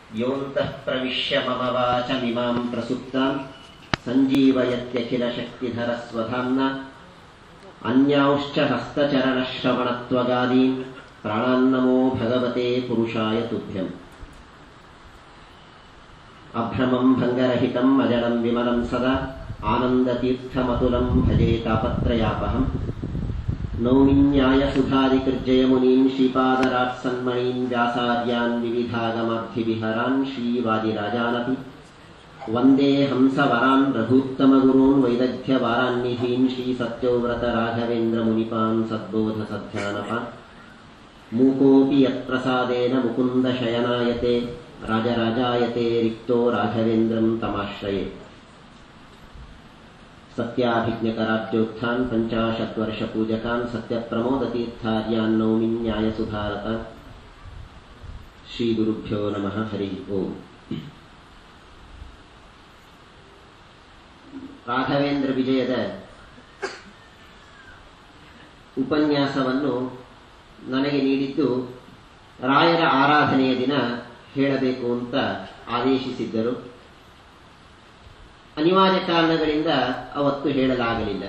योऽन्तः प्रविश्य मम वाचमिमां प्रसुप्तां सञ्जीवयत्यखिलशक्तिधरस्वधाम्ना अन्यांश्च हस्तचरणश्रवणत्वगादीन् प्राणान्नमो भगवते पुरुषाय तुभ्यम् अभ्रमम् भङ्गरहितम् अजडम् विमलम् सदा आनन्दतीर्थमतुलम् भजे तापत्रयापहम् नौमिन्यायसुधादिकृर्जयमुनीन् श्रीपादराट्सन्मणीन् व्यासार्यान् विविधागमाब्धिविहरान् श्रीवादिराजानपि वन्दे हंसवरान् रघूत्तमगुरून् वैदग्ध्यवारान्निधीन् श्रीसत्यव्रतराघवेन्द्रमुनिपान् सद्बोधसध्यानपान् मूकोऽपि यत्प्रसादेन मुकुन्दशयनायते राजराजायते रिक्तो राघवेन्द्रम् तमाश्रये सत्याभिज्ञकराब्जोत्थान् पञ्चाशद्वर्षपूजकान् सत्यप्रमोदतीर्थार्यान् नौमि न्यायसुधारतान् श्रीगुरुभ्यो नमः हरिः ओम् ರಾಘವೇಂದ್ರ ವಿಜಯದ ಉಪನ್ಯಾಸವನ್ನು ನನಗೆ ನೀಡಿದ್ದು ರಾಯರ ಆರಾಧನೆಯ ದಿನ ಹೇಳಬೇಕು ಅಂತ ಆದೇಶಿಸಿದ್ದರು ಅನಿವಾರ್ಯ ಕಾರಣಗಳಿಂದ ಅವತ್ತು ಹೇಳಲಾಗಲಿಲ್ಲ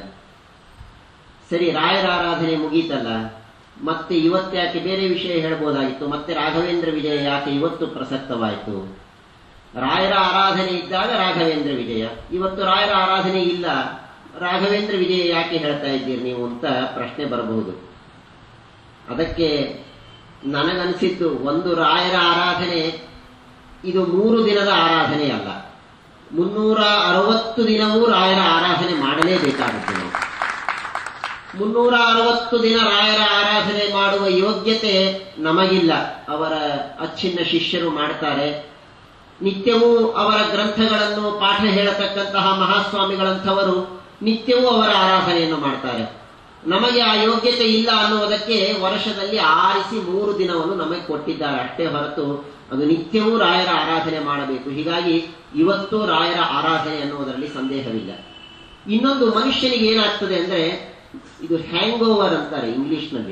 ಸರಿ ರಾಯರ ಆರಾಧನೆ ಮುಗೀತಲ್ಲ ಮತ್ತೆ ಇವತ್ತ್ಯಾಕೆ ಬೇರೆ ವಿಷಯ ಹೇಳಬಹುದಾಗಿತ್ತು ಮತ್ತೆ ರಾಘವೇಂದ್ರ ವಿಜಯ ಯಾಕೆ ಇವತ್ತು ಪ್ರಸಕ್ತವಾಯಿತು ರಾಯರ ಆರಾಧನೆ ಇದ್ದಾಗ ರಾಘವೇಂದ್ರ ವಿಜಯ ಇವತ್ತು ರಾಯರ ಆರಾಧನೆ ಇಲ್ಲ ರಾಘವೇಂದ್ರ ವಿಜಯ ಯಾಕೆ ಹೇಳ್ತಾ ಇದ್ದೀರಿ ನೀವು ಅಂತ ಪ್ರಶ್ನೆ ಬರಬಹುದು ಅದಕ್ಕೆ ನನಗನ್ಸಿದ್ದು ಒಂದು ರಾಯರ ಆರಾಧನೆ ಇದು ಮೂರು ದಿನದ ಆರಾಧನೆ ಅಲ್ಲ ಮುನ್ನೂರ ಅರವತ್ತು ದಿನವೂ ರಾಯರ ಆರಾಧನೆ ಮಾಡಲೇಬೇಕಾಗುತ್ತೆ ನಾವು ಮುನ್ನೂರ ಅರವತ್ತು ದಿನ ರಾಯರ ಆರಾಧನೆ ಮಾಡುವ ಯೋಗ್ಯತೆ ನಮಗಿಲ್ಲ ಅವರ ಅಚ್ಚಿನ್ನ ಶಿಷ್ಯರು ಮಾಡ್ತಾರೆ ನಿತ್ಯವೂ ಅವರ ಗ್ರಂಥಗಳನ್ನು ಪಾಠ ಹೇಳತಕ್ಕಂತಹ ಮಹಾಸ್ವಾಮಿಗಳಂಥವರು ನಿತ್ಯವೂ ಅವರ ಆರಾಧನೆಯನ್ನು ಮಾಡ್ತಾರೆ ನಮಗೆ ಆ ಯೋಗ್ಯತೆ ಇಲ್ಲ ಅನ್ನುವುದಕ್ಕೆ ವರ್ಷದಲ್ಲಿ ಆರಿಸಿ ಮೂರು ದಿನವನ್ನು ನಮಗೆ ಕೊಟ್ಟಿದ್ದಾರೆ ಅಷ್ಟೇ ಹೊರತು ಅದು ನಿತ್ಯವೂ ರಾಯರ ಆರಾಧನೆ ಮಾಡಬೇಕು ಹೀಗಾಗಿ ಇವತ್ತು ರಾಯರ ಆರಾಧನೆ ಅನ್ನುವುದರಲ್ಲಿ ಸಂದೇಹವಿಲ್ಲ ಇನ್ನೊಂದು ಮನುಷ್ಯನಿಗೆ ಏನಾಗ್ತದೆ ಅಂದ್ರೆ ಇದು ಹ್ಯಾಂಗ್ ಓವರ್ ಅಂತಾರೆ ಇಂಗ್ಲಿಷ್ನಲ್ಲಿ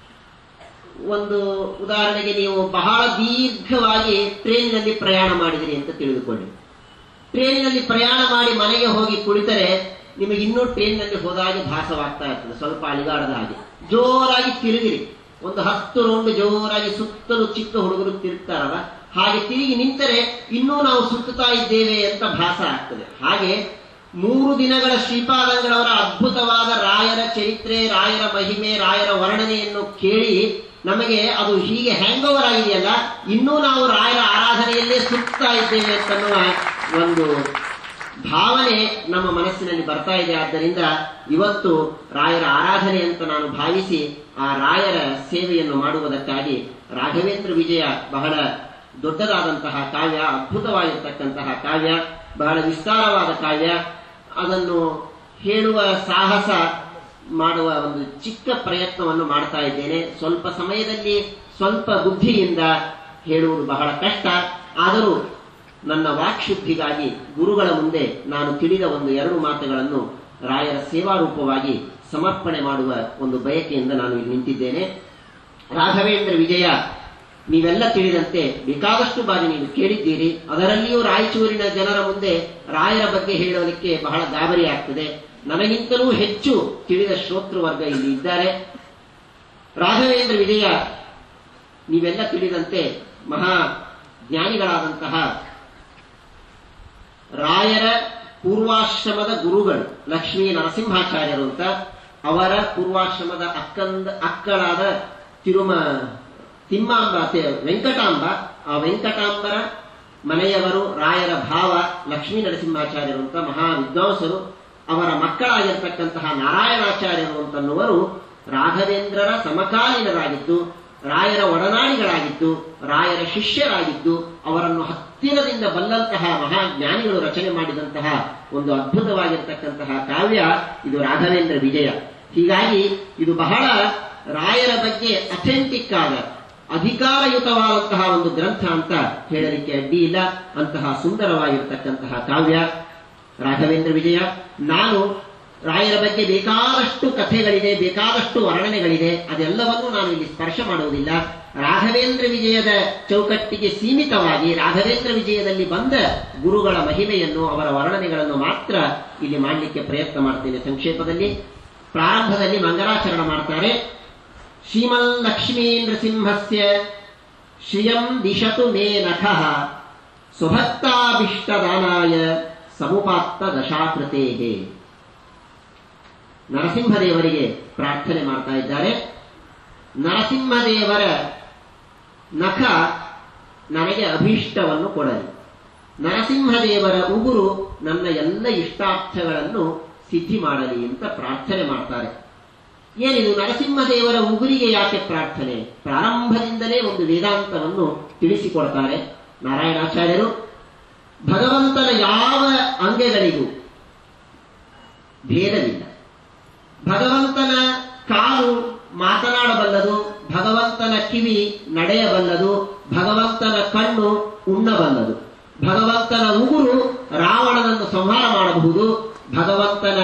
ಒಂದು ಉದಾಹರಣೆಗೆ ನೀವು ಬಹಳ ದೀರ್ಘವಾಗಿ ಟ್ರೈನಿನಲ್ಲಿ ಪ್ರಯಾಣ ಮಾಡಿದಿರಿ ಅಂತ ತಿಳಿದುಕೊಳ್ಳಿ ಟ್ರೈನಿನಲ್ಲಿ ಪ್ರಯಾಣ ಮಾಡಿ ಮನೆಗೆ ಹೋಗಿ ಕುಳಿತರೆ ನಿಮಗೆ ಇನ್ನೂ ಟ್ರೈನ್ನಲ್ಲಿ ಹೋದಾಗೆ ಭಾಸವಾಗ್ತಾ ಇರ್ತದೆ ಸ್ವಲ್ಪ ಅಲಿಗಾಡದ ಹಾಗೆ ಜೋರಾಗಿ ತಿರುಗಿರಿ ಒಂದು ಹತ್ತು ರೌಂಡ್ ಜೋರಾಗಿ ಸುತ್ತಲೂ ಚಿಕ್ಕ ಹುಡುಗರು ತಿರುಗ್ತಾರಲ್ಲ ಹಾಗೆ ತಿರುಗಿ ನಿಂತರೆ ಇನ್ನೂ ನಾವು ಸುತ್ತುತ್ತಾ ಇದ್ದೇವೆ ಅಂತ ಭಾಸ ಆಗ್ತದೆ ಹಾಗೆ ಮೂರು ದಿನಗಳ ಶ್ರೀಪಾದಂಗಳವರ ಅದ್ಭುತವಾದ ರಾಯರ ಚರಿತ್ರೆ ರಾಯರ ಮಹಿಮೆ ರಾಯರ ವರ್ಣನೆಯನ್ನು ಕೇಳಿ ನಮಗೆ ಅದು ಹೀಗೆ ಹ್ಯಾಂಗ್ ಓವರ್ ಆಗಿದೆಯಲ್ಲ ಇನ್ನೂ ನಾವು ರಾಯರ ಆರಾಧನೆಯಲ್ಲೇ ಸುತ್ತಾ ಇದ್ದೇವೆ ಅಂತನ್ನುವ ಒಂದು ಭಾವನೆ ನಮ್ಮ ಮನಸ್ಸಿನಲ್ಲಿ ಬರ್ತಾ ಇದೆ ಆದ್ದರಿಂದ ಇವತ್ತು ರಾಯರ ಆರಾಧನೆ ಅಂತ ನಾನು ಭಾವಿಸಿ ಆ ರಾಯರ ಸೇವೆಯನ್ನು ಮಾಡುವುದಕ್ಕಾಗಿ ರಾಘವೇಂದ್ರ ವಿಜಯ ಬಹಳ ದೊಡ್ಡದಾದಂತಹ ಕಾವ್ಯ ಅದ್ಭುತವಾಗಿರ್ತಕ್ಕಂತಹ ಕಾವ್ಯ ಬಹಳ ವಿಸ್ತಾರವಾದ ಕಾವ್ಯ ಅದನ್ನು ಹೇಳುವ ಸಾಹಸ ಮಾಡುವ ಒಂದು ಚಿಕ್ಕ ಪ್ರಯತ್ನವನ್ನು ಮಾಡ್ತಾ ಇದ್ದೇನೆ ಸ್ವಲ್ಪ ಸಮಯದಲ್ಲಿ ಸ್ವಲ್ಪ ಬುದ್ಧಿಯಿಂದ ಹೇಳುವುದು ಬಹಳ ಕಷ್ಟ ಆದರೂ ನನ್ನ ವಾಕ್ಶುದ್ಧಿಗಾಗಿ ಗುರುಗಳ ಮುಂದೆ ನಾನು ತಿಳಿದ ಒಂದು ಎರಡು ಮಾತುಗಳನ್ನು ರಾಯರ ಸೇವಾರೂಪವಾಗಿ ಸಮರ್ಪಣೆ ಮಾಡುವ ಒಂದು ಬಯಕೆಯಿಂದ ನಾನು ಇಲ್ಲಿ ನಿಂತಿದ್ದೇನೆ ರಾಘವೇಂದ್ರ ವಿಜಯ ನೀವೆಲ್ಲ ತಿಳಿದಂತೆ ಬೇಕಾದಷ್ಟು ಬಾರಿ ನೀವು ಕೇಳಿದ್ದೀರಿ ಅದರಲ್ಲಿಯೂ ರಾಯಚೂರಿನ ಜನರ ಮುಂದೆ ರಾಯರ ಬಗ್ಗೆ ಹೇಳಲಿಕ್ಕೆ ಬಹಳ ಗಾಬರಿ ಆಗ್ತದೆ ನನಗಿಂತಲೂ ಹೆಚ್ಚು ತಿಳಿದ ಶ್ರೋತೃವರ್ಗ ಇಲ್ಲಿ ಇದ್ದಾರೆ ರಾಘವೇಂದ್ರ ವಿಜಯ ನೀವೆಲ್ಲ ತಿಳಿದಂತೆ ಮಹಾ ಜ್ಞಾನಿಗಳಾದಂತಹ ರಾಯರ ಪೂರ್ವಾಶ್ರಮದ ಗುರುಗಳು ಲಕ್ಷ್ಮೀ ನರಸಿಂಹಾಚಾರ್ಯರು ಅಂತ ಅವರ ಪೂರ್ವಾಶ್ರಮದ ಅಕ್ಕಂದ ಅಕ್ಕಳಾದ ತಿರುಮ ತಿಮ್ಮಾಂಬ ವೆಂಕಟಾಂಬ ಆ ವೆಂಕಟಾಂಬರ ಮನೆಯವರು ರಾಯರ ಭಾವ ಲಕ್ಷ್ಮೀ ನರಸಿಂಹಾಚಾರ್ಯರು ಅಂತ ಮಹಾ ವಿದ್ವಾಂಸರು ಅವರ ಮಕ್ಕಳಾಗಿರ್ತಕ್ಕಂತಹ ನಾರಾಯಣಾಚಾರ್ಯರು ಅಂತನ್ನುವರು ರಾಘವೇಂದ್ರರ ಸಮಕಾಲೀನರಾಗಿದ್ದು ರಾಯರ ಒಡನಾಡಿಗಳಾಗಿದ್ದು ರಾಯರ ಶಿಷ್ಯರಾಗಿದ್ದು ಅವರನ್ನು ಹತ್ತಿರದಿಂದ ಬಲ್ಲಂತಹ ಮಹಾಜ್ಞಾನಿಗಳು ರಚನೆ ಮಾಡಿದಂತಹ ಒಂದು ಅದ್ಭುತವಾಗಿರ್ತಕ್ಕಂತಹ ಕಾವ್ಯ ಇದು ರಾಘವೇಂದ್ರ ವಿಜಯ ಹೀಗಾಗಿ ಇದು ಬಹಳ ರಾಯರ ಬಗ್ಗೆ ಅಥೆಂಟಿಕ್ ಆದ ಅಧಿಕಾರಯುತವಾದಂತಹ ಒಂದು ಗ್ರಂಥ ಅಂತ ಹೇಳಲಿಕ್ಕೆ ಅಡ್ಡಿ ಇಲ್ಲ ಅಂತಹ ಸುಂದರವಾಗಿರ್ತಕ್ಕಂತಹ ಕಾವ್ಯ ರಾಘವೇಂದ್ರ ವಿಜಯ ನಾನು ರಾಯರ ಬಗ್ಗೆ ಬೇಕಾದಷ್ಟು ಕಥೆಗಳಿದೆ ಬೇಕಾದಷ್ಟು ವರ್ಣನೆಗಳಿದೆ ಅದೆಲ್ಲವನ್ನೂ ನಾನು ಇಲ್ಲಿ ಸ್ಪರ್ಶ ಮಾಡುವುದಿಲ್ಲ ರಾಘವೇಂದ್ರ ವಿಜಯದ ಚೌಕಟ್ಟಿಗೆ ಸೀಮಿತವಾಗಿ ರಾಘವೇಂದ್ರ ವಿಜಯದಲ್ಲಿ ಬಂದ ಗುರುಗಳ ಮಹಿಮೆಯನ್ನು ಅವರ ವರ್ಣನೆಗಳನ್ನು ಮಾತ್ರ ಇಲ್ಲಿ ಮಾಡಲಿಕ್ಕೆ ಪ್ರಯತ್ನ ಮಾಡ್ತೇನೆ ಸಂಕ್ಷೇಪದಲ್ಲಿ ಪ್ರಾರಂಭದಲ್ಲಿ ಮಂಗಲಾಚರಣ ಮಾಡ್ತಾರೆ ಶ್ರೀಮನ್ ಲಕ್ಷ್ಮೀ ನೃಸಿಂಹಸ್ಯ ಶ್ರಿಯಂ ದಿಶತು ಮೇ ನಖಃ ಸ್ವಭಕ್ತಾಭಿಷ್ಟದಾನಾಯ ಸಮುಪಾತ್ತ ದಶಾಕೃತೇಹೇ ನರಸಿಂಹದೇವರಿಗೆ ಪ್ರಾರ್ಥನೆ ಮಾಡ್ತಾ ಇದ್ದಾರೆ ನರಸಿಂಹದೇವರ ನಖ ನನಗೆ ಅಭೀಷ್ಟವನ್ನು ಕೊಡಲಿ ನರಸಿಂಹದೇವರ ಉಗುರು ನನ್ನ ಎಲ್ಲ ಇಷ್ಟಾರ್ಥಗಳನ್ನು ಸಿದ್ಧಿ ಮಾಡಲಿ ಅಂತ ಪ್ರಾರ್ಥನೆ ಮಾಡ್ತಾರೆ ಏನಿದು ನರಸಿಂಹದೇವರ ಉಗುರಿಗೆ ಯಾಕೆ ಪ್ರಾರ್ಥನೆ ಪ್ರಾರಂಭದಿಂದಲೇ ಒಂದು ವೇದಾಂತವನ್ನು ತಿಳಿಸಿಕೊಡ್ತಾರೆ ನಾರಾಯಣಾಚಾರ್ಯರು ಭಗವಂತನ ಯಾವ ಅಂಗಗಳಿಗೂ ಭೇದವಿಲ್ಲ ಭಗವಂತನ ಕಾಲು ಮಾತನಾಡಬಲ್ಲದು ಭಗವಂತನ ಕಿವಿ ನಡೆಯಬಲ್ಲದು ಭಗವಂತನ ಕಣ್ಣು ಉಣ್ಣಬಲ್ಲದು ಭಗವಂತನ ಉಗುರು ರಾವಣನನ್ನು ಸಂಹಾರ ಮಾಡಬಹುದು ಭಗವಂತನ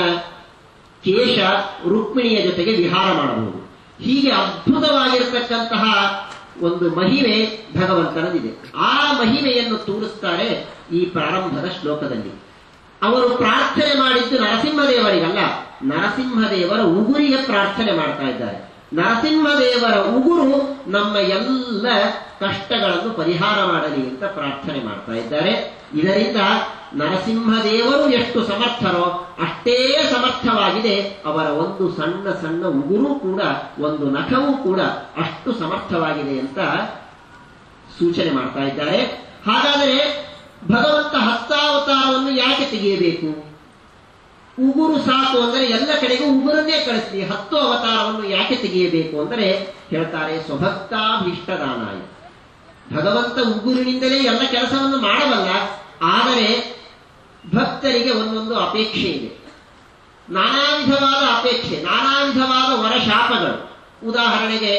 ಕೇಶ ರುಕ್ಮಿಣಿಯ ಜೊತೆಗೆ ವಿಹಾರ ಮಾಡಬಹುದು ಹೀಗೆ ಅದ್ಭುತವಾಗಿರತಕ್ಕಂತಹ ಒಂದು ಮಹಿಮೆ ಭಗವಂತನದಿದೆ ಆ ಮಹಿಮೆಯನ್ನು ತೋರಿಸ್ತಾರೆ ಈ ಪ್ರಾರಂಭದ ಶ್ಲೋಕದಲ್ಲಿ ಅವರು ಪ್ರಾರ್ಥನೆ ಮಾಡಿದ್ದು ನರಸಿಂಹದೇವರಿಗಲ್ಲ ನರಸಿಂಹದೇವರ ಉಗುರಿಗೆ ಪ್ರಾರ್ಥನೆ ಮಾಡ್ತಾ ಇದ್ದಾರೆ ನರಸಿಂಹದೇವರ ಉಗುರು ನಮ್ಮ ಎಲ್ಲ ಕಷ್ಟಗಳನ್ನು ಪರಿಹಾರ ಮಾಡಲಿ ಅಂತ ಪ್ರಾರ್ಥನೆ ಮಾಡ್ತಾ ಇದ್ದಾರೆ ಇದರಿಂದ ನರಸಿಂಹದೇವರು ಎಷ್ಟು ಸಮರ್ಥರೋ ಅಷ್ಟೇ ಸಮರ್ಥವಾಗಿದೆ ಅವರ ಒಂದು ಸಣ್ಣ ಸಣ್ಣ ಉಗುರು ಕೂಡ ಒಂದು ನಖವೂ ಕೂಡ ಅಷ್ಟು ಸಮರ್ಥವಾಗಿದೆ ಅಂತ ಸೂಚನೆ ಮಾಡ್ತಾ ಇದ್ದಾರೆ ಹಾಗಾದರೆ ಭಗವಂತ ಹಸ್ತಾವತಾರವನ್ನು ಯಾಕೆ ತೆಗೆಯಬೇಕು ಉಗುರು ಸಾಕು ಅಂದರೆ ಎಲ್ಲ ಕಡೆಗೂ ಉಗುರನ್ನೇ ಕಳಿಸ್ಲಿ ಹತ್ತು ಅವತಾರವನ್ನು ಯಾಕೆ ತೆಗೆಯಬೇಕು ಅಂದರೆ ಹೇಳ್ತಾರೆ ಸ್ವಭಕ್ತಾಭೀಷ್ಟದಾನಾಯ ಭಗವಂತ ಉಗುರಿನಿಂದಲೇ ಎಲ್ಲ ಕೆಲಸವನ್ನು ಮಾಡಬಲ್ಲ ಆದರೆ ಭಕ್ತರಿಗೆ ಒಂದೊಂದು ಅಪೇಕ್ಷೆ ಇದೆ ನಾನಾ ವಿಧವಾದ ಅಪೇಕ್ಷೆ ನಾನಾ ವಿಧವಾದ ವರಶಾಪಗಳು ಉದಾಹರಣೆಗೆ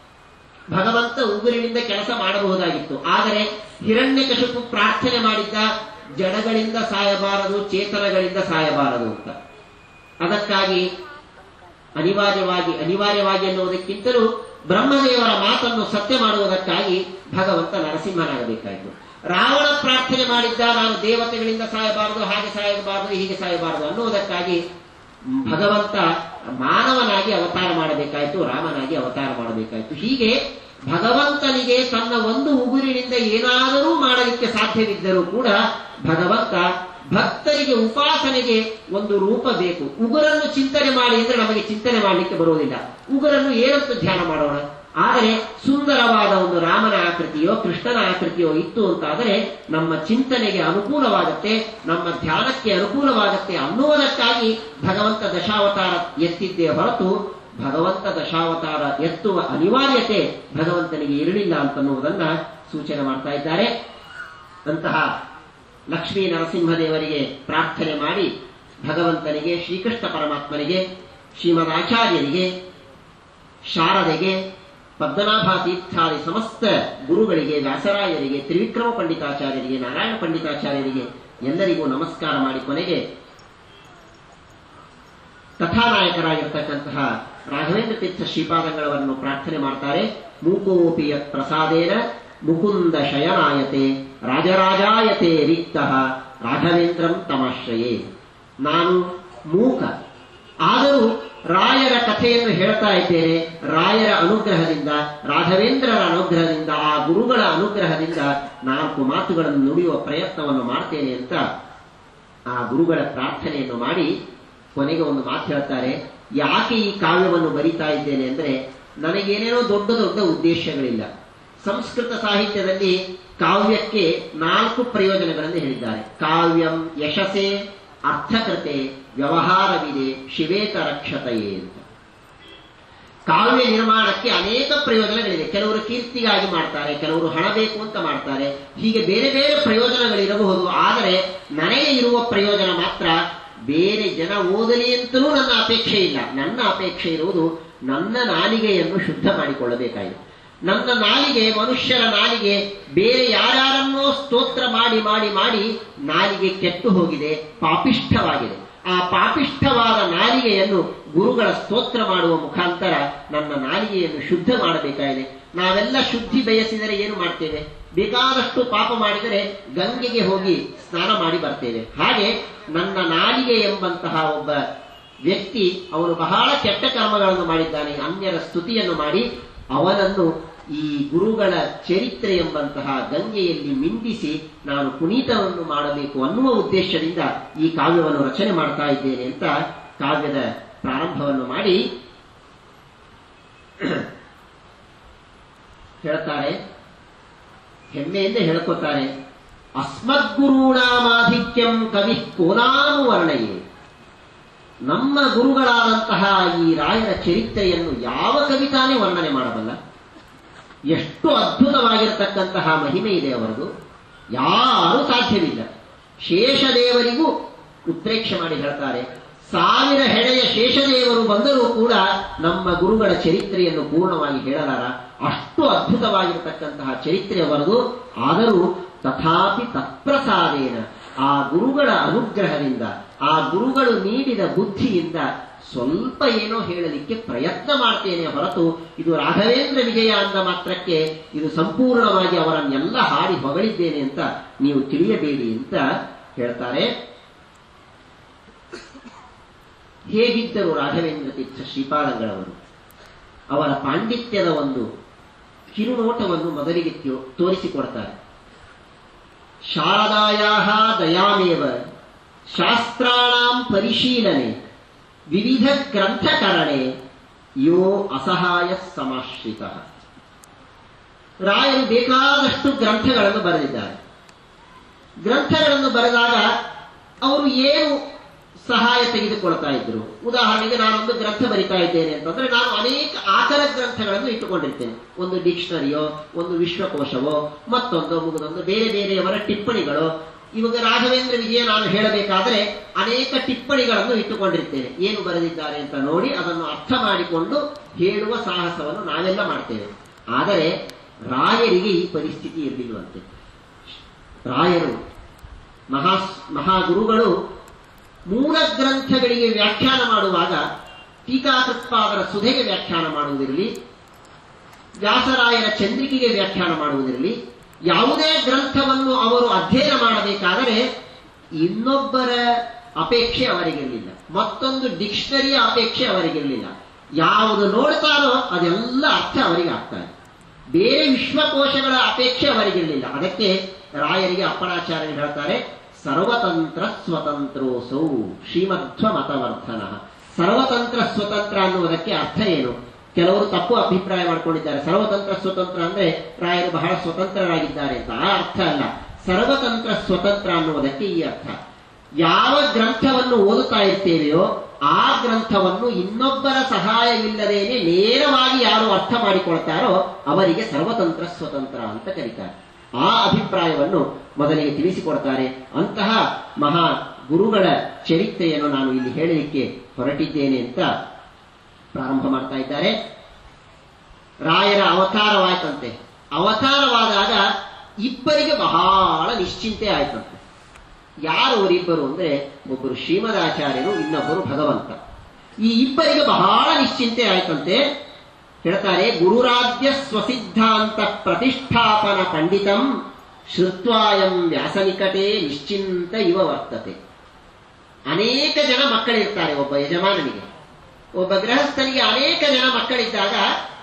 ಭಗವಂತ ಉಗುರಿನಿಂದ ಕೆಲಸ ಮಾಡಬಹುದಾಗಿತ್ತು ಆದರೆ ಹಿರಣ್ಯಕಶಿಪು ಪ್ರಾರ್ಥನೆ ಮಾಡಿದ್ದ ಜಡಗಳಿಂದ ಸಾಯಬಾರದು ಚೇತನಗಳಿಂದ ಸಾಯಬಾರದು ಅಂತ ಅದಕ್ಕಾಗಿ ಅನಿವಾರ್ಯವಾಗಿ ಅನಿವಾರ್ಯವಾಗಿ ಅನ್ನುವುದಕ್ಕಿಂತಲೂ ಬ್ರಹ್ಮದೇವರ ಮಾತನ್ನು ಸತ್ಯ ಮಾಡುವುದಕ್ಕಾಗಿ ಭಗವಂತ ನರಸಿಂಹನಾಗಬೇಕಾಯಿತು ರಾವಣ ಪ್ರಾರ್ಥನೆ ಮಾಡಿದ್ದ ನಾನು ದೇವತೆಗಳಿಂದ ಸಾಯಬಾರದು ಹಾಗೆ ಸಾಯಬಾರದು ಹೀಗೆ ಸಾಯಬಾರದು ಅನ್ನುವುದಕ್ಕಾಗಿ ಭಗವಂತ ಮಾನವನಾಗಿ ಅವತಾರ ಮಾಡಬೇಕಾಯಿತು ರಾಮನಾಗಿ ಅವತಾರ ಮಾಡಬೇಕಾಯಿತು ಹೀಗೆ ಭಗವಂತನಿಗೆ ತನ್ನ ಒಂದು ಉಗುರಿನಿಂದ ಏನಾದರೂ ಮಾಡಲಿಕ್ಕೆ ಸಾಧ್ಯವಿದ್ದರೂ ಕೂಡ ಭಗವಂತ ಭಕ್ತರಿಗೆ ಉಪಾಸನೆಗೆ ಒಂದು ರೂಪ ಬೇಕು ಉಗುರನ್ನು ಚಿಂತನೆ ಮಾಡಿ ಅಂದ್ರೆ ನಮಗೆ ಚಿಂತನೆ ಮಾಡಲಿಕ್ಕೆ ಬರುವುದಿಲ್ಲ ಉಗುರನ್ನು ಏನಂತ ಧ್ಯಾನ ಮಾಡೋಣ ಆದರೆ ಸುಂದರವಾದ ಒಂದು ರಾಮನ ಆಕೃತಿಯೋ ಕೃಷ್ಣನ ಆಕೃತಿಯೋ ಇತ್ತು ಅಂತಾದರೆ ನಮ್ಮ ಚಿಂತನೆಗೆ ಅನುಕೂಲವಾಗುತ್ತೆ ನಮ್ಮ ಧ್ಯಾನಕ್ಕೆ ಅನುಕೂಲವಾಗುತ್ತೆ ಅನ್ನುವುದಕ್ಕಾಗಿ ಭಗವಂತ ದಶಾವತಾರ ಎತ್ತಿದ್ದೇ ಹೊರತು ಭಗವಂತ ದಶಾವತಾರ ಎತ್ತುವ ಅನಿವಾರ್ಯತೆ ಭಗವಂತನಿಗೆ ಇರಲಿಲ್ಲ ಅಂತನ್ನುವುದನ್ನ ಸೂಚನೆ ಮಾಡ್ತಾ ಇದ್ದಾರೆ ಅಂತಹ ಲಕ್ಷ್ಮೀ ನರಸಿಂಹದೇವರಿಗೆ ಪ್ರಾರ್ಥನೆ ಮಾಡಿ ಭಗವಂತನಿಗೆ ಶ್ರೀಕೃಷ್ಣ ಪರಮಾತ್ಮನಿಗೆ ಶ್ರೀಮದ್ ಆಚಾರ್ಯರಿಗೆ ಶಾರದೆಗೆ ಪದ್ಮನಾಭ ತೀರ್ಥಾದಿ ಸಮಸ್ತ ಗುರುಗಳಿಗೆ ವ್ಯಾಸರಾಯರಿಗೆ ತ್ರಿವಿಕ್ರಮ ಪಂಡಿತಾಚಾರ್ಯರಿಗೆ ನಾರಾಯಣ ಪಂಡಿತಾಚಾರ್ಯರಿಗೆ ಎಲ್ಲರಿಗೂ ನಮಸ್ಕಾರ ಮಾಡಿ ಕೊನೆಗೆ ಕಥಾನಾಯಕರಾಗಿರ್ತಕ್ಕಂತಹ ರಾಘವೇಂದ್ರ ತೀರ್ಥ ಶ್ರೀಪಾದಂಗಳವರನ್ನು ಪ್ರಾರ್ಥನೆ ಮಾಡ್ತಾರೆ ಮೂಕೋಪಿ ಯತ್ ಪ್ರಸಾದೇನ ಮುಕುಂದ ಶಯನಾಯತೆ ರಾಜರಾಜಾಯತೆ ರಿಕ್ತ ರಾಘವೇಂದ್ರಂ ತಮಾಶ್ರಯೇ ನಾನು ಮೂಕ ಆದರೂ ರಾಯರ ಕಥೆಯನ್ನು ಹೇಳ್ತಾ ಇದ್ದೇನೆ ರಾಯರ ಅನುಗ್ರಹದಿಂದ ರಾಘವೇಂದ್ರರ ಅನುಗ್ರಹದಿಂದ ಆ ಗುರುಗಳ ಅನುಗ್ರಹದಿಂದ ನಾಲ್ಕು ಮಾತುಗಳನ್ನು ನುಡಿಯುವ ಪ್ರಯತ್ನವನ್ನು ಮಾಡ್ತೇನೆ ಅಂತ ಆ ಗುರುಗಳ ಪ್ರಾರ್ಥನೆಯನ್ನು ಮಾಡಿ ಕೊನೆಗೆ ಒಂದು ಮಾತು ಹೇಳ್ತಾರೆ ಯಾಕೆ ಈ ಕಾವ್ಯವನ್ನು ಬರಿತಾ ಇದ್ದೇನೆ ಅಂದ್ರೆ ನನಗೇನೇನೋ ದೊಡ್ಡ ದೊಡ್ಡ ಉದ್ದೇಶಗಳಿಲ್ಲ ಸಂಸ್ಕೃತ ಸಾಹಿತ್ಯದಲ್ಲಿ ಕಾವ್ಯಕ್ಕೆ ನಾಲ್ಕು ಪ್ರಯೋಜನಗಳನ್ನು ಹೇಳಿದ್ದಾರೆ ಕಾವ್ಯಂ ಯಶಸೆ ಅರ್ಥಕತೆ ವ್ಯವಹಾರವಿದೆ ಶಿವೇತ ರಕ್ಷತೆಯೇ ಅಂತ ಕಾವ್ಯ ನಿರ್ಮಾಣಕ್ಕೆ ಅನೇಕ ಪ್ರಯೋಜನಗಳಿದೆ ಕೆಲವರು ಕೀರ್ತಿಗಾಗಿ ಮಾಡ್ತಾರೆ ಕೆಲವರು ಹಣ ಬೇಕು ಅಂತ ಮಾಡ್ತಾರೆ ಹೀಗೆ ಬೇರೆ ಬೇರೆ ಪ್ರಯೋಜನಗಳಿರಬಹುದು ಆದರೆ ನನಗೆ ಇರುವ ಪ್ರಯೋಜನ ಮಾತ್ರ ಬೇರೆ ಜನ ಓದಲಿ ಅಂತಲೂ ನನ್ನ ಅಪೇಕ್ಷೆ ಇಲ್ಲ ನನ್ನ ಅಪೇಕ್ಷೆ ಇರುವುದು ನನ್ನ ನಾಲಿಗೆಯನ್ನು ಶುದ್ಧ ಮಾಡಿಕೊಳ್ಳಬೇಕಾಗಿದೆ ನನ್ನ ನಾಲಿಗೆ ಮನುಷ್ಯರ ನಾಲಿಗೆ ಬೇರೆ ಯಾರ್ಯಾರನ್ನೋ ಸ್ತೋತ್ರ ಮಾಡಿ ಮಾಡಿ ಮಾಡಿ ನಾಲಿಗೆ ಕೆಟ್ಟು ಹೋಗಿದೆ ಪಾಪಿಷ್ಠವಾಗಿದೆ ಆ ಪಾಪಿಷ್ಠವಾದ ನಾಲಿಗೆಯನ್ನು ಗುರುಗಳ ಸ್ತೋತ್ರ ಮಾಡುವ ಮುಖಾಂತರ ನನ್ನ ನಾಲಿಗೆಯನ್ನು ಶುದ್ಧ ಮಾಡಬೇಕಾಗಿದೆ ನಾವೆಲ್ಲ ಶುದ್ಧಿ ಬಯಸಿದರೆ ಏನು ಮಾಡ್ತೇವೆ ಬೇಕಾದಷ್ಟು ಪಾಪ ಮಾಡಿದರೆ ಗಂಗೆಗೆ ಹೋಗಿ ಸ್ನಾನ ಮಾಡಿ ಬರ್ತೇವೆ ಹಾಗೆ ನನ್ನ ನಾಲಿಗೆ ಎಂಬಂತಹ ಒಬ್ಬ ವ್ಯಕ್ತಿ ಅವನು ಬಹಳ ಕೆಟ್ಟ ಕರ್ಮಗಳನ್ನು ಮಾಡಿದ್ದಾನೆ ಅನ್ಯರ ಸ್ತುತಿಯನ್ನು ಮಾಡಿ ಅವನನ್ನು ಈ ಗುರುಗಳ ಚರಿತ್ರೆ ಎಂಬಂತಹ ಗಂಗೆಯಲ್ಲಿ ಮಿಂದಿಸಿ ನಾನು ಪುನೀತವನ್ನು ಮಾಡಬೇಕು ಅನ್ನುವ ಉದ್ದೇಶದಿಂದ ಈ ಕಾವ್ಯವನ್ನು ರಚನೆ ಮಾಡ್ತಾ ಇದ್ದೇನೆ ಅಂತ ಕಾವ್ಯದ ಪ್ರಾರಂಭವನ್ನು ಮಾಡಿ ಹೇಳ್ತಾರೆ ಹೆಮ್ಮೆಯಿಂದ ಹೇಳ್ಕೊತಾರೆ ಅಸ್ಮದ್ಗುರುಣಾಮಾಧಿಕ್ಯಂ ಕವಿ ಕೋನಾನುವರ್ಣಯೇ ನಮ್ಮ ಗುರುಗಳಾದಂತಹ ಈ ರಾಯರ ಚರಿತ್ರೆಯನ್ನು ಯಾವ ಕವಿತಾನೇ ವರ್ಣನೆ ಮಾಡಬಲ್ಲ ಎಷ್ಟು ಅದ್ಭುತವಾಗಿರತಕ್ಕಂತಹ ಮಹಿಮೆ ಇದೆ ಅವರದು ಯಾರೂ ಸಾಧ್ಯವಿಲ್ಲ ಶೇಷದೇವರಿಗೂ ಉತ್ಪ್ರೇಕ್ಷೆ ಮಾಡಿ ಹೇಳ್ತಾರೆ ಸಾವಿರ ಹೆಡೆಯ ಶೇಷದೇವರು ಬಂದರೂ ಕೂಡ ನಮ್ಮ ಗುರುಗಳ ಚರಿತ್ರೆಯನ್ನು ಪೂರ್ಣವಾಗಿ ಹೇಳಲಾರ ಅಷ್ಟು ಅದ್ಭುತವಾಗಿರತಕ್ಕಂತಹ ಚರಿತ್ರೆ ಅವರದು ಆದರೂ ತಥಾಪಿ ತತ್ಪ್ರಸಾದೇನ ಆ ಗುರುಗಳ ಅನುಗ್ರಹದಿಂದ ಆ ಗುರುಗಳು ನೀಡಿದ ಬುದ್ಧಿಯಿಂದ ಸ್ವಲ್ಪ ಏನೋ ಹೇಳಲಿಕ್ಕೆ ಪ್ರಯತ್ನ ಮಾಡ್ತೇನೆ ಹೊರತು ಇದು ರಾಘವೇಂದ್ರ ವಿಜಯ ಅಂದ ಮಾತ್ರಕ್ಕೆ ಇದು ಸಂಪೂರ್ಣವಾಗಿ ಅವರನ್ನೆಲ್ಲ ಹಾಡಿ ಹೊಗಳಿದ್ದೇನೆ ಅಂತ ನೀವು ತಿಳಿಯಬೇಡಿ ಅಂತ ಹೇಳ್ತಾರೆ ಹೇಗಿದ್ದರು ರಾಘವೇಂದ್ರ ತೀರ್ಥ ಶ್ರೀಪಾದಂಗಳವರು ಅವರ ಪಾಂಡಿತ್ಯದ ಒಂದು ಕಿರುನೋಟವನ್ನು ಮೊದಲಿಗೆ ತೋ- ತೋರಿಸಿಕೊಡ್ತಾರೆ ಶಾರದಾಯಾ ದಯಾಮೇವ ಶಾಸ್ತ್ರಾಣಾಂ ಪರಿಶೀಲನೆ ವಿವಿಧ ಗ್ರಂಥಕರಣೆ ಯೋ ಅಸಹಾಯ ಸಮಾಶ್ರಿತ ರಾಯರು ಬೇಕಾದಷ್ಟು ಗ್ರಂಥಗಳನ್ನು ಬರೆದಿದ್ದಾರೆ ಗ್ರಂಥಗಳನ್ನು ಬರೆದಾಗ ಅವರು ಏನು ಸಹಾಯ ತೆಗೆದುಕೊಳ್ತಾ ಇದ್ರು ಉದಾಹರಣೆಗೆ ನಾನೊಂದು ಗ್ರಂಥ ಬರಿತಾ ಇದ್ದೇನೆ ಅಂತಂದ್ರೆ ನಾನು ಅನೇಕ ಆಕರ ಗ್ರಂಥಗಳನ್ನು ಇಟ್ಟುಕೊಂಡಿರ್ತೇನೆ ಒಂದು ಡಿಕ್ಷನರಿಯೋ ಒಂದು ವಿಶ್ವಕೋಶವೋ ಮತ್ತೊಂದು ಮುಗಿದೊಂದು ಬೇರೆ ಬೇರೆಯವರ ಟಿಪ್ಪಣಿಗಳು ಇವಾಗ ರಾಘವೇಂದ್ರ ವಿಜಯ ನಾನು ಹೇಳಬೇಕಾದ್ರೆ ಅನೇಕ ಟಿಪ್ಪಣಿಗಳನ್ನು ಇಟ್ಟುಕೊಂಡಿರ್ತೇನೆ ಏನು ಬರೆದಿದ್ದಾರೆ ಅಂತ ನೋಡಿ ಅದನ್ನು ಅರ್ಥ ಮಾಡಿಕೊಂಡು ಹೇಳುವ ಸಾಹಸವನ್ನು ನಾವೆಲ್ಲ ಮಾಡ್ತೇವೆ ಆದರೆ ರಾಯರಿಗೆ ಈ ಪರಿಸ್ಥಿತಿ ಇರಲಿಲ್ವಂತೆ ರಾಯರು ಮಹಾ ಮಹಾಗುರುಗಳು ಮೂಲ ಗ್ರಂಥಗಳಿಗೆ ವ್ಯಾಖ್ಯಾನ ಮಾಡುವಾಗ ಟೀಕಾಕೃತ್ಪಾದರ ಸುಧೆಗೆ ವ್ಯಾಖ್ಯಾನ ಮಾಡುವುದಿರಲಿ ವ್ಯಾಸರಾಯರ ಚಂದ್ರಿಕೆಗೆ ವ್ಯಾಖ್ಯಾನ ಮಾಡುವುದಿರಲಿ ಯಾವುದೇ ಗ್ರಂಥವನ್ನು ಅವರು ಅಧ್ಯಯನ ಮಾಡಬೇಕಾದರೆ ಇನ್ನೊಬ್ಬರ ಅಪೇಕ್ಷೆ ಅವರಿಗಿರಲಿಲ್ಲ ಮತ್ತೊಂದು ಡಿಕ್ಷನರಿಯ ಅಪೇಕ್ಷೆ ಅವರಿಗಿರಲಿಲ್ಲ ಯಾವುದು ನೋಡ್ತಾರೋ ಅದೆಲ್ಲ ಅರ್ಥ ಅವರಿಗೆ ಆಗ್ತಾರೆ ಬೇರೆ ವಿಶ್ವಕೋಶಗಳ ಅಪೇಕ್ಷೆ ಅವರಿಗಿರಲಿಲ್ಲ ಅದಕ್ಕೆ ರಾಯರಿಗೆ ಅಪ್ಪಣಾಚಾರ್ಯರು ಹೇಳ್ತಾರೆ ಸರ್ವತಂತ್ರ ಸ್ವತಂತ್ರೋಸೌ ಶ್ರೀಮಧ್ವ ಮತವರ್ಧನ ಸರ್ವತಂತ್ರ ಸ್ವತಂತ್ರ ಅನ್ನುವುದಕ್ಕೆ ಅರ್ಥ ಏನು ಕೆಲವರು ತಪ್ಪು ಅಭಿಪ್ರಾಯ ಮಾಡ್ಕೊಂಡಿದ್ದಾರೆ ಸರ್ವತಂತ್ರ ಸ್ವತಂತ್ರ ಅಂದ್ರೆ ರಾಯರು ಬಹಳ ಸ್ವತಂತ್ರರಾಗಿದ್ದಾರೆ ಅಂತ ಆ ಅರ್ಥ ಅಲ್ಲ ಸರ್ವತಂತ್ರ ಸ್ವತಂತ್ರ ಅನ್ನುವುದಕ್ಕೆ ಈ ಅರ್ಥ ಯಾವ ಗ್ರಂಥವನ್ನು ಓದುತ್ತಾ ಇರ್ತೇವೆಯೋ ಆ ಗ್ರಂಥವನ್ನು ಇನ್ನೊಬ್ಬರ ಸಹಾಯವಿಲ್ಲದೇನೆ ನೇರವಾಗಿ ಯಾರು ಅರ್ಥ ಮಾಡಿಕೊಳ್ತಾರೋ ಅವರಿಗೆ ಸರ್ವತಂತ್ರ ಸ್ವತಂತ್ರ ಅಂತ ಕರೀತಾರೆ ಆ ಅಭಿಪ್ರಾಯವನ್ನು ಮೊದಲಿಗೆ ತಿಳಿಸಿಕೊಡ್ತಾರೆ ಅಂತಹ ಮಹಾ ಗುರುಗಳ ಚರಿತ್ರೆಯನ್ನು ನಾನು ಇಲ್ಲಿ ಹೇಳಲಿಕ್ಕೆ ಹೊರಟಿದ್ದೇನೆ ಅಂತ ಪ್ರಾರಂಭ ಮಾಡ್ತಾ ಇದ್ದಾರೆ ರಾಯರ ಅವತಾರವಾಯ್ತಂತೆ ಅವತಾರವಾದಾಗ ಇಬ್ಬರಿಗೆ ಬಹಳ ನಿಶ್ಚಿಂತೆ ಆಯ್ತಂತೆ ಯಾರು ಅವರಿಬ್ಬರು ಅಂದ್ರೆ ಒಬ್ಬರು ಶ್ರೀಮದಾಚಾರ್ಯರು ಇನ್ನೊಬ್ಬರು ಭಗವಂತ ಈ ಇಬ್ಬರಿಗೆ ಬಹಳ ನಿಶ್ಚಿಂತೆ ಆಯ್ತಂತೆ ಹೇಳ್ತಾರೆ ಗುರುರಾಜ್ಯ ಸ್ವಸಿದ್ಧಾಂತ ಪ್ರತಿಷ್ಠಾಪನ ಪಂಡಿತಂ ಶ್ರುತ್ವಾಯಂ ವ್ಯಾಸನಿಕಟೇ ನಿಶ್ಚಿಂತ ಇವ ವರ್ತತೆ ಅನೇಕ ಜನ ಮಕ್ಕಳಿರ್ತಾರೆ ಒಬ್ಬ ಯಜಮಾನನಿಗೆ ಒಬ್ಬ ಗೃಹಸ್ಥನಿಗೆ ಅನೇಕ ಜನ ಮಕ್ಕಳಿದ್ದಾಗ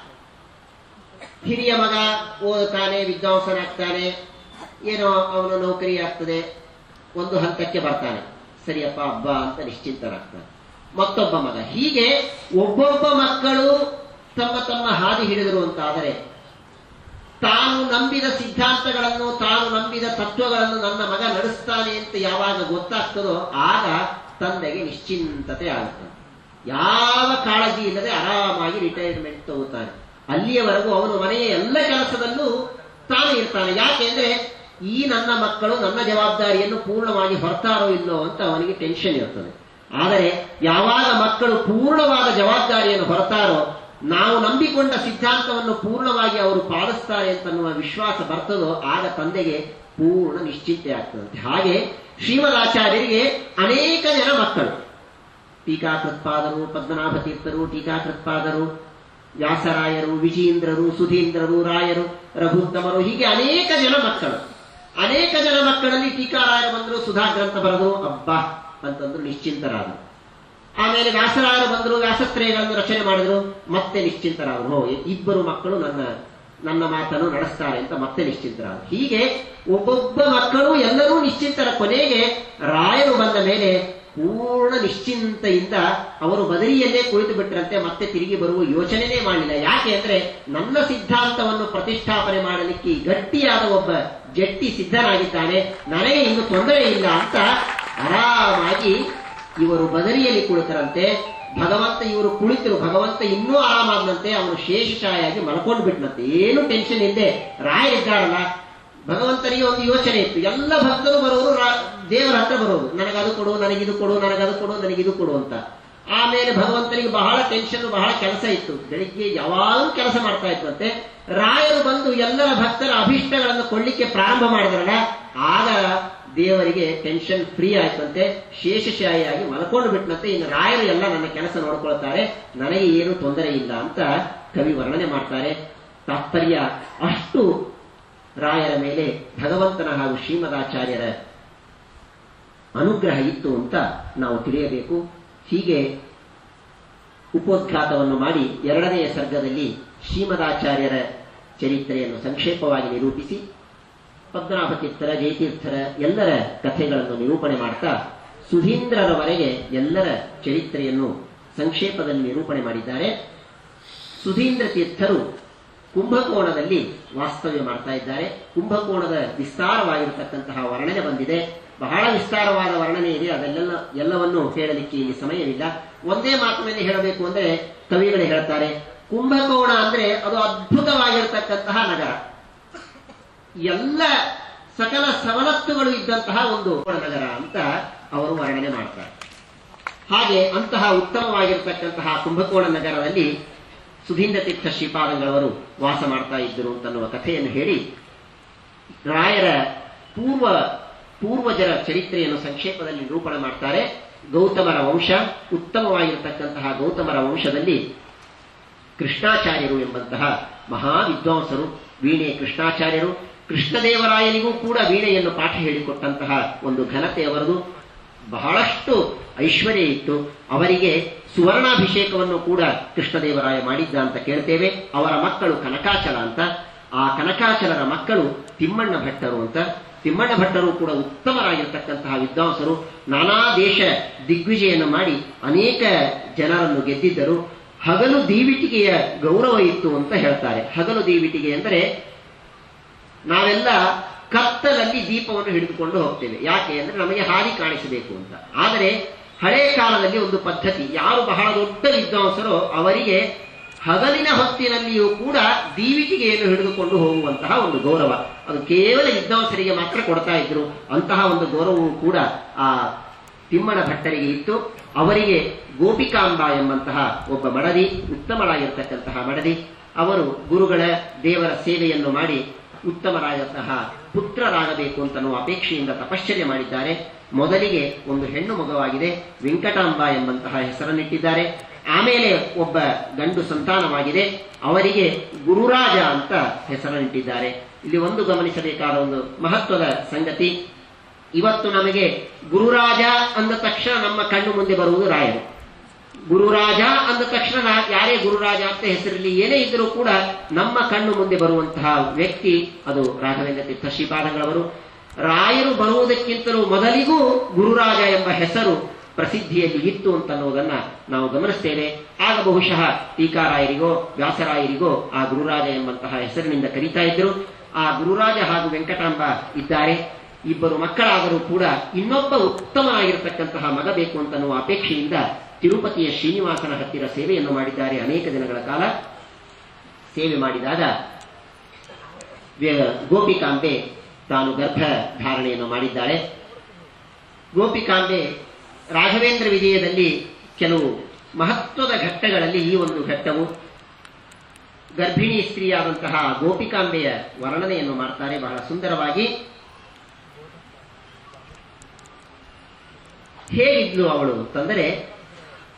ಹಿರಿಯ ಮಗ ಓದುತ್ತಾನೆ ವಿದ್ವಾಂಸನಾಗ್ತಾನೆ ಏನೋ ಅವನ ನೌಕರಿ ಆಗ್ತದೆ ಒಂದು ಹಂತಕ್ಕೆ ಬರ್ತಾನೆ ಸರಿಯಪ್ಪ ಹಬ್ಬ ಅಂತ ನಿಶ್ಚಿಂತನಾಗ್ತಾನೆ ಮತ್ತೊಬ್ಬ ಮಗ ಹೀಗೆ ಒಬ್ಬೊಬ್ಬ ಮಕ್ಕಳು ತಮ್ಮ ತಮ್ಮ ಹಾದಿ ಹಿಡಿದರು ಅಂತಾದರೆ ತಾನು ನಂಬಿದ ಸಿದ್ಧಾಂತಗಳನ್ನು ತಾನು ನಂಬಿದ ತತ್ವಗಳನ್ನು ನನ್ನ ಮಗ ನಡೆಸ್ತಾನೆ ಅಂತ ಯಾವಾಗ ಗೊತ್ತಾಗ್ತದೋ ಆಗ ತಂದೆಗೆ ನಿಶ್ಚಿಂತತೆ ಆಗುತ್ತದೆ ಯಾವ ಕಾಳಜಿ ಇಲ್ಲದೆ ಆರಾಮಾಗಿ ರಿಟೈರ್ಮೆಂಟ್ ತಗೋತಾನೆ ಅಲ್ಲಿಯವರೆಗೂ ಅವನು ಮನೆಯ ಎಲ್ಲ ಕೆಲಸದಲ್ಲೂ ತಾನು ಇರ್ತಾನೆ ಯಾಕೆಂದ್ರೆ ಈ ನನ್ನ ಮಕ್ಕಳು ನನ್ನ ಜವಾಬ್ದಾರಿಯನ್ನು ಪೂರ್ಣವಾಗಿ ಹೊರ್ತಾರೋ ಇಲ್ಲೋ ಅಂತ ಅವನಿಗೆ ಟೆನ್ಷನ್ ಇರ್ತದೆ ಆದರೆ ಯಾವಾಗ ಮಕ್ಕಳು ಪೂರ್ಣವಾದ ಜವಾಬ್ದಾರಿಯನ್ನು ಹೊರತಾರೋ ನಾವು ನಂಬಿಕೊಂಡ ಸಿದ್ಧಾಂತವನ್ನು ಪೂರ್ಣವಾಗಿ ಅವರು ಪಾಲಿಸ್ತಾರೆ ಅಂತನ್ನುವ ವಿಶ್ವಾಸ ಬರ್ತದೋ ಆಗ ತಂದೆಗೆ ಪೂರ್ಣ ನಿಶ್ಚಿಂತೆ ಆಗ್ತದಂತೆ ಹಾಗೆ ಶ್ರೀಮದಾಚಾರ್ಯರಿಗೆ ಅನೇಕ ಜನ ಮಕ್ಕಳು ಟೀಕಾಕೃತ್ಪಾದರು ಪದ್ಮನಾಭ ತೀರ್ಥರು ಟೀಕಾಕೃತ್ಪಾದರು ವ್ಯಾಸರಾಯರು ವಿಜೀಂದ್ರರು ಸುಧೀಂದ್ರರು ರಾಯರು ರಘುತ್ತಮರು ಹೀಗೆ ಅನೇಕ ಜನ ಮಕ್ಕಳು ಅನೇಕ ಜನ ಮಕ್ಕಳಲ್ಲಿ ಟೀಕಾರಾಯರು ಬಂದರು ಸುಧಾ ಗ್ರಂಥ ಬರೆದರು ಅಬ್ಬಾ ಅಂತಂದ್ರು ನಿಶ್ಚಿಂತರಾದರು ಆಮೇಲೆ ವ್ಯಾಸರಾಯರು ಬಂದರು ವ್ಯಾಸತ್ರಯಗಳನ್ನು ರಚನೆ ಮಾಡಿದ್ರು ಮತ್ತೆ ನಿಶ್ಚಿಂತರಾದರು ಹೋ ಇಬ್ಬರು ಮಕ್ಕಳು ನನ್ನ ನನ್ನ ಮಾತನ್ನು ನಡೆಸ್ತಾರೆ ಅಂತ ಮತ್ತೆ ನಿಶ್ಚಿಂತರಾದರು ಹೀಗೆ ಒಬ್ಬೊಬ್ಬ ಮಕ್ಕಳು ಎಲ್ಲರೂ ನಿಶ್ಚಿಂತರ ಕೊನೆಗೆ ರಾಯರು ಬಂದ ಮೇಲೆ ಪೂರ್ಣ ನಿಶ್ಚಿಂತೆಯಿಂದ ಅವರು ಬದರಿಯಲ್ಲೇ ಕುಳಿತು ಬಿಟ್ರಂತೆ ಮತ್ತೆ ತಿರುಗಿ ಬರುವ ಯೋಚನೆನೇ ಮಾಡಲಿಲ್ಲ ಯಾಕೆ ಅಂದ್ರೆ ನನ್ನ ಸಿದ್ಧಾಂತವನ್ನು ಪ್ರತಿಷ್ಠಾಪನೆ ಮಾಡಲಿಕ್ಕೆ ಈ ಗಟ್ಟಿಯಾದ ಒಬ್ಬ ಜಟ್ಟಿ ಸಿದ್ಧನಾಗಿದ್ದಾನೆ ನನಗೆ ಇನ್ನು ತೊಂದರೆ ಇಲ್ಲ ಅಂತ ಆರಾಮಾಗಿ ಇವರು ಬದರಿಯಲ್ಲಿ ಕುಳಿತರಂತೆ ಭಗವಂತ ಇವರು ಕುಳಿತರು ಭಗವಂತ ಇನ್ನೂ ಆರಾಮಾದಂತೆ ಅವನು ಶೇಷಶಾಯಾಗಿ ಮಲ್ಕೊಂಡು ಬಿಟ್ನಂತೆ ಏನು ಟೆನ್ಷನ್ ಇಲ್ಲದೆ ರಾಯರಿದ್ದಾರಲ್ಲ ಭಗವಂತನಿಗೆ ಒಂದು ಯೋಚನೆ ಇತ್ತು ಎಲ್ಲ ಭಕ್ತರು ಬರೋರು ರಾ- ದೇವರ ಹತ್ರ ಬರೋದು ನನಗದು ಕೊಡು ನನಗಿದು ಕೊಡು ನನಗದು ಕೊಡು ನನಗಿದು ಕೊಡು ಅಂತ ಆಮೇಲೆ ಭಗವಂತನಿಗೆ ಬಹಳ ಟೆನ್ಷನ್ ಬಹಳ ಕೆಲಸ ಇತ್ತು ಬೆಳಿಗ್ಗೆ ಯಾವಾಗಲೂ ಕೆಲಸ ಮಾಡ್ತಾ ಇತ್ತಂತೆ ರಾಯರು ಬಂದು ಎಲ್ಲರ ಭಕ್ತರ ಅಭಿಷ್ಟಗಳನ್ನು ಕೊಳ್ಳಿಕ್ಕೆ ಪ್ರಾರಂಭ ಮಾಡಿದ್ರಲ್ಲ ಆಗ ದೇವರಿಗೆ ಟೆನ್ಷನ್ ಫ್ರೀ ಆಯ್ತಂತೆ ಶೇಷಶಾಹಿಯಾಗಿ ಮಲ್ಕೊಂಡು ಬಿಟ್ನಂತೆ ಇನ್ನು ರಾಯರು ಎಲ್ಲ ನನ್ನ ಕೆಲಸ ನೋಡ್ಕೊಳ್ತಾರೆ ನನಗೆ ಏನು ತೊಂದರೆ ಇಲ್ಲ ಅಂತ ಕವಿ ವರ್ಣನೆ ಮಾಡ್ತಾರೆ ತಾತ್ಪರ್ಯ ಅಷ್ಟು ರಾಯರ ಮೇಲೆ ಭಗವಂತನ ಹಾಗೂ ಶ್ರೀಮದಾಚಾರ್ಯರ ಅನುಗ್ರಹ ಇತ್ತು ಅಂತ ನಾವು ತಿಳಿಯಬೇಕು ಹೀಗೆ ಉಪೋದ್ಘಾತವನ್ನು ಮಾಡಿ ಎರಡನೆಯ ಸರ್ಗದಲ್ಲಿ ಶ್ರೀಮದಾಚಾರ್ಯರ ಚರಿತ್ರೆಯನ್ನು ಸಂಕ್ಷೇಪವಾಗಿ ನಿರೂಪಿಸಿ ಪದ್ಮನಾಭ ತೀರ್ಥರ ಜಯತೀರ್ಥರ ಎಲ್ಲರ ಕಥೆಗಳನ್ನು ನಿರೂಪಣೆ ಮಾಡ್ತಾ ಸುಧೀಂದ್ರರವರೆಗೆ ಎಲ್ಲರ ಚರಿತ್ರೆಯನ್ನು ಸಂಕ್ಷೇಪದಲ್ಲಿ ನಿರೂಪಣೆ ಮಾಡಿದ್ದಾರೆ ಸುಧೀಂದ್ರ ತೀರ್ಥರು ಕುಂಭಕೋಣದಲ್ಲಿ ವಾಸ್ತವ್ಯ ಮಾಡ್ತಾ ಇದ್ದಾರೆ ಕುಂಭಕೋಣದ ವಿಸ್ತಾರವಾಗಿರತಕ್ಕಂತಹ ವರ್ಣನೆ ಬಂದಿದೆ ಬಹಳ ವಿಸ್ತಾರವಾದ ವರ್ಣನೆ ಇದೆ ಅದೆಲ್ಲ ಎಲ್ಲವನ್ನು ಹೇಳಲಿಕ್ಕೆ ಇಲ್ಲಿ ಸಮಯವಿಲ್ಲ ಒಂದೇ ಮಾತಿನಲ್ಲಿ ಹೇಳಬೇಕು ಅಂದ್ರೆ ಕವಿಗಳು ಹೇಳ್ತಾರೆ ಕುಂಭಕೋಣ ಅಂದ್ರೆ ಅದು ಅದ್ಭುತವಾಗಿರತಕ್ಕಂತಹ ನಗರ ಎಲ್ಲ ಸಕಲ ಸವಲತ್ತುಗಳು ಇದ್ದಂತಹ ಒಂದು ನಗರ ಅಂತ ಅವರು ವರ್ಣನೆ ಮಾಡ್ತಾರೆ ಹಾಗೆ ಅಂತಹ ಉತ್ತಮವಾಗಿರತಕ್ಕಂತಹ ಕುಂಭಕೋಣ ನಗರದಲ್ಲಿ ಸುಧೀಂದ್ರ ತೀರ್ಥ ಶ್ರೀಪಾದಂಗಳವರು ವಾಸ ಮಾಡ್ತಾ ಇದ್ದರು ಅಂತನ್ನುವ ಕಥೆಯನ್ನು ಹೇಳಿ ರಾಯರ ಪೂರ್ವ ಪೂರ್ವಜರ ಚರಿತ್ರೆಯನ್ನು ಸಂಕ್ಷೇಪದಲ್ಲಿ ನಿರೂಪಣೆ ಮಾಡ್ತಾರೆ ಗೌತಮರ ವಂಶ ಉತ್ತಮವಾಗಿರತಕ್ಕಂತಹ ಗೌತಮರ ವಂಶದಲ್ಲಿ ಕೃಷ್ಣಾಚಾರ್ಯರು ಎಂಬಂತಹ ಮಹಾ ವಿದ್ವಾಂಸರು ವೀಣೆ ಕೃಷ್ಣಾಚಾರ್ಯರು ಕೃಷ್ಣದೇವರಾಯನಿಗೂ ಕೂಡ ವೀಣೆಯನ್ನು ಪಾಠ ಹೇಳಿಕೊಟ್ಟಂತಹ ಒಂದು ಘನತೆ ಅವರದು ಬಹಳಷ್ಟು ಐಶ್ವರ್ಯ ಇತ್ತು ಅವರಿಗೆ ಸುವರ್ಣಾಭಿಷೇಕವನ್ನು ಕೂಡ ಕೃಷ್ಣದೇವರಾಯ ಮಾಡಿದ್ದ ಅಂತ ಕೇಳ್ತೇವೆ ಅವರ ಮಕ್ಕಳು ಕನಕಾಚಲ ಅಂತ ಆ ಕನಕಾಚಲರ ಮಕ್ಕಳು ತಿಮ್ಮಣ್ಣ ಭಟ್ಟರು ಅಂತ ತಿಮ್ಮಣ್ಣ ಭಟ್ಟರು ಕೂಡ ಉತ್ತಮರಾಗಿರ್ತಕ್ಕಂತಹ ವಿದ್ವಾಂಸರು ನಾನಾ ದೇಶ ದಿಗ್ವಿಜಯನ್ನು ಮಾಡಿ ಅನೇಕ ಜನರನ್ನು ಗೆದ್ದಿದ್ದರು ಹಗಲು ದೀವಿಟಿಗೆಯ ಗೌರವ ಇತ್ತು ಅಂತ ಹೇಳ್ತಾರೆ ಹಗಲು ದೀವಿಟಿಗೆ ಅಂದರೆ ನಾವೆಲ್ಲ ಕತ್ತಲಲ್ಲಿ ದೀಪವನ್ನು ಹಿಡಿದುಕೊಂಡು ಹೋಗ್ತೇವೆ ಯಾಕೆ ಅಂದ್ರೆ ನಮಗೆ ಹಾದಿ ಕಾಣಿಸಬೇಕು ಅಂತ ಆದರೆ ಹಳೆ ಕಾಲದಲ್ಲಿ ಒಂದು ಪದ್ಧತಿ ಯಾರು ಬಹಳ ದೊಡ್ಡ ವಿದ್ವಾಂಸರೋ ಅವರಿಗೆ ಹಗಲಿನ ಹೊತ್ತಿನಲ್ಲಿಯೂ ಕೂಡ ದೀವಿಟಿಗೆಯನ್ನು ಹಿಡಿದುಕೊಂಡು ಹೋಗುವಂತಹ ಒಂದು ಗೌರವ ಅದು ಕೇವಲ ವಿದ್ವಾಂಸರಿಗೆ ಮಾತ್ರ ಕೊಡ್ತಾ ಇದ್ರು ಅಂತಹ ಒಂದು ಗೌರವವು ಕೂಡ ಆ ತಿಮ್ಮಣ ಭಟ್ಟರಿಗೆ ಇತ್ತು ಅವರಿಗೆ ಗೋಪಿಕಾಂಬ ಎಂಬಂತಹ ಒಬ್ಬ ಮಡದಿ ಉತ್ತಮರಾಗಿರ್ತಕ್ಕಂತಹ ಮಡದಿ ಅವರು ಗುರುಗಳ ದೇವರ ಸೇವೆಯನ್ನು ಮಾಡಿ ಉತ್ತಮರಾದಂತಹ ಪುತ್ರರಾಗಬೇಕು ಅಂತನ್ನುವ ಅಪೇಕ್ಷೆಯಿಂದ ತಪಶ್ಚರ್ಯ ಮಾಡಿದ್ದಾರೆ ಮೊದಲಿಗೆ ಒಂದು ಹೆಣ್ಣು ಮಗುವಾಗಿದೆ ವೆಂಕಟಾಂಬ ಎಂಬಂತಹ ಹೆಸರನ್ನಿಟ್ಟಿದ್ದಾರೆ ಆಮೇಲೆ ಒಬ್ಬ ಗಂಡು ಸಂತಾನವಾಗಿದೆ ಅವರಿಗೆ ಗುರುರಾಜ ಅಂತ ಹೆಸರನ್ನಿಟ್ಟಿದ್ದಾರೆ ಇಲ್ಲಿ ಒಂದು ಗಮನಿಸಬೇಕಾದ ಒಂದು ಮಹತ್ವದ ಸಂಗತಿ ಇವತ್ತು ನಮಗೆ ಗುರುರಾಜ ಅಂದ ತಕ್ಷಣ ನಮ್ಮ ಕಣ್ಣು ಮುಂದೆ ಬರುವುದು ರಾಯರು ಗುರುರಾಜ ಅಂದ ತಕ್ಷಣ ನಾ- ಯಾರೇ ಗುರುರಾಜ ಅಂತ ಹೆಸರಲ್ಲಿ ಏನೇ ಇದ್ದರೂ ಕೂಡ ನಮ್ಮ ಕಣ್ಣು ಮುಂದೆ ಬರುವಂತಹ ವ್ಯಕ್ತಿ ಅದು ರಾಘವೇಂದ್ರ ತೀರ್ಥ ಶ್ರೀಪಾದಂಗಳವರು ರಾಯರು ಬರುವುದಕ್ಕಿಂತಲೂ ಮೊದಲಿಗೂ ಗುರುರಾಜ ಎಂಬ ಹೆಸರು ಪ್ರಸಿದ್ಧಿಯಲ್ಲಿ ಇತ್ತು ಅಂತನ್ನುವುದನ್ನ ನಾವು ಗಮನಿಸ್ತೇವೆ ಆಗ ಬಹುಶಃ ಟೀಕಾರಾಯರಿಗೋ ವ್ಯಾಸರಾಯರಿಗೋ ಆ ಗುರುರಾಜ ಎಂಬಂತಹ ಹೆಸರಿನಿಂದ ಕರೀತಾ ಇದ್ರು ಆ ಗುರುರಾಜ ಹಾಗೂ ವೆಂಕಟಾಂಬ ಇದ್ದಾರೆ ಇಬ್ಬರು ಮಕ್ಕಳಾದರೂ ಕೂಡ ಇನ್ನೊಬ್ಬ ಉತ್ತಮನಾಗಿರತಕ್ಕಂತಹ ಮಗ ಬೇಕು ಅಂತನ್ನುವ ಅಪೇಕ್ಷೆಯಿಂದ ತಿರುಪತಿಯ ಶ್ರೀನಿವಾಸನ ಹತ್ತಿರ ಸೇವೆಯನ್ನು ಮಾಡಿದ್ದಾರೆ ಅನೇಕ ದಿನಗಳ ಕಾಲ ಸೇವೆ ಮಾಡಿದಾಗ ವ್ಯ- ಗೋಪಿಕಾಂಬೆ ತಾನು ಗರ್ಭ ಧಾರಣೆಯನ್ನು ಮಾಡಿದ್ದಾಳೆ ಗೋಪಿಕಾಂಬೆ ರಾಘವೇಂದ್ರ ವಿಜಯದಲ್ಲಿ ಕೆಲವು ಮಹತ್ವದ ಘಟ್ಟಗಳಲ್ಲಿ ಈ ಒಂದು ಘಟ್ಟವು ಗರ್ಭಿಣಿ ಸ್ತ್ರೀಯಾದಂತಹ ಗೋಪಿಕಾಂಬೆಯ ವರ್ಣನೆಯನ್ನು ಮಾಡ್ತಾರೆ ಬಹಳ ಸುಂದರವಾಗಿ ಹೇಗಿದ್ಲು ಅವಳು ಅಂತಂದರೆ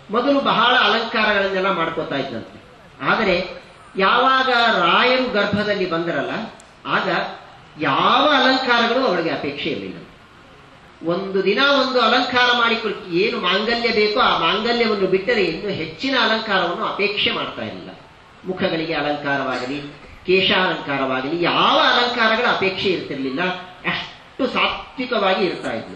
ಮೊದಲು ಬಹಳ ಅಲಂಕಾರಗಳನ್ನೆಲ್ಲ ಮಾಡ್ಕೋತಾ ಇದ್ದಂತೆ ಆದರೆ ಯಾವಾಗ ರಾಯರು ಗರ್ಭದಲ್ಲಿ ಬಂದರಲ್ಲ ಆಗ ಯಾವ ಅಲಂಕಾರಗಳು ಅವಳಿಗೆ ಅಪೇಕ್ಷೆ ಇರಲಿಲ್ಲ ಒಂದು ದಿನ ಒಂದು ಅಲಂಕಾರ ಮಾಡಿಕೊಳ್ಳಿ ಏನು ಮಾಂಗಲ್ಯ ಬೇಕೋ ಆ ಮಾಂಗಲ್ಯವನ್ನು ಬಿಟ್ಟರೆ ಇನ್ನು ಹೆಚ್ಚಿನ ಅಲಂಕಾರವನ್ನು ಅಪೇಕ್ಷೆ ಮಾಡ್ತಾ ಇರಲಿಲ್ಲ ಮುಖಗಳಿಗೆ ಅಲಂಕಾರವಾಗಲಿ ಕೇಶಾಲಂಕಾರವಾಗಲಿ ಯಾವ ಅಲಂಕಾರಗಳ ಅಪೇಕ್ಷೆ ಇರ್ತಿರ್ಲಿಲ್ಲ ಅಷ್ಟು ಸಾತ್ವಿಕವಾಗಿ ಇರ್ತಾ ಇದ್ಲು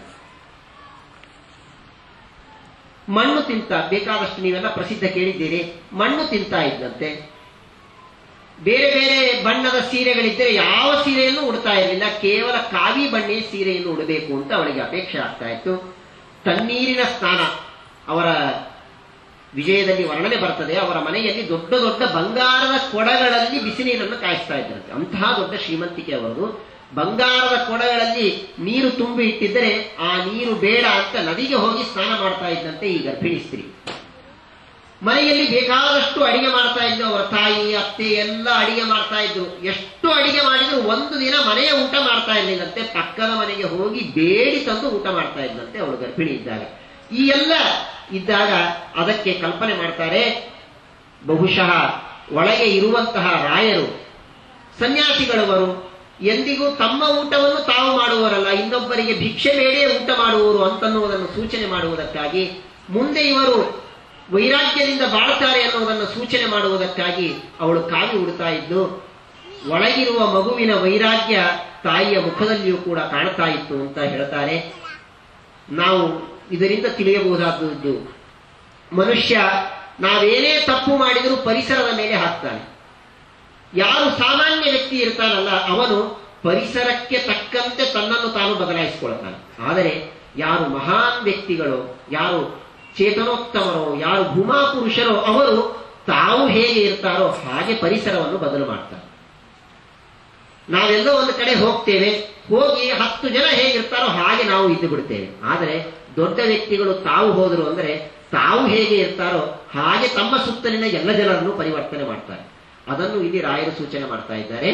ಮಣ್ಣು ತಿಂತ ಬೇಕಾದಷ್ಟು ನೀವೆಲ್ಲ ಪ್ರಸಿದ್ಧ ಕೇಳಿದ್ದೀರಿ ಮಣ್ಣು ತಿಂತಾ ಇದ್ದಂತೆ ಬೇರೆ ಬೇರೆ ಬಣ್ಣದ ಸೀರೆಗಳಿದ್ದರೆ ಯಾವ ಸೀರೆಯನ್ನು ಉಡ್ತಾ ಇರಲಿಲ್ಲ ಕೇವಲ ಕಾವಿ ಬಣ್ಣೆ ಸೀರೆಯನ್ನು ಉಡಬೇಕು ಅಂತ ಅವಳಿಗೆ ಅಪೇಕ್ಷೆ ಆಗ್ತಾ ಇತ್ತು ತಣ್ಣೀರಿನ ಸ್ನಾನ ಅವರ ವಿಜಯದಲ್ಲಿ ವರ್ಣನೆ ಬರ್ತದೆ ಅವರ ಮನೆಯಲ್ಲಿ ದೊಡ್ಡ ದೊಡ್ಡ ಬಂಗಾರದ ಕೊಡಗಳಲ್ಲಿ ಬಿಸಿ ನೀರನ್ನು ಕಾಯಿಸ್ತಾ ಇದ್ರಂತೆ ಅಂತಹ ದೊಡ್ಡ ಶ್ರೀಮಂತಿಕೆ ಅವರದು ಬಂಗಾರದ ಕೊಡಗಳಲ್ಲಿ ನೀರು ತುಂಬಿ ಇಟ್ಟಿದ್ದರೆ ಆ ನೀರು ಬೇಡ ಅಂತ ನದಿಗೆ ಹೋಗಿ ಸ್ನಾನ ಮಾಡ್ತಾ ಇದ್ದಂತೆ ಈ ಗರ್ಭಿಣಿ ಸ್ತ್ರೀ ಮನೆಯಲ್ಲಿ ಬೇಕಾದಷ್ಟು ಅಡಿಗೆ ಮಾಡ್ತಾ ಇದ್ರು ಅವರ ತಾಯಿ ಅತ್ತೆ ಎಲ್ಲ ಅಡಿಗೆ ಮಾಡ್ತಾ ಇದ್ರು ಎಷ್ಟು ಅಡಿಗೆ ಮಾಡಿದ್ರು ಒಂದು ದಿನ ಮನೆಯ ಊಟ ಮಾಡ್ತಾ ಇರ್ಲಿಲ್ಲಂತೆ ಪಕ್ಕದ ಮನೆಗೆ ಹೋಗಿ ಬೇಡಿ ತಂದು ಊಟ ಮಾಡ್ತಾ ಇದ್ದಂತೆ ಅವಳು ಗರ್ಭಿಣಿ ಇದ್ದಾಗ ಈ ಎಲ್ಲ ಇದ್ದಾಗ ಅದಕ್ಕೆ ಕಲ್ಪನೆ ಮಾಡ್ತಾರೆ ಬಹುಶಃ ಒಳಗೆ ಇರುವಂತಹ ರಾಯರು ಸನ್ಯಾಸಿಗಳವರು ಎಂದಿಗೂ ತಮ್ಮ ಊಟವನ್ನು ತಾವು ಮಾಡುವವರಲ್ಲ ಇನ್ನೊಬ್ಬರಿಗೆ ಭಿಕ್ಷೆ ಬೇಡೇ ಊಟ ಮಾಡುವವರು ಅಂತನ್ನುವುದನ್ನು ಸೂಚನೆ ಮಾಡುವುದಕ್ಕಾಗಿ ಮುಂದೆ ಇವರು ವೈರಾಗ್ಯದಿಂದ ಬಾಳ್ತಾರೆ ಅನ್ನುವುದನ್ನು ಸೂಚನೆ ಮಾಡುವುದಕ್ಕಾಗಿ ಅವಳು ಕಾವಿ ಉಡ್ತಾ ಇದ್ದು ಒಳಗಿರುವ ಮಗುವಿನ ವೈರಾಗ್ಯ ತಾಯಿಯ ಮುಖದಲ್ಲಿಯೂ ಕೂಡ ಕಾಣ್ತಾ ಇತ್ತು ಅಂತ ಹೇಳ್ತಾರೆ ನಾವು ಇದರಿಂದ ತಿಳಿಯಬಹುದಾದದ್ದು ಮನುಷ್ಯ ನಾವೇನೇ ತಪ್ಪು ಮಾಡಿದರೂ ಪರಿಸರದ ಮೇಲೆ ಹಾಕ್ತಾನೆ ಯಾರು ಸಾಮಾನ್ಯ ವ್ಯಕ್ತಿ ಇರ್ತಾನಲ್ಲ ಅವನು ಪರಿಸರಕ್ಕೆ ತಕ್ಕಂತೆ ತನ್ನನ್ನು ತಾನು ಬದಲಾಯಿಸಿಕೊಳ್ತಾನೆ ಆದರೆ ಯಾರು ಮಹಾನ್ ವ್ಯಕ್ತಿಗಳು ಯಾರು ಚೇತನೋತ್ತಮರೋ ಯಾರು ಭೂಮಾ ಪುರುಷರೋ ಅವರು ತಾವು ಹೇಗೆ ಇರ್ತಾರೋ ಹಾಗೆ ಪರಿಸರವನ್ನು ಬದಲು ಮಾಡ್ತಾರೆ ನಾವೆಲ್ಲೋ ಒಂದು ಕಡೆ ಹೋಗ್ತೇವೆ ಹೋಗಿ ಹತ್ತು ಜನ ಹೇಗಿರ್ತಾರೋ ಹಾಗೆ ನಾವು ಇದ್ದು ಬಿಡ್ತೇವೆ ಆದರೆ ದೊಡ್ಡ ವ್ಯಕ್ತಿಗಳು ತಾವು ಹೋದರು ಅಂದರೆ ತಾವು ಹೇಗೆ ಇರ್ತಾರೋ ಹಾಗೆ ತಮ್ಮ ಸುತ್ತಲಿನ ಎಲ್ಲ ಜನರನ್ನು ಪರಿವರ್ತನೆ ಮಾಡ್ತಾರೆ ಅದನ್ನು ಇಲ್ಲಿ ರಾಯರು ಸೂಚನೆ ಮಾಡ್ತಾ ಇದ್ದಾರೆ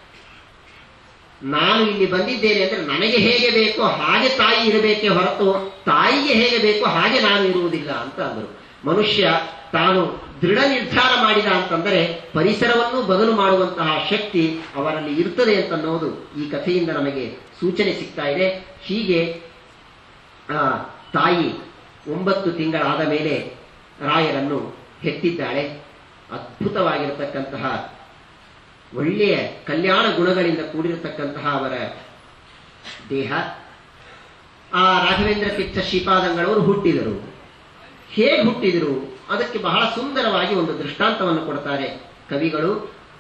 ನಾನು ಇಲ್ಲಿ ಬಂದಿದ್ದೇನೆ ಅಂದ್ರೆ ನನಗೆ ಹೇಗೆ ಬೇಕೋ ಹಾಗೆ ತಾಯಿ ಇರಬೇಕೇ ಹೊರತು ತಾಯಿಗೆ ಹೇಗೆ ಬೇಕೋ ಹಾಗೆ ನಾನು ಇರುವುದಿಲ್ಲ ಅಂತ ಅಂದರು ಮನುಷ್ಯ ತಾನು ದೃಢ ನಿರ್ಧಾರ ಮಾಡಿದ ಅಂತಂದರೆ ಪರಿಸರವನ್ನು ಬದಲು ಮಾಡುವಂತಹ ಶಕ್ತಿ ಅವರಲ್ಲಿ ಇರ್ತದೆ ಅಂತನ್ನೋದು ಈ ಕಥೆಯಿಂದ ನಮಗೆ ಸೂಚನೆ ಸಿಗ್ತಾ ಇದೆ ಹೀಗೆ ಆ ತಾಯಿ ಒಂಬತ್ತು ತಿಂಗಳಾದ ಮೇಲೆ ರಾಯರನ್ನು ಹೆತ್ತಿದ್ದಾಳೆ ಅದ್ಭುತವಾಗಿರತಕ್ಕಂತಹ ಒಳ್ಳೆಯ ಕಲ್ಯಾಣ ಗುಣಗಳಿಂದ ಕೂಡಿರತಕ್ಕಂತಹ ಅವರ ದೇಹ ಆ ರಾಘವೇಂದ್ರ ತೀರ್ಥ ಶ್ರೀಪಾದಂಗಳವರು ಹುಟ್ಟಿದರು ಹೇಗೆ ಹುಟ್ಟಿದರು ಅದಕ್ಕೆ ಬಹಳ ಸುಂದರವಾಗಿ ಒಂದು ದೃಷ್ಟಾಂತವನ್ನು ಕೊಡ್ತಾರೆ ಕವಿಗಳು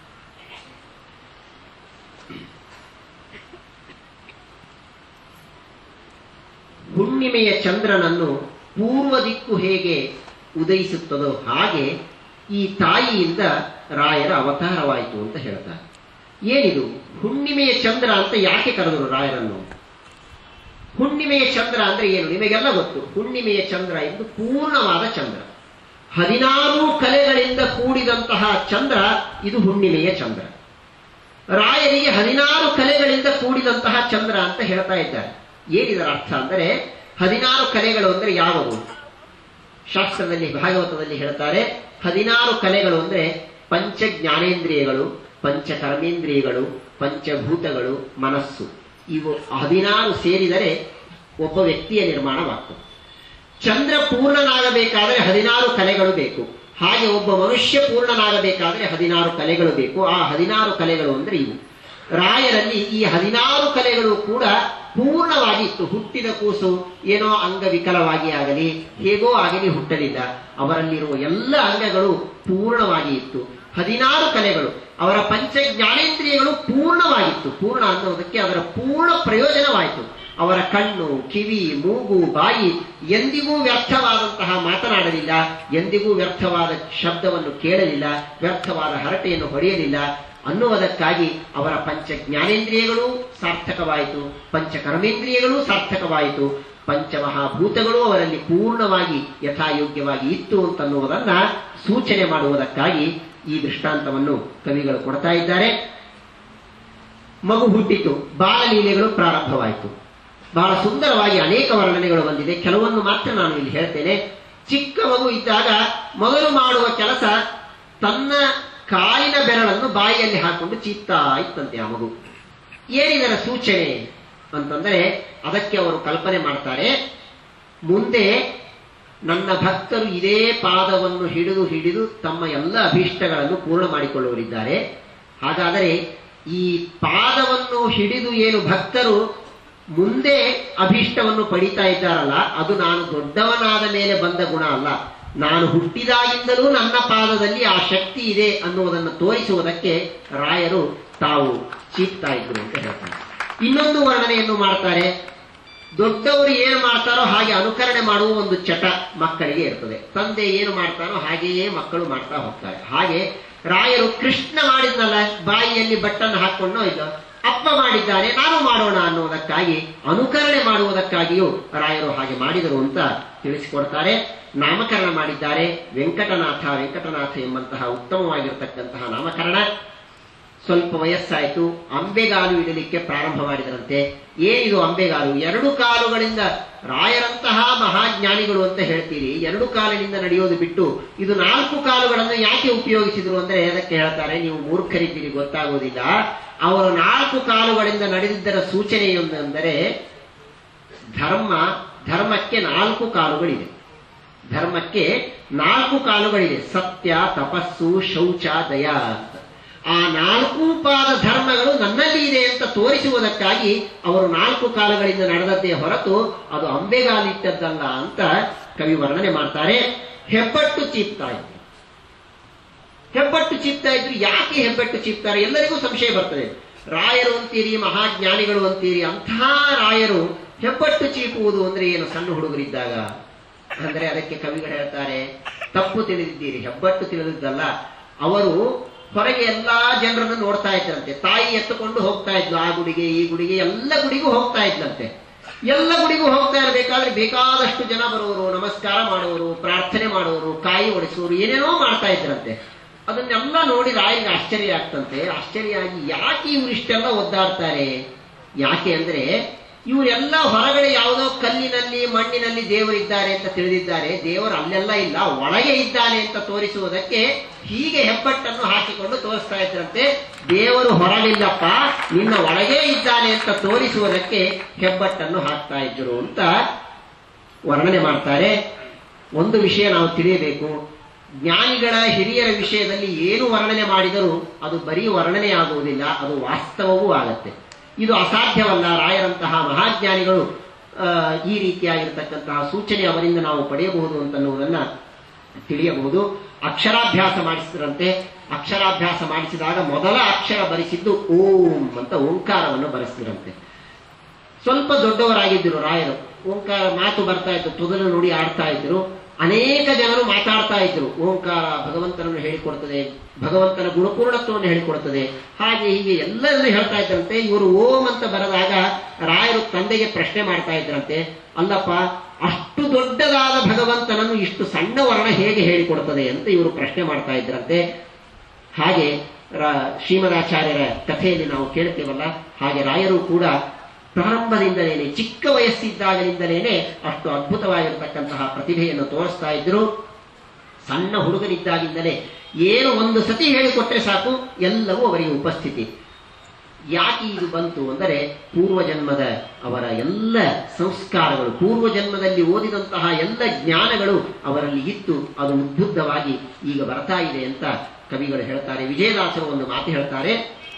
ಹುಣ್ಣಿಮೆಯ ಚಂದ್ರನನ್ನು ಪೂರ್ವ ದಿಕ್ಕು ಹೇಗೆ ಉದಯಿಸುತ್ತದೋ ಹಾಗೆ ಈ ತಾಯಿಯಿಂದ ರಾಯರ ಅವತಾರವಾಯಿತು ಅಂತ ಹೇಳ್ತಾರೆ ಏನಿದು ಹುಣ್ಣಿಮೆಯ ಚಂದ್ರ ಅಂತ ಯಾಕೆ ಕರೆದರು ರಾಯರನ್ನು ಹುಣ್ಣಿಮೆಯ ಚಂದ್ರ ಅಂದ್ರೆ ಏನು ನಿಮಗೆಲ್ಲ ಗೊತ್ತು ಹುಣ್ಣಿಮೆಯ ಚಂದ್ರ ಎಂದು ಪೂರ್ಣವಾದ ಚಂದ್ರ ಹದಿನಾರು ಕಲೆಗಳಿಂದ ಕೂಡಿದಂತಹ ಚಂದ್ರ ಇದು ಹುಣ್ಣಿಮೆಯ ಚಂದ್ರ ರಾಯರಿಗೆ ಹದಿನಾರು ಕಲೆಗಳಿಂದ ಕೂಡಿದಂತಹ ಚಂದ್ರ ಅಂತ ಹೇಳ್ತಾ ಇದ್ದಾರೆ ಏನಿದರ ಅರ್ಥ ಅಂದರೆ ಹದಿನಾರು ಕಲೆಗಳು ಅಂದರೆ ಯಾವುವು ಶಾಸ್ತ್ರದಲ್ಲಿ ಭಾಗವತದಲ್ಲಿ ಹೇಳ್ತಾರೆ ಹದಿನಾರು ಕಲೆಗಳು ಅಂದ್ರೆ ಪಂಚ ಜ್ಞಾನೇಂದ್ರಿಯಗಳು ಪಂಚ ಕರ್ಮೇಂದ್ರಿಯಗಳು ಪಂಚಭೂತಗಳು ಮನಸ್ಸು ಇವು ಹದಿನಾರು ಸೇರಿದರೆ ಒಬ್ಬ ವ್ಯಕ್ತಿಯ ನಿರ್ಮಾಣವಾಗ್ತದೆ ಚಂದ್ರ ಪೂರ್ಣನಾಗಬೇಕಾದರೆ ಹದಿನಾರು ಕಲೆಗಳು ಬೇಕು ಹಾಗೆ ಒಬ್ಬ ಮನುಷ್ಯ ಪೂರ್ಣನಾಗಬೇಕಾದರೆ ಹದಿನಾರು ಕಲೆಗಳು ಬೇಕು ಆ ಹದಿನಾರು ಕಲೆಗಳು ಅಂದ್ರೆ ಇವು ರಾಯರಲ್ಲಿ ಈ ಹದಿನಾರು ಕಲೆಗಳು ಕೂಡ ಪೂರ್ಣವಾಗಿ ಇತ್ತು ಹುಟ್ಟಿದ ಕೂಸು ಏನೋ ಅಂಗವಿಕಲವಾಗಿ ಆಗಲಿ ಹೇಗೋ ಆಗಲಿ ಹುಟ್ಟಲಿಲ್ಲ ಅವರಲ್ಲಿರುವ ಎಲ್ಲ ಅಂಗಗಳು ಪೂರ್ಣವಾಗಿ ಇತ್ತು ಹದಿನಾರು ಕಲೆಗಳು ಅವರ ಪಂಚ ಜ್ಞಾನೇಂದ್ರಿಯಗಳು ಪೂರ್ಣವಾಗಿತ್ತು ಪೂರ್ಣ ಅನ್ನೋದಕ್ಕೆ ಅದರ ಪೂರ್ಣ ಪ್ರಯೋಜನವಾಯಿತು ಅವರ ಕಣ್ಣು ಕಿವಿ ಮೂಗು ಬಾಯಿ ಎಂದಿಗೂ ವ್ಯರ್ಥವಾದಂತಹ ಮಾತನಾಡಲಿಲ್ಲ ಎಂದಿಗೂ ವ್ಯರ್ಥವಾದ ಶಬ್ದವನ್ನು ಕೇಳಲಿಲ್ಲ ವ್ಯರ್ಥವಾದ ಹರಟೆಯನ್ನು ಹೊಡೆಯಲಿಲ್ಲ ಅನ್ನುವುದಕ್ಕಾಗಿ ಅವರ ಪಂಚ ಜ್ಞಾನೇಂದ್ರಿಯಗಳು ಸಾರ್ಥಕವಾಯಿತು ಪಂಚ ಕರ್ಮೇಂದ್ರಿಯಗಳು ಸಾರ್ಥಕವಾಯಿತು ಪಂಚಮಹಾಭೂತಗಳು ಅವರಲ್ಲಿ ಪೂರ್ಣವಾಗಿ ಯಥಾಯೋಗ್ಯವಾಗಿ ಇತ್ತು ಅಂತನ್ನುವುದನ್ನ ಸೂಚನೆ ಮಾಡುವುದಕ್ಕಾಗಿ ಈ ದೃಷ್ಟಾಂತವನ್ನು ಕವಿಗಳು ಕೊಡ್ತಾ ಇದ್ದಾರೆ ಮಗು ಹುಟ್ಟಿತು ಬಾಲಲೀಲೆಗಳು ಪ್ರಾರಂಭವಾಯಿತು ಬಹಳ ಸುಂದರವಾಗಿ ಅನೇಕ ವರ್ಣನೆಗಳು ಬಂದಿದೆ ಕೆಲವನ್ನು ಮಾತ್ರ ನಾನು ಇಲ್ಲಿ ಹೇಳ್ತೇನೆ ಚಿಕ್ಕ ಮಗು ಇದ್ದಾಗ ಮೊದಲು ಮಾಡುವ ಕೆಲಸ ತನ್ನ ಕಾಲಿನ ಬೆರಳನ್ನು ಬಾಯಿಯಲ್ಲಿ ಹಾಕೊಂಡು ಚೀತ್ತಾ ಇತ್ತಂತೆ ಆ ಮಗು ಏನಿದರ ಸೂಚನೆ ಅಂತಂದರೆ ಅದಕ್ಕೆ ಅವರು ಕಲ್ಪನೆ ಮಾಡ್ತಾರೆ ಮುಂದೆ ನನ್ನ ಭಕ್ತರು ಇದೇ ಪಾದವನ್ನು ಹಿಡಿದು ಹಿಡಿದು ತಮ್ಮ ಎಲ್ಲ ಅಭೀಷ್ಟಗಳನ್ನು ಪೂರ್ಣ ಮಾಡಿಕೊಳ್ಳುವರಿದ್ದಾರೆ ಹಾಗಾದರೆ ಈ ಪಾದವನ್ನು ಹಿಡಿದು ಏನು ಭಕ್ತರು ಮುಂದೆ ಅಭೀಷ್ಟವನ್ನು ಪಡಿತಾ ಇದ್ದಾರಲ್ಲ ಅದು ನಾನು ದೊಡ್ಡವನಾದ ಮೇಲೆ ಬಂದ ಗುಣ ಅಲ್ಲ ನಾನು ಹುಟ್ಟಿದಾಗಿಂದಲೂ ನನ್ನ ಪಾದದಲ್ಲಿ ಆ ಶಕ್ತಿ ಇದೆ ಅನ್ನುವುದನ್ನು ತೋರಿಸುವುದಕ್ಕೆ ರಾಯರು ತಾವು ಚೀಪ್ತಾ ಇದ್ರು ಅಂತ ಹೇಳ್ತಾರೆ ಇನ್ನೊಂದು ವರ್ಣನೆಯನ್ನು ಮಾಡ್ತಾರೆ ದೊಡ್ಡವರು ಏನು ಮಾಡ್ತಾರೋ ಹಾಗೆ ಅನುಕರಣೆ ಮಾಡುವ ಒಂದು ಚಟ ಮಕ್ಕಳಿಗೆ ಇರ್ತದೆ ತಂದೆ ಏನು ಮಾಡ್ತಾರೋ ಹಾಗೆಯೇ ಮಕ್ಕಳು ಮಾಡ್ತಾ ಹೋಗ್ತಾರೆ ಹಾಗೆ ರಾಯರು ಕೃಷ್ಣ ಮಾಡಿದ್ನಲ್ಲ ಬಾಯಿಯಲ್ಲಿ ಬಟ್ಟನ್ನು ಹಾಕೊಂಡೋ ಇಲ್ಲ ಅಪ್ಪ ಮಾಡಿದ್ದಾನೆ ನಾನು ಮಾಡೋಣ ಅನ್ನುವುದಕ್ಕಾಗಿ ಅನುಕರಣೆ ಮಾಡುವುದಕ್ಕಾಗಿಯೂ ರಾಯರು ಹಾಗೆ ಮಾಡಿದರು ಅಂತ ತಿಳಿಸಿಕೊಡ್ತಾರೆ ನಾಮಕರಣ ಮಾಡಿದ್ದಾರೆ ವೆಂಕಟನಾಥ ವೆಂಕಟನಾಥ ಎಂಬಂತಹ ಉತ್ತಮವಾಗಿರತಕ್ಕಂತಹ ನಾಮಕರಣ ಸ್ವಲ್ಪ ವಯಸ್ಸಾಯಿತು ಅಂಬೆಗಾಲು ಇಡಲಿಕ್ಕೆ ಪ್ರಾರಂಭ ಮಾಡಿದರಂತೆ ಏನಿದು ಅಂಬೆಗಾಲು ಎರಡು ಕಾಲುಗಳಿಂದ ರಾಯರಂತಹ ಮಹಾಜ್ಞಾನಿಗಳು ಅಂತ ಹೇಳ್ತೀರಿ ಎರಡು ಕಾಲಿನಿಂದ ನಡೆಯೋದು ಬಿಟ್ಟು ಇದು ನಾಲ್ಕು ಕಾಲುಗಳನ್ನು ಯಾಕೆ ಉಪಯೋಗಿಸಿದ್ರು ಅಂದ್ರೆ ಅದಕ್ಕೆ ಹೇಳ್ತಾರೆ ನೀವು ಮೂರ್ಖರಿದ್ದೀರಿ ಗೊತ್ತಾಗೋದಿಲ್ಲ ಅವರು ನಾಲ್ಕು ಕಾಲುಗಳಿಂದ ನಡೆದಿದ್ದರ ಸೂಚನೆ ಎಂದರೆ ಧರ್ಮ ಧರ್ಮಕ್ಕೆ ನಾಲ್ಕು ಕಾಲುಗಳಿವೆ ಧರ್ಮಕ್ಕೆ ನಾಲ್ಕು ಕಾಲುಗಳಿವೆ ಸತ್ಯ ತಪಸ್ಸು ಶೌಚ ದಯ ಅಂತ ಆ ನಾಲ್ಕು ಪಾದ ಧರ್ಮಗಳು ನನ್ನಲ್ಲಿ ಇದೆ ಅಂತ ತೋರಿಸುವುದಕ್ಕಾಗಿ ಅವರು ನಾಲ್ಕು ಕಾಲಗಳಿಂದ ನಡೆದದ್ದೇ ಹೊರತು ಅದು ಅಂಬೆಗಾಲಿಟ್ಟದ್ದಲ್ಲ ಅಂತ ಕವಿ ವರ್ಣನೆ ಮಾಡ್ತಾರೆ ಹೆಬ್ಬಟ್ಟು ಚೀಪ್ತಾ ಇದ್ರು ಹೆಬ್ಬಟ್ಟು ಚೀಪ್ತಾ ಇದ್ರು ಯಾಕೆ ಹೆಬ್ಬಟ್ಟು ಚೀಪ್ತಾರೆ ಎಲ್ಲರಿಗೂ ಸಂಶಯ ಬರ್ತದೆ ರಾಯರು ಅಂತೀರಿ ಮಹಾಜ್ಞಾನಿಗಳು ಅಂತೀರಿ ಅಂಥ ರಾಯರು ಹೆಬ್ಬಟ್ಟು ಚೀಪುವುದು ಅಂದ್ರೆ ಏನು ಸಣ್ಣ ಹುಡುಗರಿದ್ದಾಗ ಅಂದ್ರೆ ಅದಕ್ಕೆ ಕವಿಗಳು ಹೇಳ್ತಾರೆ ತಪ್ಪು ತಿಳಿದಿದ್ದೀರಿ ಹೆಬ್ಬಟ್ಟು ತಿಳಿದಿದ್ದಲ್ಲ ಅವರು ಹೊರಗೆ ಎಲ್ಲಾ ಜನರನ್ನು ನೋಡ್ತಾ ಇದ್ರಂತೆ ತಾಯಿ ಎತ್ತುಕೊಂಡು ಹೋಗ್ತಾ ಇದ್ಲು ಆ ಗುಡಿಗೆ ಈ ಗುಡಿಗೆ ಎಲ್ಲ ಗುಡಿಗೂ ಹೋಗ್ತಾ ಇದ್ಲಂತೆ ಎಲ್ಲ ಗುಡಿಗೂ ಹೋಗ್ತಾ ಇರಬೇಕಾದ್ರೆ ಬೇಕಾದಷ್ಟು ಜನ ಬರುವರು ನಮಸ್ಕಾರ ಮಾಡುವರು ಪ್ರಾರ್ಥನೆ ಮಾಡುವರು ಕಾಯಿ ಒಡಿಸುವರು ಏನೇನೋ ಮಾಡ್ತಾ ಇದ್ರಂತೆ ಅದನ್ನೆಲ್ಲ ನೋಡಿ ರಾಯರಿಗೆ ಆಶ್ಚರ್ಯ ಆಗ್ತಂತೆ ಆಶ್ಚರ್ಯ ಆಗಿ ಯಾಕೆ ಇವರಿಷ್ಟೆಲ್ಲ ಒದ್ದಾಡ್ತಾರೆ ಯಾಕೆ ಅಂದ್ರೆ ಇವರೆಲ್ಲ ಹೊರಗಡೆ ಯಾವುದೋ ಕಲ್ಲಿನಲ್ಲಿ ಮಣ್ಣಿನಲ್ಲಿ ದೇವರಿದ್ದಾರೆ ಅಂತ ತಿಳಿದಿದ್ದಾರೆ ದೇವರು ಅಲ್ಲೆಲ್ಲ ಇಲ್ಲ ಒಳಗೆ ಇದ್ದಾನೆ ಅಂತ ತೋರಿಸುವುದಕ್ಕೆ ಹೀಗೆ ಹೆಬ್ಬಟ್ಟನ್ನು ಹಾಕಿಕೊಂಡು ತೋರಿಸ್ತಾ ಇದ್ರಂತೆ ದೇವರು ಹೊರಗಿಲ್ಲಪ್ಪ ನಿನ್ನ ಒಳಗೆ ಇದ್ದಾನೆ ಅಂತ ತೋರಿಸುವುದಕ್ಕೆ ಹೆಬ್ಬಟ್ಟನ್ನು ಹಾಕ್ತಾ ಇದ್ರು ಅಂತ ವರ್ಣನೆ ಮಾಡ್ತಾರೆ ಒಂದು ವಿಷಯ ನಾವು ತಿಳಿಯಬೇಕು ಜ್ಞಾನಿಗಳ ಹಿರಿಯರ ವಿಷಯದಲ್ಲಿ ಏನು ವರ್ಣನೆ ಮಾಡಿದರೂ ಅದು ಬರೀ ವರ್ಣನೆ ಆಗುವುದಿಲ್ಲ ಅದು ವಾಸ್ತವವೂ ಆಗತ್ತೆ ಇದು ಅಸಾಧ್ಯವಲ್ಲ ರಾಯರಂತಹ ಮಹಾಜ್ಞಾನಿಗಳು ಆ, ಈ ರೀತಿಯಾಗಿರ್ತಕ್ಕಂತಹ ಸೂಚನೆ ಅವರಿಂದ ನಾವು ಪಡೆಯಬಹುದು ಅಂತನ್ನುವುದನ್ನ ತಿಳಿಯಬಹುದು ಅಕ್ಷರಾಭ್ಯಾಸ ಮಾಡಿಸಿದ್ರಂತೆ ಅಕ್ಷರಾಭ್ಯಾಸ ಮಾಡಿಸಿದಾಗ ಮೊದಲ ಅಕ್ಷರ ಬರೆಸಿದ್ದು ಓಂ ಅಂತ ಓಂಕಾರವನ್ನು ಬರೆಸಿದ್ರಂತೆ ಸ್ವಲ್ಪ ದೊಡ್ಡವರಾಗಿದ್ದರು ರಾಯರು ಓಂಕಾರ ಮಾತು ಬರ್ತಾ ಇತ್ತು ತೊದಲು ನುಡಿ ಆಡ್ತಾ ಇದ್ರು ಅನೇಕ ಜನರು ಮಾತಾಡ್ತಾ ಇದ್ರು ಓಂಕಾರ ಭಗವಂತನನ್ನು ಹೇಳಿಕೊಡ್ತದೆ ಭಗವಂತನ ಗುಣಪೂರ್ಣತ್ವವನ್ನು ಹೇಳಿಕೊಡ್ತದೆ ಹಾಗೆ ಹೀಗೆ ಎಲ್ಲರನ್ನು ಹೇಳ್ತಾ ಇದ್ರಂತೆ ಇವರು ಓಂ ಅಂತ ಬರೆದಾಗ ರಾಯರು ತಂದೆಗೆ ಪ್ರಶ್ನೆ ಮಾಡ್ತಾ ಇದ್ರಂತೆ ಅಲ್ಲಪ್ಪ ಅಷ್ಟು ದೊಡ್ಡದಾದ ಭಗವಂತನನ್ನು ಇಷ್ಟು ಸಣ್ಣ ವರ್ಣ ಹೇಗೆ ಹೇಳಿಕೊಡ್ತದೆ ಅಂತ ಇವರು ಪ್ರಶ್ನೆ ಮಾಡ್ತಾ ಇದ್ರಂತೆ ಹಾಗೆ ರ- ಶ್ರೀಮದಾಚಾರ್ಯರ ಕಥೆಯಲ್ಲಿ ನಾವು ಕೇಳ್ತೇವಲ್ಲ ಹಾಗೆ ರಾಯರು ಕೂಡ ಪ್ರಾರಂಭದಿಂದಲೇನೆ ಚಿಕ್ಕ ವಯಸ್ಸಿದ್ದಾಗಲಿಂದಲೇನೆ ಅಷ್ಟು ಅದ್ಭುತವಾಗಿರತಕ್ಕಂತಹ ಪ್ರತಿಭೆಯನ್ನು ತೋರಿಸ್ತಾ ಇದ್ರು ಸಣ್ಣ ಹುಡುಗನಿದ್ದಾಗಿಂದಲೇ ಏನು ಒಂದು ಸತಿ ಹೇಳಿಕೊಟ್ರೆ ಸಾಕು ಎಲ್ಲವೂ ಅವರಿಗೆ ಉಪಸ್ಥಿತಿ ಯಾಕೆ ಇದು ಬಂತು ಅಂದರೆ ಪೂರ್ವಜನ್ಮದ ಅವರ ಎಲ್ಲ ಸಂಸ್ಕಾರಗಳು ಪೂರ್ವಜನ್ಮದಲ್ಲಿ ಓದಿದಂತಹ ಎಲ್ಲ ಜ್ಞಾನಗಳು ಅವರಲ್ಲಿ ಇತ್ತು ಅದು ಉದ್ಬುದ್ಧವಾಗಿ ಈಗ ಬರ್ತಾ ಇದೆ ಅಂತ ಕವಿಗಳು ಹೇಳ್ತಾರೆ ವಿಜಯದಾಸರು ಒಂದು ಮಾತು ಹೇಳ್ತಾರೆ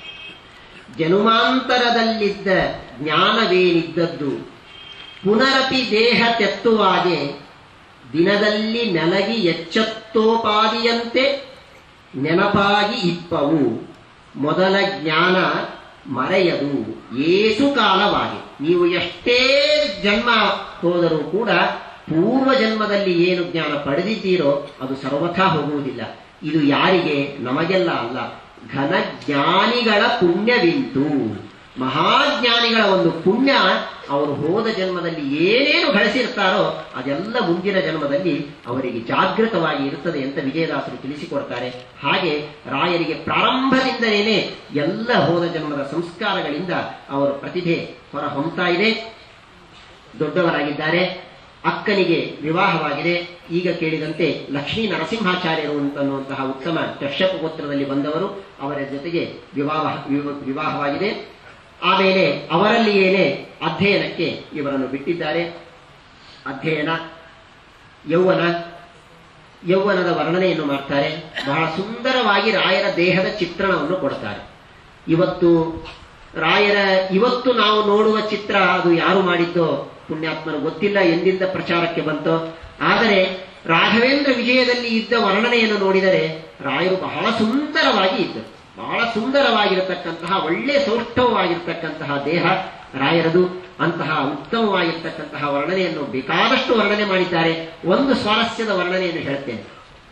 ಜನುಮಾಂತರದಲ್ಲಿದ್ದ ಜ್ಞಾನವೇನಿದ್ದದ್ದು ಪುನರಪಿ ದೇಹ ತೆತ್ತುವಾಗೆ ದಿನದಲ್ಲಿ ನೆಲಗಿ ಎಚ್ಚತ್ತೋಪಾದಿಯಂತೆ ನೆನಪಾಗಿ ಇಪ್ಪವು ಮೊದಲ ಜ್ಞಾನ ಮರೆಯದು ಏಸು ಕಾಲವಾಗಿ ನೀವು ಎಷ್ಟೇ ಜನ್ಮ ಹೋದರೂ ಕೂಡ ಪೂರ್ವ ಜನ್ಮದಲ್ಲಿ ಏನು ಜ್ಞಾನ ಪಡೆದಿದ್ದೀರೋ ಅದು ಸರ್ವಥಾ ಹೋಗುವುದಿಲ್ಲ ಇದು ಯಾರಿಗೆ ನಮಗೆಲ್ಲ ಅಲ್ಲ ಘನ ಜ್ಞಾನಿಗಳ ಪುಣ್ಯವಿಂತು ಮಹಾಜ್ಞಾನಿಗಳ ಒಂದು ಪುಣ್ಯ ಅವರು ಹೋದ ಜನ್ಮದಲ್ಲಿ ಏನೇನು ಗಳಿಸಿರ್ತಾರೋ ಅದೆಲ್ಲ ಮುಂದಿನ ಜನ್ಮದಲ್ಲಿ ಅವರಿಗೆ ಜಾಗೃತವಾಗಿ ಇರುತ್ತದೆ ಅಂತ ವಿಜಯದಾಸರು ತಿಳಿಸಿಕೊಡ್ತಾರೆ ಹಾಗೆ ರಾಯರಿಗೆ ಪ್ರಾರಂಭದಿಂದಲೇ ಎಲ್ಲ ಹೋದ ಜನ್ಮದ ಸಂಸ್ಕಾರಗಳಿಂದ ಅವರ ಪ್ರತಿಭೆ ಹೊರ ಹೊಮ್ತಾ ಇದೆ ದೊಡ್ಡವರಾಗಿದ್ದಾರೆ ಅಕ್ಕನಿಗೆ ವಿವಾಹವಾಗಿದೆ ಈಗ ಕೇಳಿದಂತೆ ಲಕ್ಷ್ಮೀ ನರಸಿಂಹಾಚಾರ್ಯರು ಅಂತನ್ನುವಂತಹ ಉತ್ತಮ ಕಶ್ಯಪ ಗೋತ್ರದಲ್ಲಿ ಬಂದವರು ಅವರ ಜೊತೆಗೆ ವಿವಾಹ ವಿವ- ವಿವಾಹವಾಗಿದೆ ಆಮೇಲೆ ಅವರಲ್ಲಿಯೇನೆ ಅಧ್ಯಯನಕ್ಕೆ ಇವರನ್ನು ಬಿಟ್ಟಿದ್ದಾರೆ ಅಧ್ಯಯನ ಯೌವನ ಯೌವನದ ವರ್ಣನೆಯನ್ನು ಮಾಡ್ತಾರೆ ಬಹಳ ಸುಂದರವಾಗಿ ರಾಯರ ದೇಹದ ಚಿತ್ರಣವನ್ನು ಕೊಡ್ತಾರೆ ಇವತ್ತು ರಾಯರ ಇವತ್ತು ನಾವು ನೋಡುವ ಚಿತ್ರ ಅದು ಯಾರು ಮಾಡಿದ್ದೋ ಪುಣ್ಯಾತ್ಮನು ಗೊತ್ತಿಲ್ಲ ಎಂದಿಂದ ಪ್ರಚಾರಕ್ಕೆ ಬಂತೋ ಆದರೆ ರಾಘವೇಂದ್ರ ವಿಜಯದಲ್ಲಿ ಇದ್ದ ವರ್ಣನೆಯನ್ನು ನೋಡಿದರೆ ರಾಯರು ಬಹಳ ಸುಂದರವಾಗಿ ಇದ್ದರು ಬಹಳ ಸುಂದರವಾಗಿರತಕ್ಕಂತಹ ಒಳ್ಳೆ ಸೌಷ್ಠವವಾಗಿರ್ತಕ್ಕಂತಹ ದೇಹ ರಾಯರದು ಅಂತಹ ಉತ್ತಮವಾಗಿರ್ತಕ್ಕಂತಹ ವರ್ಣನೆಯನ್ನು ಬೇಕಾದಷ್ಟು ವರ್ಣನೆ ಮಾಡಿದ್ದಾರೆ ಒಂದು ಸ್ವಾರಸ್ಯದ ವರ್ಣನೆಯನ್ನು ಹೇಳ್ತೇನೆ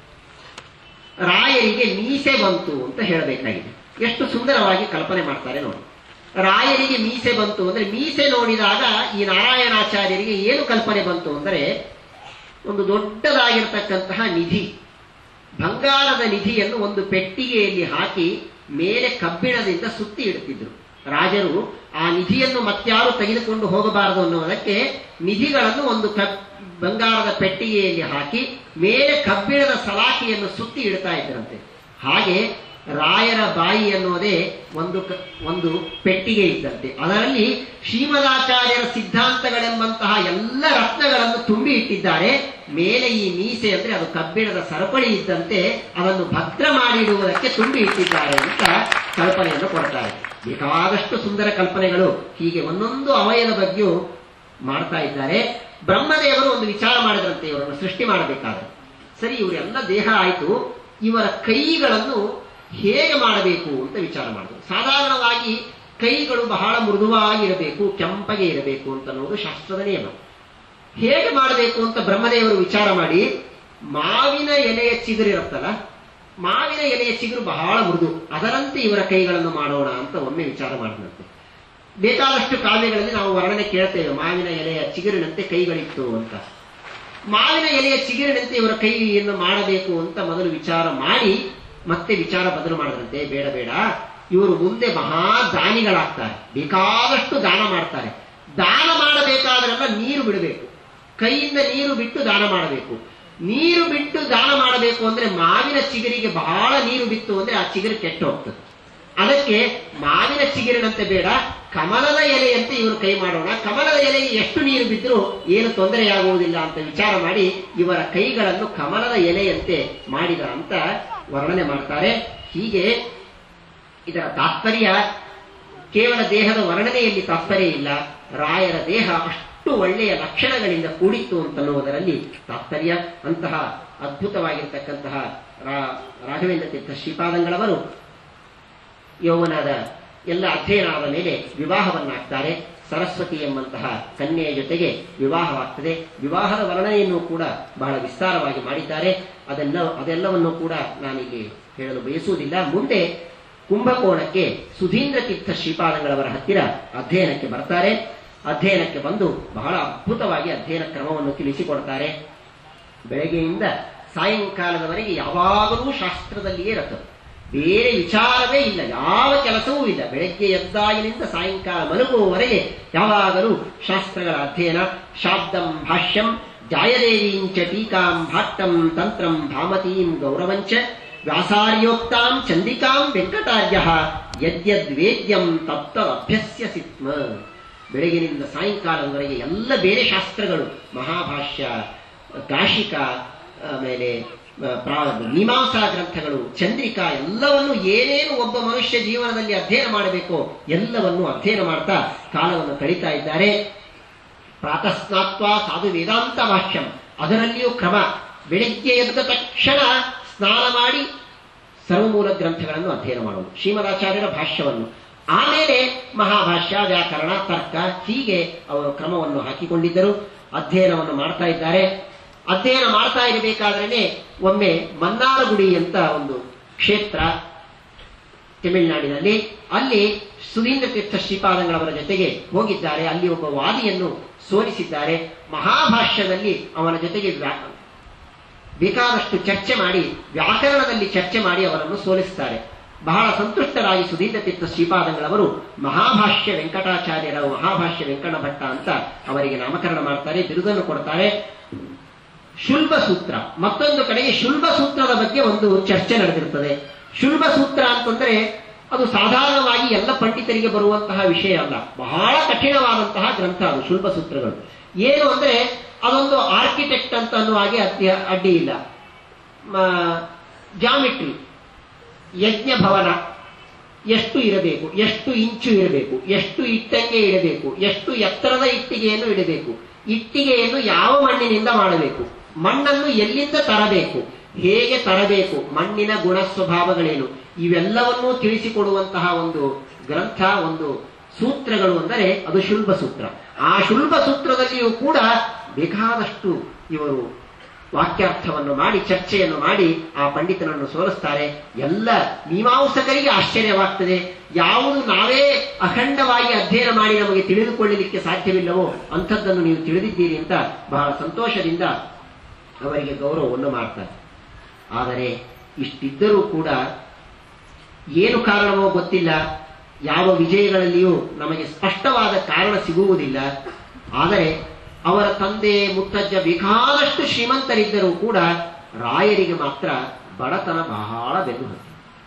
ರಾಯರಿಗೆ ಮೀಸೆ ಬಂತು ಅಂತ ಹೇಳಬೇಕಾಗಿದೆ ಎಷ್ಟು ಸುಂದರವಾಗಿ ಕಲ್ಪನೆ ಮಾಡ್ತಾರೆ ನೋಡಿ ರಾಯರಿಗೆ ಮೀಸೆ ಬಂತು ಅಂದ್ರೆ ಮೀಸೆ ನೋಡಿದಾಗ ಈ ನಾರಾಯಣಾಚಾರ್ಯರಿಗೆ ಏನು ಕಲ್ಪನೆ ಬಂತು ಅಂದರೆ ಒಂದು ದೊಡ್ಡದಾಗಿರ್ತಕ್ಕಂತಹ ನಿಧಿ ಬಂಗಾರದ ನಿಧಿಯನ್ನು ಒಂದು ಪೆಟ್ಟಿಗೆಯಲ್ಲಿ ಹಾಕಿ ಮೇಲೆ ಕಬ್ಬಿಣದಿಂದ ಸುತ್ತಿ ಇಡ್ತಿದ್ರು ರಾಜರು ಆ ನಿಧಿಯನ್ನು ಮತ್ಯಾರು ತೆಗೆದುಕೊಂಡು ಹೋಗಬಾರದು ಅನ್ನುವುದಕ್ಕೆ ನಿಧಿಗಳನ್ನು ಒಂದು ಕಬ್ ಬಂಗಾರದ ಪೆಟ್ಟಿಗೆಯಲ್ಲಿ ಹಾಕಿ ಮೇಲೆ ಕಬ್ಬಿಣದ ಸಲಾಕಿಯನ್ನು ಸುತ್ತಿ ಇಡ್ತಾ ಇದ್ರಂತೆ ಹಾಗೆ ರಾಯರ ಬಾಯಿ ಅನ್ನೋದೇ ಒಂದು ಕ- ಒಂದು ಪೆಟ್ಟಿಗೆ ಇದ್ದಂತೆ ಅದರಲ್ಲಿ ಶ್ರೀಮದಾಚಾರ್ಯರ ಸಿದ್ಧಾಂತಗಳೆಂಬಂತಹ ಎಲ್ಲ ರತ್ನಗಳನ್ನು ತುಂಬಿ ಇಟ್ಟಿದ್ದಾರೆ ಮೇಲೆ ಈ ಮೀಸೆ ಅಂದ್ರೆ ಅದು ಕಬ್ಬಿಣದ ಸರಪಳಿ ಇದ್ದಂತೆ ಅದನ್ನು ಭದ್ರ ಮಾಡಿಡುವುದಕ್ಕೆ ತುಂಬಿ ಇಟ್ಟಿದ್ದಾರೆ ಅಂತ ಕಲ್ಪನೆಯನ್ನು ಕೊಡ್ತಾರೆ ಬೇಕಾದಷ್ಟು ಸುಂದರ ಕಲ್ಪನೆಗಳು ಹೀಗೆ ಒಂದೊಂದು ಅವಯದ ಬಗ್ಗೆಯೂ ಮಾಡ್ತಾ ಇದ್ದಾರೆ ಬ್ರಹ್ಮದೇವರು ಒಂದು ವಿಚಾರ ಮಾಡಿದ್ರಂತೆ ಇವರನ್ನು ಸೃಷ್ಟಿ ಮಾಡಬೇಕಾದ್ರೆ ಸರಿ ಇವರೆಲ್ಲ ದೇಹ ಆಯಿತು ಇವರ ಕೈಗಳನ್ನು ಹೇಗೆ ಮಾಡಬೇಕು ಅಂತ ವಿಚಾರ ಮಾಡಿದ್ರು ಸಾಧಾರಣವಾಗಿ ಕೈಗಳು ಬಹಳ ಮೃದುವಾಗಿರಬೇಕು ಕೆಂಪಗೆ ಇರಬೇಕು ಅಂತ ಅನ್ನೋದು ಶಾಸ್ತ್ರದ ನಿಯಮ ಹೇಗೆ ಮಾಡಬೇಕು ಅಂತ ಬ್ರಹ್ಮದೇವರು ವಿಚಾರ ಮಾಡಿ ಮಾವಿನ ಎಲೆಯ ಚಿಗುರಿರುತ್ತಲ್ಲ ಮಾವಿನ ಎಲೆಯ ಚಿಗುರು ಬಹಳ ಮೃದು ಅದರಂತೆ ಇವರ ಕೈಗಳನ್ನು ಮಾಡೋಣ ಅಂತ ಒಮ್ಮೆ ವಿಚಾರ ಮಾಡಿದಂತೆ ಬೇಕಾದಷ್ಟು ಕಾವ್ಯಗಳಲ್ಲಿ ನಾವು ವರ್ಣನೆ ಕೇಳ್ತೇವೆ ಮಾವಿನ ಎಲೆಯ ಚಿಗುರಿನಂತೆ ಕೈಗಳಿತ್ತು ಅಂತ ಮಾವಿನ ಎಲೆಯ ಚಿಗುರಿನಂತೆ ಇವರ ಕೈಯನ್ನು ಮಾಡಬೇಕು ಅಂತ ಮೊದಲು ವಿಚಾರ ಮಾಡಿ ಮತ್ತೆ ವಿಚಾರ ಬದಲು ಮಾಡಿದ್ರಂತೆ ಬೇಡ ಬೇಡ ಇವರು ಮುಂದೆ ಮಹಾ ದಾನಿಗಳಾಗ್ತಾರೆ ಬೇಕಾದಷ್ಟು ದಾನ ಮಾಡ್ತಾರೆ ದಾನ ಮಾಡಬೇಕಾದ್ರೆಲ್ಲ ನೀರು ಬಿಡಬೇಕು ಕೈಯಿಂದ ನೀರು ಬಿಟ್ಟು ದಾನ ಮಾಡಬೇಕು ನೀರು ಬಿಟ್ಟು ದಾನ ಮಾಡಬೇಕು ಅಂದ್ರೆ ಮಾವಿನ ಚಿಗುರಿಗೆ ಬಹಳ ನೀರು ಬಿತ್ತು ಅಂದ್ರೆ ಆ ಚಿಗುರು ಕೆಟ್ಟು ಹೋಗ್ತದೆ ಅದಕ್ಕೆ ಮಾವಿನ ಚಿಗುರಿನಂತೆ ಬೇಡ ಕಮಲದ ಎಲೆಯಂತೆ ಇವರು ಕೈ ಮಾಡೋಣ ಕಮಲದ ಎಲೆಗೆ ಎಷ್ಟು ನೀರು ಬಿದ್ದರೂ ಏನು ತೊಂದರೆಯಾಗುವುದಿಲ್ಲ ಅಂತ ವಿಚಾರ ಮಾಡಿ ಇವರ ಕೈಗಳನ್ನು ಕಮಲದ ಎಲೆಯಂತೆ ಮಾಡಿದ ಅಂತ ವರ್ಣನೆ ಮಾಡ್ತಾರೆ ಹೀಗೆ ಇದರ ತಾತ್ಪರ್ಯ ಕೇವಲ ದೇಹದ ವರ್ಣನೆಯಲ್ಲಿ ತಾತ್ಪರ್ಯ ಇಲ್ಲ ರಾಯರ ದೇಹ ಅಷ್ಟು ಒಳ್ಳೆಯ ಲಕ್ಷಣಗಳಿಂದ ಕೂಡಿತ್ತು ಅಂತನ್ನುವುದರಲ್ಲಿ ತಾತ್ಪರ್ಯ ಅಂತಹ ಅದ್ಭುತವಾಗಿರ್ತಕ್ಕಂತಹ ರಾ- ರಾಘವೇಂದ್ರ ತೀರ್ಥ ಶ್ರೀಪಾದಂಗಳವರು ಯೌವನದ ಎಲ್ಲ ಅಧ್ಯಯನ ಆದ ಮೇಲೆ ವಿವಾಹವನ್ನಾಗ್ತಾರೆ ಸರಸ್ವತಿ ಎಂಬಂತಹ ಕನ್ಯೆಯ ಜೊತೆಗೆ ವಿವಾಹವಾಗ್ತದೆ ವಿವಾಹದ ವರ್ಣನೆಯನ್ನು ಕೂಡ ಬಹಳ ವಿಸ್ತಾರವಾಗಿ ಮಾಡಿದ್ದಾರೆ ಅದೆಲ್ಲ ಅದೆಲ್ಲವನ್ನು ಕೂಡ ನಾನಿಲ್ಲಿ ಹೇಳಲು ಬಯಸುವುದಿಲ್ಲ ಮುಂದೆ ಕುಂಭಕೋಣಕ್ಕೆ ಸುಧೀಂದ್ರ ತೀರ್ಥ ಶ್ರೀಪಾದಂಗಳವರ ಹತ್ತಿರ ಅಧ್ಯಯನಕ್ಕೆ ಬರ್ತಾರೆ ಅಧ್ಯಯನಕ್ಕೆ ಬಂದು ಬಹಳ ಅದ್ಭುತವಾಗಿ ಅಧ್ಯಯನ ಕ್ರಮವನ್ನು ತಿಳಿಸಿಕೊಡ್ತಾರೆ ಬೆಳಗ್ಗೆಯಿಂದ ಸಾಯಂಕಾಲದವರೆಗೆ ಯಾವಾಗಲೂ ಶಾಸ್ತ್ರದಲ್ಲಿಯೇ ರಥ ಬೇರೆ ವಿಚಾರವೇ ಇಲ್ಲ ಯಾವ ಕೆಲಸವೂ ಇಲ್ಲ ಬೆಳಗ್ಗೆ ಎದ್ದಾಗಿನಿಂದ ಸಾಯಂಕಾಲ ಮಲಗುವವರೆಗೆ ಯಾವಾಗಲೂ ಶಾಸ್ತ್ರಗಳ ಅಧ್ಯಯನ ಶಾಬ್ದಂ ಭಾಷ್ಯಂ ಜಾಯದೇವೀಂಚ ಟೀಕಾಂ ಭಾಟ್ಟಂ ತಂತ್ರಂ ಭಾಮತೀಂ ಗೌರವಂಚ ವ್ಯಾಸಾರ್ಯೋಕ್ತಾಂ ಚಂದಿಕಾಂ ವೆಂಕಟಾರ್ಯ ಯದ್ಯದ್ವೇದ್ಯಂ ತತ್ತದಭ್ಯಸ್ಯ ಸಿತ್ಮ ಬೆಳಗಿನಿಂದ ಸಾಯಂಕಾಲದವರೆಗೆ ಎಲ್ಲ ಬೇರೆ ಶಾಸ್ತ್ರಗಳು ಮಹಾಭಾಷ್ಯ ಕಾಶಿಕ ಆಮೇಲೆ ಆ, ಪ್ರಾ- ಮೀಮಾಂಸಾ ಗ್ರಂಥಗಳು ಚಂದ್ರಿಕಾ ಎಲ್ಲವನ್ನು ಏನೇನು ಒಬ್ಬ ಮನುಷ್ಯ ಜೀವನದಲ್ಲಿ ಅಧ್ಯಯನ ಮಾಡಬೇಕೋ ಎಲ್ಲವನ್ನು ಅಧ್ಯಯನ ಮಾಡ್ತಾ ಕಾಲವನ್ನು ಕಳೀತಾ ಇದ್ದಾರೆ ಪ್ರಾತಃ ಸ್ನಾತ್ವ ಸಾಧು ವೇದಾಂತ ಭಾಷ್ಯಂ ಅದರಲ್ಲಿಯೂ ಕ್ರಮ ಬೆಳಿಗ್ಗೆ ಎದ್ದ ತಕ್ಷಣ ಸ್ನಾನ ಮಾಡಿ ಸರ್ವಮೂಲ ಗ್ರಂಥಗಳನ್ನು ಅಧ್ಯಯನ ಮಾಡುವುದು ಶ್ರೀಮದಾಚಾರ್ಯರ ಭಾಷ್ಯವನ್ನು ಆಮೇಲೆ ಮಹಾಭಾಷ್ಯ ವ್ಯಾಕರಣ ತರ್ಕ ಹೀಗೆ ಅವರು ಕ್ರಮವನ್ನು ಹಾಕಿಕೊಂಡಿದ್ದರು ಅಧ್ಯಯನವನ್ನು ಮಾಡ್ತಾ ಇದ್ದಾರೆ ಅಧ್ಯಯನ ಮಾಡ್ತಾ ಇರಬೇಕಾದ್ರೇನೆ ಒಮ್ಮೆ ಮನ್ನಾರಗುಡಿ ಅಂತ ಒಂದು ಕ್ಷೇತ್ರ ತಮಿಳುನಾಡಿನಲ್ಲಿ ಅಲ್ಲಿ ಸುಧೀಂದ್ರ ತೀರ್ಥ ಶ್ರೀಪಾದಂಗಳವರ ಜೊತೆಗೆ ಹೋಗಿದ್ದಾರೆ ಅಲ್ಲಿ ಒಬ್ಬ ವಾದಿಯನ್ನು ಸೋಲಿಸಿದ್ದಾರೆ ಮಹಾಭಾಷ್ಯದಲ್ಲಿ ಅವನ ಜೊತೆಗೆ ವ್ಯಾ- ಬೇಕಾದಷ್ಟು ಚರ್ಚೆ ಮಾಡಿ ವ್ಯಾಕರಣದಲ್ಲಿ ಚರ್ಚೆ ಮಾಡಿ ಅವರನ್ನು ಸೋಲಿಸ್ತಾರೆ ಬಹಳ ಸಂತುಷ್ಟರಾಗಿ ಸುಧೀಂದ್ರ ತೀರ್ಥ ಶ್ರೀಪಾದಂಗಳವರು ಮಹಾಭಾಷ್ಯ ವೆಂಕಟಾಚಾರ್ಯರ ಮಹಾಭಾಷ್ಯ ವೆಂಕಟ ಭಟ್ಟ ಅಂತ ಅವರಿಗೆ ನಾಮಕರಣ ಮಾಡ್ತಾರೆ ಬಿರುದನ್ನು ಕೊಡ್ತಾರೆ ಶುಲ್ಬ ಸೂತ್ರ ಮತ್ತೊಂದು ಕಡೆಗೆ ಶುಲ್ಬ ಸೂತ್ರದ ಬಗ್ಗೆ ಒಂದು ಚರ್ಚೆ ನಡೆದಿರುತ್ತದೆ ಶುಲ್ಬ ಸೂತ್ರ ಅಂತಂದ್ರೆ ಅದು ಸಾಧಾರಣವಾಗಿ ಎಲ್ಲ ಪಂಡಿತರಿಗೆ ಬರುವಂತಹ ವಿಷಯ ಅಲ್ಲ ಬಹಳ ಕಠಿಣವಾದಂತಹ ಗ್ರಂಥ ಅದು ಶುಲ್ಬ ಸೂತ್ರಗಳು ಏನು ಅಂದ್ರೆ ಅದೊಂದು ಆರ್ಕಿಟೆಕ್ಟ್ ಅಂತ ಅನ್ನುವ ಹಾಗೆ ಅಡ್ಡಿ ಅಡ್ಡಿ ಇಲ್ಲ ಜಾಮಿಟ್ರಿ ಯಜ್ಞ ಭವನ ಎಷ್ಟು ಇರಬೇಕು ಎಷ್ಟು ಇಂಚು ಇರಬೇಕು ಎಷ್ಟು ಇಟ್ಟಂಗೆ ಇಡಬೇಕು ಎಷ್ಟು ಎತ್ತರದ ಇಟ್ಟಿಗೆಯನ್ನು ಇಡಬೇಕು ಇಟ್ಟಿಗೆಯನ್ನು ಯಾವ ಮಣ್ಣಿನಿಂದ ಮಾಡಬೇಕು ಮಣ್ಣನ್ನು ಎಲ್ಲಿಂದ ತರಬೇಕು ಹೇಗೆ ತರಬೇಕು ಮಣ್ಣಿನ ಗುಣ ಸ್ವಭಾವಗಳೇನು ಇವೆಲ್ಲವನ್ನೂ ತಿಳಿಸಿಕೊಡುವಂತಹ ಒಂದು ಗ್ರಂಥ ಒಂದು ಸೂತ್ರಗಳು ಅಂದರೆ ಅದು ಶುಲ್ಬ ಸೂತ್ರ ಆ ಶುಲ್ಬ ಸೂತ್ರದಲ್ಲಿಯೂ ಕೂಡ ಬೇಕಾದಷ್ಟು ಇವರು ವಾಕ್ಯಾರ್ಥವನ್ನು ಮಾಡಿ ಚರ್ಚೆಯನ್ನು ಮಾಡಿ ಆ ಪಂಡಿತನನ್ನು ಸೋಲಿಸ್ತಾರೆ ಎಲ್ಲ ಮೀಮಾಂಸಕರಿಗೆ ಆಶ್ಚರ್ಯವಾಗ್ತದೆ ಯಾವುದು ನಾವೇ ಅಖಂಡವಾಗಿ ಅಧ್ಯಯನ ಮಾಡಿ ನಮಗೆ ತಿಳಿದುಕೊಳ್ಳಲಿಕ್ಕೆ ಸಾಧ್ಯವಿಲ್ಲವೋ ಅಂಥದ್ದನ್ನು ನೀವು ತಿಳಿದಿದ್ದೀರಿ ಅಂತ ಬಹಳ ಸಂತೋಷದಿಂದ ಅವರಿಗೆ ಗೌರವವನ್ನು ಮಾಡ್ತಾರೆ ಆದರೆ ಇಷ್ಟಿದ್ದರೂ ಕೂಡ ಏನು ಕಾರಣವೋ ಗೊತ್ತಿಲ್ಲ ಯಾವ ವಿಜಯಗಳಲ್ಲಿಯೂ ನಮಗೆ ಸ್ಪಷ್ಟವಾದ ಕಾರಣ ಸಿಗುವುದಿಲ್ಲ ಆದರೆ ಅವರ ತಂದೆ ಮುತ್ತಜ್ಜ ಬೇಕಾದಷ್ಟು ಶ್ರೀಮಂತರಿದ್ದರೂ ಕೂಡ ರಾಯರಿಗೆ ಮಾತ್ರ ಬಡತನ ಬಹಳ ಬೆನ್ನು ಹತ್ತಿ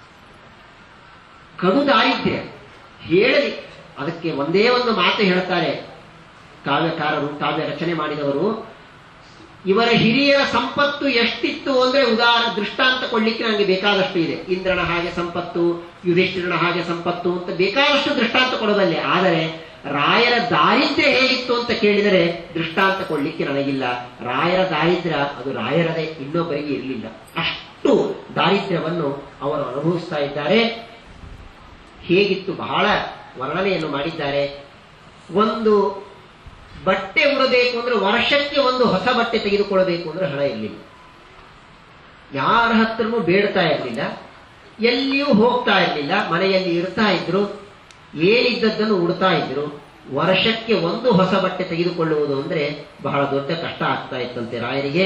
ಕಡು ದಾರಿದ್ರ್ಯ ಹೇಳಲಿ ಅದಕ್ಕೆ ಒಂದೇ ಒಂದು ಮಾತು ಹೇಳ್ತಾರೆ ಕಾವ್ಯಕಾರರು ಕಾವ್ಯ ರಚನೆ ಮಾಡಿದವರು ಇವರ ಹಿರಿಯರ ಸಂಪತ್ತು ಎಷ್ಟಿತ್ತು ಅಂದ್ರೆ ಉದಾಹರಣೆ ದೃಷ್ಟಾಂತ ಕೊಡ್ಲಿಕ್ಕೆ ನನಗೆ ಬೇಕಾದಷ್ಟು ಇದೆ ಇಂದ್ರನ ಹಾಗೆ ಸಂಪತ್ತು ಯುಧಿಷ್ಠಿರನ ಹಾಗೆ ಸಂಪತ್ತು ಅಂತ ಬೇಕಾದಷ್ಟು ದೃಷ್ಟಾಂತ ಕೊಡಬಲ್ಲೆ ಆದರೆ ರಾಯರ ದಾರಿದ್ರ್ಯ ಹೇಗಿತ್ತು ಅಂತ ಕೇಳಿದರೆ ದೃಷ್ಟಾಂತ ಕೊಡ್ಲಿಕ್ಕೆ ನನಗಿಲ್ಲ ರಾಯರ ದಾರಿದ್ರ್ಯ ಅದು ರಾಯರದೇ ಇನ್ನೊಬ್ಬರಿಗೆ ಇರಲಿಲ್ಲ ಅಷ್ಟು ದಾರಿದ್ರ್ಯವನ್ನು ಅವರು ಅನುಭವಿಸ್ತಾ ಇದ್ದಾರೆ ಹೇಗಿತ್ತು ಬಹಳ ವರ್ಣನೆಯನ್ನು ಮಾಡಿದ್ದಾರೆ ಒಂದು ಬಟ್ಟೆ ಉಡಬೇಕು ಅಂದ್ರೆ ವರ್ಷಕ್ಕೆ ಒಂದು ಹೊಸ ಬಟ್ಟೆ ತೆಗೆದುಕೊಳ್ಳಬೇಕು ಅಂದ್ರೆ ಹಣ ಇರಲಿಲ್ಲ ಯಾರ ಹತ್ರನೂ ಬೇಡ್ತಾ ಇರಲಿಲ್ಲ ಎಲ್ಲಿಯೂ ಹೋಗ್ತಾ ಇರಲಿಲ್ಲ ಮನೆಯಲ್ಲಿ ಇರ್ತಾ ಇದ್ರು ಏನಿದ್ದದ್ದನ್ನು ಉಡ್ತಾ ಇದ್ರು ವರ್ಷಕ್ಕೆ ಒಂದು ಹೊಸ ಬಟ್ಟೆ ತೆಗೆದುಕೊಳ್ಳುವುದು ಅಂದ್ರೆ ಬಹಳ ದೊಡ್ಡ ಕಷ್ಟ ಆಗ್ತಾ ಇತ್ತಂತೆ ರಾಯರಿಗೆ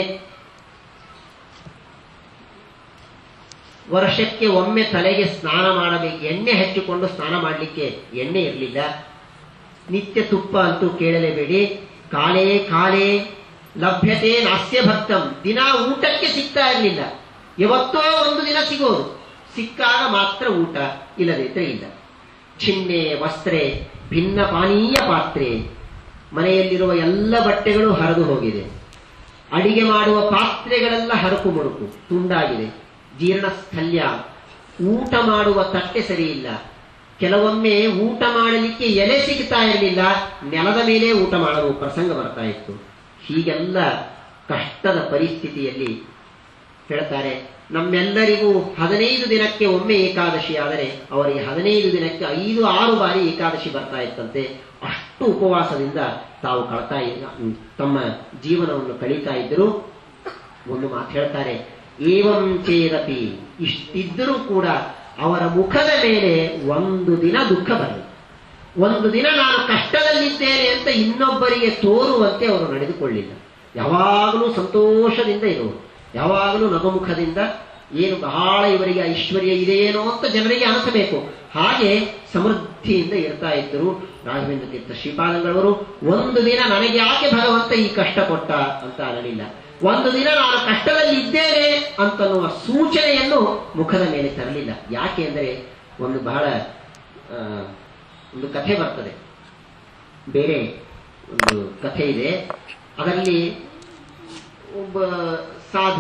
ವರ್ಷಕ್ಕೆ ಒಮ್ಮೆ ತಲೆಗೆ ಸ್ನಾನ ಮಾಡಬೇಕು ಎಣ್ಣೆ ಹಚ್ಚಿಕೊಂಡು ಸ್ನಾನ ಮಾಡಲಿಕ್ಕೆ ಎಣ್ಣೆ ಇರಲಿಲ್ಲ ನಿತ್ಯ ತುಪ್ಪ ಅಂತೂ ಕೇಳಲೇಬೇಡಿ ಕಾಲೇ ಕಾಲೇ ಲಭ್ಯತೆ ನಾಸ್ಯ ಭಕ್ತಂ ದಿನ ಊಟಕ್ಕೆ ಸಿಗ್ತಾ ಇರಲಿಲ್ಲ ಯಾವತ್ತೋ ಒಂದು ದಿನ ಸಿಗೋದು ಸಿಕ್ಕಾಗ ಮಾತ್ರ ಊಟ ಇಲ್ಲದಿದ್ರೆ ಇಲ್ಲ ಚಿನ್ನೆ ವಸ್ತ್ರೆ ಭಿನ್ನ ಪಾನೀಯ ಪಾತ್ರೆ ಮನೆಯಲ್ಲಿರುವ ಎಲ್ಲ ಬಟ್ಟೆಗಳು ಹರಿದು ಹೋಗಿದೆ ಅಡಿಗೆ ಮಾಡುವ ಪಾತ್ರೆಗಳೆಲ್ಲ ಹರಕು ಮುರುಕು ತುಂಡಾಗಿದೆ ಜೀರ್ಣಸ್ಥಲ್ಯ ಊಟ ಮಾಡುವ ತಟ್ಟೆ ಸರಿ ಇಲ್ಲ ಕೆಲವೊಮ್ಮೆ ಊಟ ಮಾಡಲಿಕ್ಕೆ ಎಲೆ ಸಿಗ್ತಾ ಇರಲಿಲ್ಲ ನೆಲದ ಮೇಲೆ ಊಟ ಮಾಡುವ ಪ್ರಸಂಗ ಬರ್ತಾ ಇತ್ತು ಹೀಗೆಲ್ಲ ಕಷ್ಟದ ಪರಿಸ್ಥಿತಿಯಲ್ಲಿ ಹೇಳ್ತಾರೆ ನಮ್ಮೆಲ್ಲರಿಗೂ ಹದಿನೈದು ದಿನಕ್ಕೆ ಒಮ್ಮೆ ಏಕಾದಶಿ ಆದರೆ ಅವರಿಗೆ ಹದಿನೈದು ದಿನಕ್ಕೆ ಐದು ಆರು ಬಾರಿ ಏಕಾದಶಿ ಬರ್ತಾ ಇತ್ತಂತೆ ಅಷ್ಟು ಉಪವಾಸದಿಂದ ತಾವು ಕಳ್ತಾ ಇದ್ದ ತಮ್ಮ ಜೀವನವನ್ನು ಕಳೀತಾ ಇದ್ದರು ಒಂದು ಮಾತು ಹೇಳ್ತಾರೆ ಏವಂ ಚೇದಪಿ ಇಷ್ಟಿದ್ದರೂ ಕೂಡ ಅವರ ಮುಖದ ಮೇಲೆ ಒಂದು ದಿನ ದುಃಖ ಬರಲಿ ಒಂದು ದಿನ ನಾನು ಕಷ್ಟದಲ್ಲಿದ್ದೇನೆ ಅಂತ ಇನ್ನೊಬ್ಬರಿಗೆ ತೋರುವಂತೆ ಅವರು ನಡೆದುಕೊಳ್ಳಿಲ್ಲ ಯಾವಾಗಲೂ ಸಂತೋಷದಿಂದ ಇರುವರು ಯಾವಾಗಲೂ ನಗುಮುಖದಿಂದ ಏನು ಬಹಳ ಇವರಿಗೆ ಐಶ್ವರ್ಯ ಇದೆಯೇನೋ ಅಂತ ಜನರಿಗೆ ಅನಿಸಬೇಕು ಹಾಗೆ ಸಮೃದ್ಧಿಯಿಂದ ಇರ್ತಾ ಇದ್ದರು ರಾಘವೇಂದ್ರ ತೀರ್ಥ ಶ್ರೀಪಾದಂಗಳವರು ಒಂದು ದಿನ ನನಗೆ ಯಾಕೆ ಭಗವಂತ ಈ ಕಷ್ಟ ಕೊಟ್ಟ ಅಂತ ಅನ್ನಲಿಲ್ಲ ಒಂದು ದಿನ ನಾನು ಕಷ್ಟದಲ್ಲಿ ಇದ್ದೇನೆ ಅಂತನ್ನುವ ಸೂಚನೆಯನ್ನು ಮುಖದ ಮೇಲೆ ತರಲಿಲ್ಲ ಯಾಕೆ ಅಂದರೆ ಒಂದು ಬಹಳ ಆ, ಒಂದು ಕಥೆ ಬರ್ತದೆ ಬೇರೆ ಒಂದು ಕಥೆ ಇದೆ ಅದರಲ್ಲಿ ಒಬ್ಬ ಸಾಧು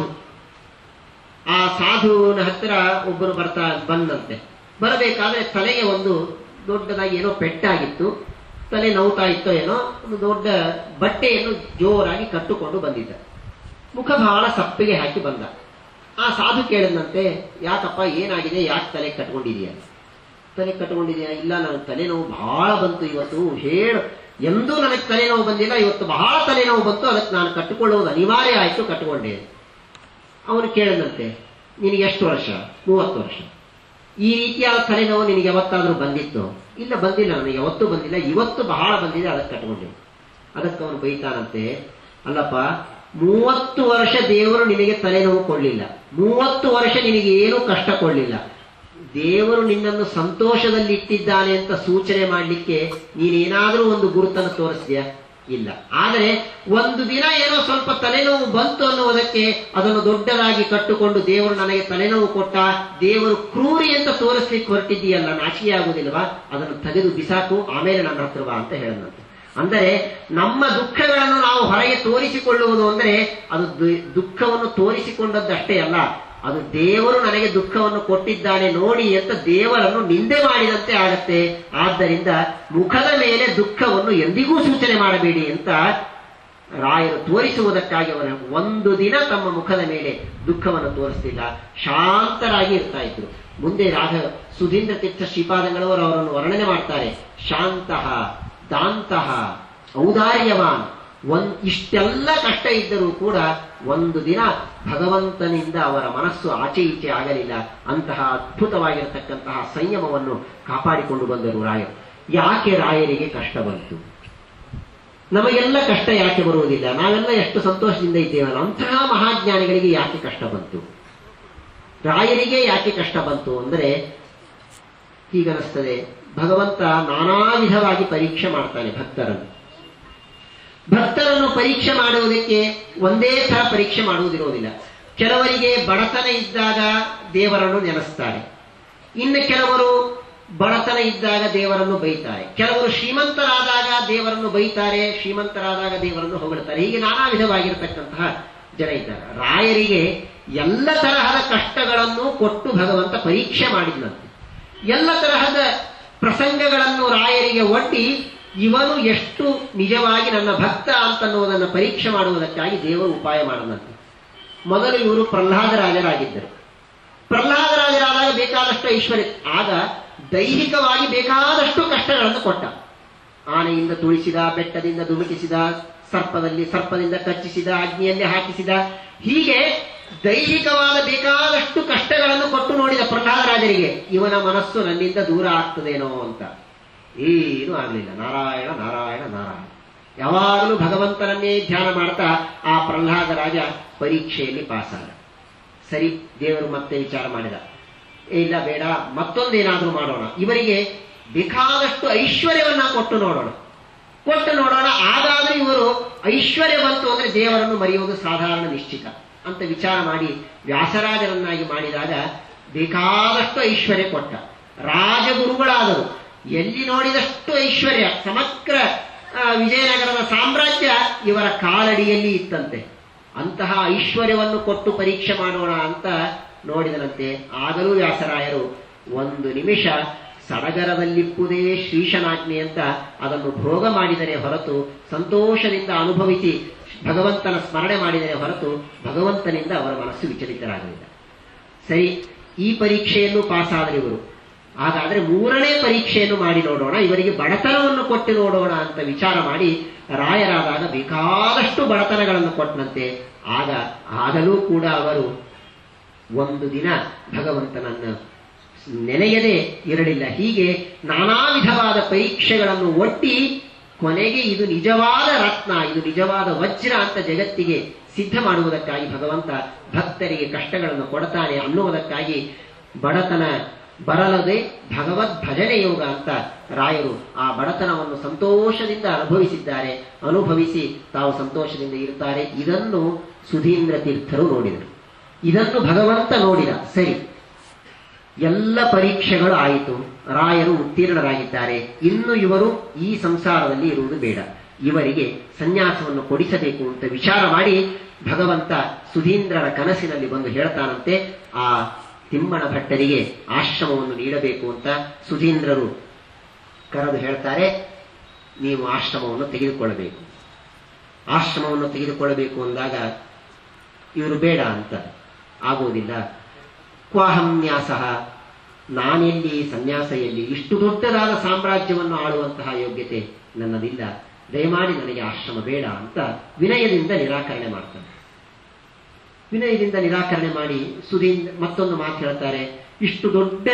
ಆ ಸಾಧುವಿನ ಹತ್ತಿರ ಒಬ್ಬರು ಬರ್ತಾ ಬಂದಂತೆ ಬರಬೇಕಾದ್ರೆ ತಲೆಗೆ ಒಂದು ದೊಡ್ಡದಾಗಿ ಏನೋ ಪೆಟ್ಟಾಗಿತ್ತು ತಲೆ ನೋವ್ತಾ ಇತ್ತೋ ಏನೋ ಒಂದು ದೊಡ್ಡ ಬಟ್ಟೆಯನ್ನು ಜೋರಾಗಿ ಕಟ್ಟುಕೊಂಡು ಬಂದಿದ್ದ ಮುಖ ಬಹಳ ಸಪ್ಪಿಗೆ ಹಾಕಿ ಬಂದ ಆ ಸಾಧು ಕೇಳಿದಂತೆ ಯಾಕಪ್ಪ ಏನಾಗಿದೆ ಯಾಕೆ ತಲೆ ಕಟ್ಕೊಂಡಿದೀಯ ತಲೆ ಕಟ್ಕೊಂಡಿದೆಯಾ ಇಲ್ಲ ನನಗೆ ತಲೆನೋವು ಬಹಳ ಬಂತು ಇವತ್ತು ಹೇಳು ಎಂದೂ ನನಗೆ ತಲೆನೋವು ಬಂದಿಲ್ಲ ಇವತ್ತು ಬಹಳ ತಲೆನೋವು ಬಂತು ಅದಕ್ಕೆ ನಾನು ಕಟ್ಟಿಕೊಳ್ಳುವುದು ಅನಿವಾರ್ಯ ಆಯಿತು ಕಟ್ಟಿಕೊಂಡೆ ಅವನು ಕೇಳಿದಂತೆ ನಿನಗೆ ಎಷ್ಟು ವರ್ಷ ಮೂವತ್ತು ವರ್ಷ ಈ ರೀತಿಯಾದ ತಲೆನೋವು ನಿನಗೆ ಯಾವತ್ತಾದರೂ ಬಂದಿತ್ತು ಇಲ್ಲ ಬಂದಿಲ್ಲ ನನಗೆ ಯಾವತ್ತೂ ಬಂದಿಲ್ಲ ಇವತ್ತು ಬಹಳ ಬಂದಿದೆ ಅದಕ್ಕೆ ಕಟ್ಕೊಂಡೆ ಅದಕ್ಕೆ ಅವನು ಬೈತಾನಂತೆ ಅಲ್ಲಪ್ಪ ಮೂವತ್ತು ವರ್ಷ ದೇವರು ನಿನಗೆ ತಲೆನೋವು ಕೊಡ್ಲಿಲ್ಲ ಮೂವತ್ತು ವರ್ಷ ನಿನಗೆ ಏನೂ ಕಷ್ಟ ಕೊಡ್ಲಿಲ್ಲ ದೇವರು ನಿನ್ನನ್ನು ಸಂತೋಷದಲ್ಲಿ ಇಟ್ಟಿದ್ದಾನೆ ಅಂತ ಸೂಚನೆ ಮಾಡಲಿಕ್ಕೆ ನೀನೇನಾದರೂ ಒಂದು ಗುರುತನ್ನು ತೋರಿಸ್ತೀಯಾ ಇಲ್ಲ ಆದರೆ ಒಂದು ದಿನ ಏನೋ ಸ್ವಲ್ಪ ತಲೆನೋವು ಬಂತು ಅನ್ನುವುದಕ್ಕೆ ಅದನ್ನು ದೊಡ್ಡದಾಗಿ ಕಟ್ಟುಕೊಂಡು ದೇವರು ನನಗೆ ತಲೆನೋವು ಕೊಟ್ಟ ದೇವರು ಕ್ರೂರಿ ಅಂತ ತೋರಿಸ್ಲಿಕ್ಕೆ ಹೊರಟಿದ್ದೀಯಲ್ಲ ನಾಚಿಕೆ ಆಗುವುದಿಲ್ವಾ ಅದನ್ನು ತೆಗೆದು ಬಿಸಾಕು ಆಮೇಲೆ ನನ್ನ ಹತ್ರ ಬಾ ಅಂತ ಹೇಳಿದಂತೆ ಅಂದರೆ ನಮ್ಮ ದುಃಖಗಳನ್ನು ನಾವು ಹೊರಗೆ ತೋರಿಸಿಕೊಳ್ಳುವುದು ಅಂದರೆ ಅದು ದು- ದುಃಖವನ್ನು ತೋರಿಸಿಕೊಂಡದ್ದಷ್ಟೇ ಅಲ್ಲ ಅದು ದೇವರು ನನಗೆ ದುಃಖವನ್ನು ಕೊಟ್ಟಿದ್ದಾನೆ ನೋಡಿ ಅಂತ ದೇವರನ್ನು ನಿಂದೆ ಮಾಡಿದಂತೆ ಆಗತ್ತೆ ಆದ್ದರಿಂದ ಮುಖದ ಮೇಲೆ ದುಃಖವನ್ನು ಎಂದಿಗೂ ಸೂಚನೆ ಮಾಡಬೇಡಿ ಅಂತ ರಾಯರು ತೋರಿಸುವುದಕ್ಕಾಗಿ ಅವರ ಒಂದು ದಿನ ತಮ್ಮ ಮುಖದ ಮೇಲೆ ದುಃಖವನ್ನು ತೋರಿಸ್ತಿಲ್ಲ ಶಾಂತರಾಗಿ ಇರ್ತಾ ಇದ್ರು ಮುಂದೆ ರಾಘ ಸುಧೀಂದ್ರ ತೀರ್ಥ ಶ್ರೀಪಾದಂಗಳವರು ಅವರನ್ನು ವರ್ಣನೆ ಮಾಡ್ತಾರೆ ಶಾಂತಹ ದಾಂತಹ ಔದಾರ್ಯವಾನ್ ಒಂದ್ ಇಷ್ಟೆಲ್ಲ ಕಷ್ಟ ಇದ್ದರೂ ಕೂಡ ಒಂದು ದಿನ ಭಗವಂತನಿಂದ ಅವರ ಮನಸ್ಸು ಆಚೆ ಈಚೆ ಆಗಲಿಲ್ಲ ಅಂತಹ ಅದ್ಭುತವಾಗಿರತಕ್ಕಂತಹ ಸಂಯಮವನ್ನು ಕಾಪಾಡಿಕೊಂಡು ಬಂದರು ರಾಯರು ಯಾಕೆ ರಾಯರಿಗೆ ಕಷ್ಟ ಬಂತು ನಮಗೆಲ್ಲ ಕಷ್ಟ ಯಾಕೆ ಬರುವುದಿಲ್ಲ ನಾವೆಲ್ಲ ಎಷ್ಟು ಸಂತೋಷದಿಂದ ಇದ್ದೇವಲ್ಲ ಅಂತಹ ಮಹಾಜ್ಞಾನಿಗಳಿಗೆ ಯಾಕೆ ಕಷ್ಟ ಬಂತು ರಾಯರಿಗೆ ಯಾಕೆ ಕಷ್ಟ ಬಂತು ಅಂದರೆ ಹೀಗನಿಸ್ತದೆ ಭಗವಂತ ನಾನಾ ವಿಧವಾಗಿ ಪರೀಕ್ಷೆ ಮಾಡ್ತಾನೆ ಭಕ್ತರನ್ನು ಭಕ್ತರನ್ನು ಪರೀಕ್ಷೆ ಮಾಡುವುದಕ್ಕೆ ಒಂದೇ ಥರ ಪರೀಕ್ಷೆ ಮಾಡುವುದಿರುವುದಿಲ್ಲ ಕೆಲವರಿಗೆ ಬಡತನ ಇದ್ದಾಗ ದೇವರನ್ನು ನೆನೆಸ್ತಾರೆ ಇನ್ನು ಕೆಲವರು ಬಡತನ ಇದ್ದಾಗ ದೇವರನ್ನು ಬೈತಾರೆ ಕೆಲವರು ಶ್ರೀಮಂತರಾದಾಗ ದೇವರನ್ನು ಬೈತಾರೆ ಶ್ರೀಮಂತರಾದಾಗ ದೇವರನ್ನು ಹೊಗಳ್ತಾರೆ ಹೀಗೆ ನಾನಾ ವಿಧವಾಗಿರತಕ್ಕಂತಹ ಜನ ಇದ್ದಾರೆ ರಾಯರಿಗೆ ಎಲ್ಲ ತರಹದ ಕಷ್ಟಗಳನ್ನು ಕೊಟ್ಟು ಭಗವಂತ ಪರೀಕ್ಷೆ ಮಾಡಿದ್ನಂತೆ ಎಲ್ಲ ತರಹದ ಪ್ರಸಂಗಗಳನ್ನು ರಾಯರಿಗೆ ಒಡ್ಡಿ ಇವನು ಎಷ್ಟು ನಿಜವಾಗಿ ನನ್ನ ಭಕ್ತ ಅಂತನ್ನುವುದನ್ನು ಪರೀಕ್ಷೆ ಮಾಡುವುದಕ್ಕಾಗಿ ದೇವರು ಉಪಾಯ ಮಾಡದಂತೆ ಮೊದಲು ಇವರು ಪ್ರಹ್ಲಾದರಾಜರಾಗಿದ್ದರು ಪ್ರಹ್ಲಾದರಾಜರಾದಾಗ ಬೇಕಾದಷ್ಟು ಐಶ್ವರ್ಯ ಆಗ ದೈಹಿಕವಾಗಿ ಬೇಕಾದಷ್ಟು ಕಷ್ಟಗಳನ್ನು ಕೊಟ್ಟ ಆನೆಯಿಂದ ತುಳಿಸಿದ ಬೆಟ್ಟದಿಂದ ಧುಮುಕಿಸಿದ ಸರ್ಪದಲ್ಲಿ ಸರ್ಪದಿಂದ ಕಚ್ಚಿಸಿದ ಅಗ್ನಿಯಲ್ಲಿ ಹಾಕಿಸಿದ ಹೀಗೆ ದೈಹಿಕವಾದ ಬೇಕಾದಷ್ಟು ಕಷ್ಟಗಳನ್ನು ಕೊಟ್ಟು ನೋಡಿದ ಪ್ರಹ್ಲಾದರಾಜರಿಗೆ ಇವನ ಮನಸ್ಸು ನನ್ನಿಂದ ದೂರ ಆಗ್ತದೇನೋ ಅಂತ ಏನೂ ಆಗಲಿಲ್ಲ ನಾರಾಯಣ ನಾರಾಯಣ ನಾರಾಯಣ ಯಾವಾಗಲೂ ಭಗವಂತನನ್ನೇ ಧ್ಯಾನ ಮಾಡ್ತಾ ಆ ಪ್ರಹ್ಲಾದ ರಾಜ ಪರೀಕ್ಷೆಯಲ್ಲಿ ಪಾಸಾದ ಸರಿ ದೇವರು ಮತ್ತೆ ವಿಚಾರ ಮಾಡಿದ ಏ, ಇಲ್ಲ ಬೇಡ ಮತ್ತೊಂದೇನಾದ್ರೂ ಮಾಡೋಣ ಇವರಿಗೆ ಬೇಕಾದಷ್ಟು ಐಶ್ವರ್ಯವನ್ನ ಕೊಟ್ಟು ನೋಡೋಣ ಕೊಟ್ಟು ನೋಡೋಣ ಆಗಾದ್ರೆ ಇವರು ಐಶ್ವರ್ಯ ಬಂತು ಅಂದ್ರೆ ದೇವರನ್ನು ಮರೆಯುವುದು ಸಾಧಾರಣ ನಿಶ್ಚಿತ ಅಂತ ವಿಚಾರ ಮಾಡಿ ವ್ಯಾಸರಾಜರನ್ನಾಗಿ ಮಾಡಿದಾಗ ಬೇಕಾದಷ್ಟು ಐಶ್ವರ್ಯ ಕೊಟ್ಟ ರಾಜಗುರುಗಳಾದರು ಎಲ್ಲಿ ನೋಡಿದಷ್ಟು ಐಶ್ವರ್ಯ ಸಮಗ್ರ ಆ, ವಿಜಯನಗರದ ಸಾಮ್ರಾಜ್ಯ ಇವರ ಕಾಲಡಿಯಲ್ಲಿ ಇತ್ತಂತೆ ಅಂತಹ ಐಶ್ವರ್ಯವನ್ನು ಕೊಟ್ಟು ಪರೀಕ್ಷೆ ಮಾಡೋಣ ಅಂತ ನೋಡಿದನಂತೆ ಆಗಲೂ ವ್ಯಾಸರಾಯರು ಒಂದು ನಿಮಿಷ ಸಡಗರದಲ್ಲಿಪ್ಪುದೇ ಶ್ರೀಶನಾಜ್ಞೆ ಅಂತ ಅದನ್ನು ಭೋಗ ಮಾಡಿದರೆ ಹೊರತು ಸಂತೋಷದಿಂದ ಅನುಭವಿಸಿ ಭಗವಂತನ ಸ್ಮರಣೆ ಮಾಡಿದರೆ ಹೊರತು ಭಗವಂತನಿಂದ ಅವರ ಮನಸ್ಸು ವಿಚಲಿತರಾಗಲಿಲ್ಲ ಸರಿ ಈ ಪರೀಕ್ಷೆಯನ್ನು ಪಾಸಾದರೆ ಇವರು ಹಾಗಾದ್ರೆ ಮೂರನೇ ಪರೀಕ್ಷೆಯನ್ನು ಮಾಡಿ ನೋಡೋಣ ಇವರಿಗೆ ಬಡತನವನ್ನು ಕೊಟ್ಟು ನೋಡೋಣ ಅಂತ ವಿಚಾರ ಮಾಡಿ ರಾಯರಾದಾಗ ಬೇಕಾದಷ್ಟು ಬಡತನಗಳನ್ನು ಕೊಟ್ಟನಂತೆ ಆಗ ಆಗಲೂ ಕೂಡ ಅವರು ಒಂದು ದಿನ ಭಗವಂತನನ್ನು ನೆನೆಯದೆ ಇರಲಿಲ್ಲ ಹೀಗೆ ನಾನಾ ವಿಧವಾದ ಪರೀಕ್ಷೆಗಳನ್ನು ಒಟ್ಟಿ ಕೊನೆಗೆ ಇದು ನಿಜವಾದ ರತ್ನ ಇದು ನಿಜವಾದ ವಜ್ರ ಅಂತ ಜಗತ್ತಿಗೆ ಸಿದ್ಧ ಮಾಡುವುದಕ್ಕಾಗಿ ಭಗವಂತ ಭಕ್ತರಿಗೆ ಕಷ್ಟಗಳನ್ನು ಕೊಡ್ತಾನೆ ಅನ್ನುವುದಕ್ಕಾಗಿ ಬಡತನ ಬರಲದೆ ಭಗವದ್ ಭಜನೆ ಯೋಗ ಅಂತ ರಾಯರು ಆ ಬಡತನವನ್ನು ಸಂತೋಷದಿಂದ ಅನುಭವಿಸಿದ್ದಾರೆ ಅನುಭವಿಸಿ ತಾವು ಸಂತೋಷದಿಂದ ಇರುತ್ತಾರೆ ಇದನ್ನು ಸುಧೀಂದ್ರ ತೀರ್ಥರು ನೋಡಿದರು ಇದನ್ನು ಭಗವಂತ ನೋಡಿದ ಸರಿ ಎಲ್ಲ ಪರೀಕ್ಷೆಗಳು ಆಯಿತು ರಾಯರು ಉತ್ತೀರ್ಣರಾಗಿದ್ದಾರೆ ಇನ್ನು ಇವರು ಈ ಸಂಸಾರದಲ್ಲಿ ಇರುವುದು ಬೇಡ ಇವರಿಗೆ ಸನ್ಯಾಸವನ್ನು ಕೊಡಿಸಬೇಕು ಅಂತ ವಿಚಾರ ಮಾಡಿ ಭಗವಂತ ಸುಧೀಂದ್ರರ ಕನಸಿನಲ್ಲಿ ಬಂದು ಹೇಳ್ತಾನಂತೆ ಆ ತಿಮ್ಮಣ ಭಟ್ಟರಿಗೆ ಆಶ್ರಮವನ್ನು ನೀಡಬೇಕು ಅಂತ ಸುಧೀಂದ್ರರು ಕರೆದು ಹೇಳ್ತಾರೆ ನೀವು ಆಶ್ರಮವನ್ನು ತೆಗೆದುಕೊಳ್ಳಬೇಕು ಆಶ್ರಮವನ್ನು ತೆಗೆದುಕೊಳ್ಳಬೇಕು ಅಂದಾಗ ಇವರು ಬೇಡ ಅಂತ ಆಗುವುದಿಲ್ಲ ಕ್ವಾಹನ್ಯಾಸ ನಾನೆಲ್ಲಿ ಸನ್ಯಾಸ ಎಲ್ಲಿ ಇಷ್ಟು ದೊಡ್ಡದಾದ ಸಾಮ್ರಾಜ್ಯವನ್ನು ಆಳುವಂತಹ ಯೋಗ್ಯತೆ ನನ್ನದಿಲ್ಲ ದಯಮಾಡಿ ನನಗೆ ಆಶ್ರಮ ಬೇಡ ಅಂತ ವಿನಯದಿಂದ ನಿರಾಕರಣೆ ಮಾಡ್ತಾನೆ ವಿನಯದಿಂದ ನಿರಾಕರಣೆ ಮಾಡಿ ಸುಧೀಂದ್ರ ಮತ್ತೊಂದು ಮಾತು ಹೇಳ್ತಾರೆ ಇಷ್ಟು ದೊಡ್ಡ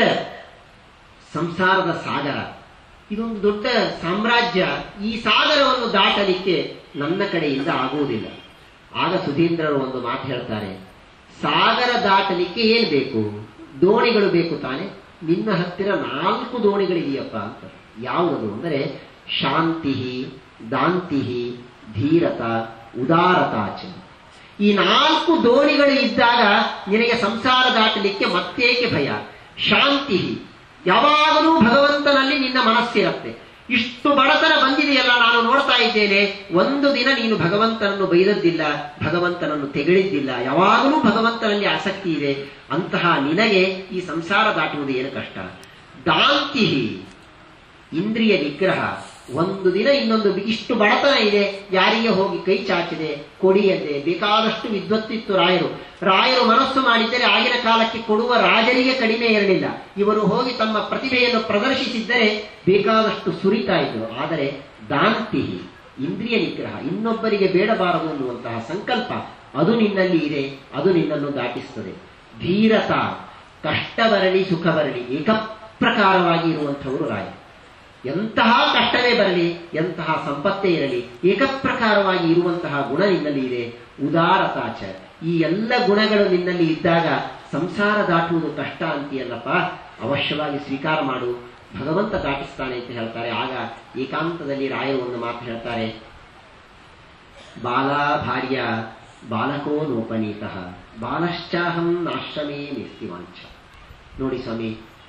ಸಂಸಾರದ ಸಾಗರ ಇದೊಂದು ದೊಡ್ಡ ಸಾಮ್ರಾಜ್ಯ ಈ ಸಾಗರವನ್ನು ದಾಟಲಿಕ್ಕೆ ನನ್ನ ಕಡೆಯಿಂದ ಆಗುವುದಿಲ್ಲ ಆಗ ಸುಧೀಂದ್ರರು ಒಂದು ಮಾತು ಹೇಳ್ತಾರೆ ಸಾಗರ ದಾಟಲಿಕ್ಕೆ ಏನ್ ಬೇಕು ದೋಣಿಗಳು ಬೇಕು ತಾನೆ ನಿನ್ನ ಹತ್ತಿರ ನಾಲ್ಕು ದೋಣಿಗಳಿದೆಯಪ್ಪ ಅಂತ ಯಾವುದದು ಅಂದರೆ ಶಾಂತಿ ದಾಂತಿ ಧೀರತ ಉದಾರತಾಚ ಈ ನಾಲ್ಕು ದೋಣಿಗಳು ಇದ್ದಾಗ ನಿನಗೆ ಸಂಸಾರ ದಾಟಲಿಕ್ಕೆ ಮತ್ತೇಕೆ ಭಯ ಶಾಂತಿ ಯಾವಾಗಲೂ ಭಗವಂತನಲ್ಲಿ ನಿನ್ನ ಮನಸ್ಸಿರತ್ತೆ ಇಷ್ಟು ಬಡತನ ಬಂದಿದೆಯಲ್ಲ ನಾನು ನೋಡ್ತಾ ಇದ್ದೇನೆ ಒಂದು ದಿನ ನೀನು ಭಗವಂತನನ್ನು ಬೈದದ್ದಿಲ್ಲ ಭಗವಂತನನ್ನು ತೆಗಳಿದ್ದಿಲ್ಲ ಯಾವಾಗಲೂ ಭಗವಂತನಲ್ಲಿ ಆಸಕ್ತಿ ಇದೆ ಅಂತಹ ನಿನಗೆ ಈ ಸಂಸಾರ ದಾಟುವುದು ಏನು ಕಷ್ಟ ದಾಂತಿ ಇಂದ್ರಿಯ ನಿಗ್ರಹ ಒಂದು ದಿನ ಇನ್ನೊಂದು ಇಷ್ಟು ಬಡತನ ಇದೆ ಯಾರಿಗೆ ಹೋಗಿ ಕೈ ಚಾಚಿದೆ ಕೊಡಿಯದೆ ಬೇಕಾದಷ್ಟು ವಿದ್ವತ್ತಿತ್ತು ರಾಯರು ರಾಯರು ಮನಸ್ಸು ಮಾಡಿದ್ದರೆ ಆಗಿನ ಕಾಲಕ್ಕೆ ಕೊಡುವ ರಾಜರಿಗೆ ಕಡಿಮೆ ಇರಲಿಲ್ಲ ಇವರು ಹೋಗಿ ತಮ್ಮ ಪ್ರತಿಭೆಯನ್ನು ಪ್ರದರ್ಶಿಸಿದ್ದರೆ ಬೇಕಾದಷ್ಟು ಸುರಿತಾ ಇದ್ರು ಆದರೆ ದಾಂತಿ ಇಂದ್ರಿಯ ನಿಗ್ರಹ ಇನ್ನೊಬ್ಬರಿಗೆ ಬೇಡಬಾರದು ಅನ್ನುವಂತಹ ಸಂಕಲ್ಪ ಅದು ನಿನ್ನಲ್ಲಿ ಇದೆ ಅದು ನಿನ್ನನ್ನು ದಾಟಿಸ್ತದೆ ಧೀರತ ಕಷ್ಟ ಬರಲಿ ಸುಖ ಬರಲಿ ಏಕಪ್ರಕಾರವಾಗಿ ಇರುವಂಥವರು ರಾಯರು ಎಂತಹ ಕಷ್ಟವೇ ಬರಲಿ ಎಂತಹ ಸಂಪತ್ತೇ ಇರಲಿ ಏಕಪ್ರಕಾರವಾಗಿ ಇರುವಂತಹ ಗುಣ ನಿನ್ನಲ್ಲಿ ಇದೆ ಉದಾರತಾಚ ಈ ಎಲ್ಲ ಗುಣಗಳು ನಿನ್ನಲ್ಲಿ ಇದ್ದಾಗ ಸಂಸಾರ ದಾಟುವುದು ಕಷ್ಟ ಅಂತೀಯಲ್ಲಪ್ಪ ಅವಶ್ಯವಾಗಿ ಸ್ವೀಕಾರ ಮಾಡು ಭಗವಂತ ದಾಟಿಸ್ತಾನೆ ಅಂತ ಹೇಳ್ತಾರೆ ಆಗ ಏಕಾಂತದಲ್ಲಿ ರಾಯರು ಒಂದು ಮಾತು ಹೇಳ್ತಾರೆ ಬಾಲ ಭಾರ್ಯ ಬಾಲಕೋ ನೋಪನೀತಃ ಬಾಲಶ್ಚಾಹಂ ನಾಶ್ರಮೇ ನಿಸ್ತಿವಾಂಚ ನೋಡಿ ಸ್ವಾಮಿ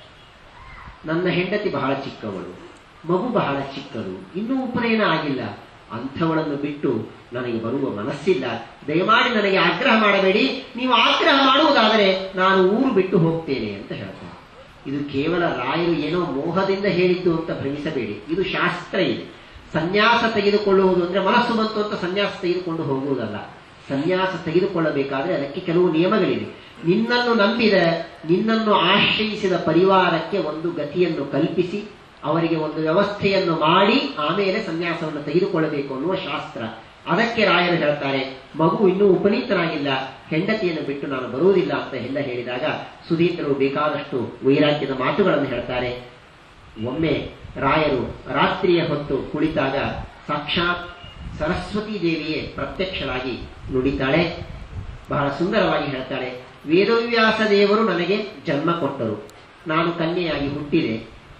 ನನ್ನ ಹೆಂಡತಿ ಬಹಳ ಚಿಕ್ಕವಳು ಮಗು ಬಹಳ ಚಿಕ್ಕದು ಇನ್ನೂ ಉಪನಯನ ಆಗಿಲ್ಲ ಅಂಥವಳನ್ನು ಬಿಟ್ಟು ನನಗೆ ಬರುವ ಮನಸ್ಸಿಲ್ಲ ದಯಮಾಡಿ ನನಗೆ ಆಗ್ರಹ ಮಾಡಬೇಡಿ ನೀವು ಆಗ್ರಹ ಮಾಡುವುದಾದರೆ ನಾನು ಊರು ಬಿಟ್ಟು ಹೋಗ್ತೇನೆ ಅಂತ ಹೇಳ್ತಾರೆ ಇದು ಕೇವಲ ರಾಯರು ಏನೋ ಮೋಹದಿಂದ ಹೇಳಿದ್ದು ಅಂತ ಭ್ರಮಿಸಬೇಡಿ ಇದು ಶಾಸ್ತ್ರ ಇದೆ ಸನ್ಯಾಸ ತೆಗೆದುಕೊಳ್ಳುವುದು ಅಂದ್ರೆ ಮನಸ್ಸು ಬಂತು ಅಂತ ಸನ್ಯಾಸ ತೆಗೆದುಕೊಂಡು ಹೋಗುವುದಲ್ಲ ಸನ್ಯಾಸ ತೆಗೆದುಕೊಳ್ಳಬೇಕಾದ್ರೆ ಅದಕ್ಕೆ ಕೆಲವು ನಿಯಮಗಳಿವೆ ನಿನ್ನನ್ನು ನಂಬಿದ ನಿನ್ನನ್ನು ಆಶ್ರಯಿಸಿದ ಪರಿವಾರಕ್ಕೆ ಒಂದು ಗತಿಯನ್ನು ಕಲ್ಪಿಸಿ ಅವರಿಗೆ ಒಂದು ವ್ಯವಸ್ಥೆಯನ್ನು ಮಾಡಿ ಆಮೇಲೆ ಸನ್ಯಾಸವನ್ನು ತೆಗೆದುಕೊಳ್ಳಬೇಕು ಅನ್ನುವ ಶಾಸ್ತ್ರ ಅದಕ್ಕೆ ರಾಯರು ಹೇಳ್ತಾರೆ ಮಗು ಇನ್ನೂ ಉಪನೀತನಾಗಿಲ್ಲ ಹೆಂಡತಿಯನ್ನು ಬಿಟ್ಟು ನಾನು ಬರುವುದಿಲ್ಲ ಅಂತ ಎಲ್ಲ ಹೇಳಿದಾಗ ಸುಧೀಂದ್ರರು ಬೇಕಾದಷ್ಟು ವೈರಾಗ್ಯದ ಮಾತುಗಳನ್ನು ಹೇಳ್ತಾರೆ ಒಮ್ಮೆ ರಾಯರು ರಾತ್ರಿಯ ಹೊತ್ತು ಕುಳಿತಾಗ ಸಾಕ್ಷಾತ್ ಸರಸ್ವತಿ ದೇವಿಯೇ ಪ್ರತ್ಯಕ್ಷರಾಗಿ ನುಡಿತಾಳೆ ಬಹಳ ಸುಂದರವಾಗಿ ಹೇಳ್ತಾಳೆ ವೇದವ್ಯಾಸ ದೇವರು ನನಗೆ ಜನ್ಮ ಕೊಟ್ಟರು ನಾನು ಕನ್ಯೆಯಾಗಿ ಹುಟ್ಟಿದೆ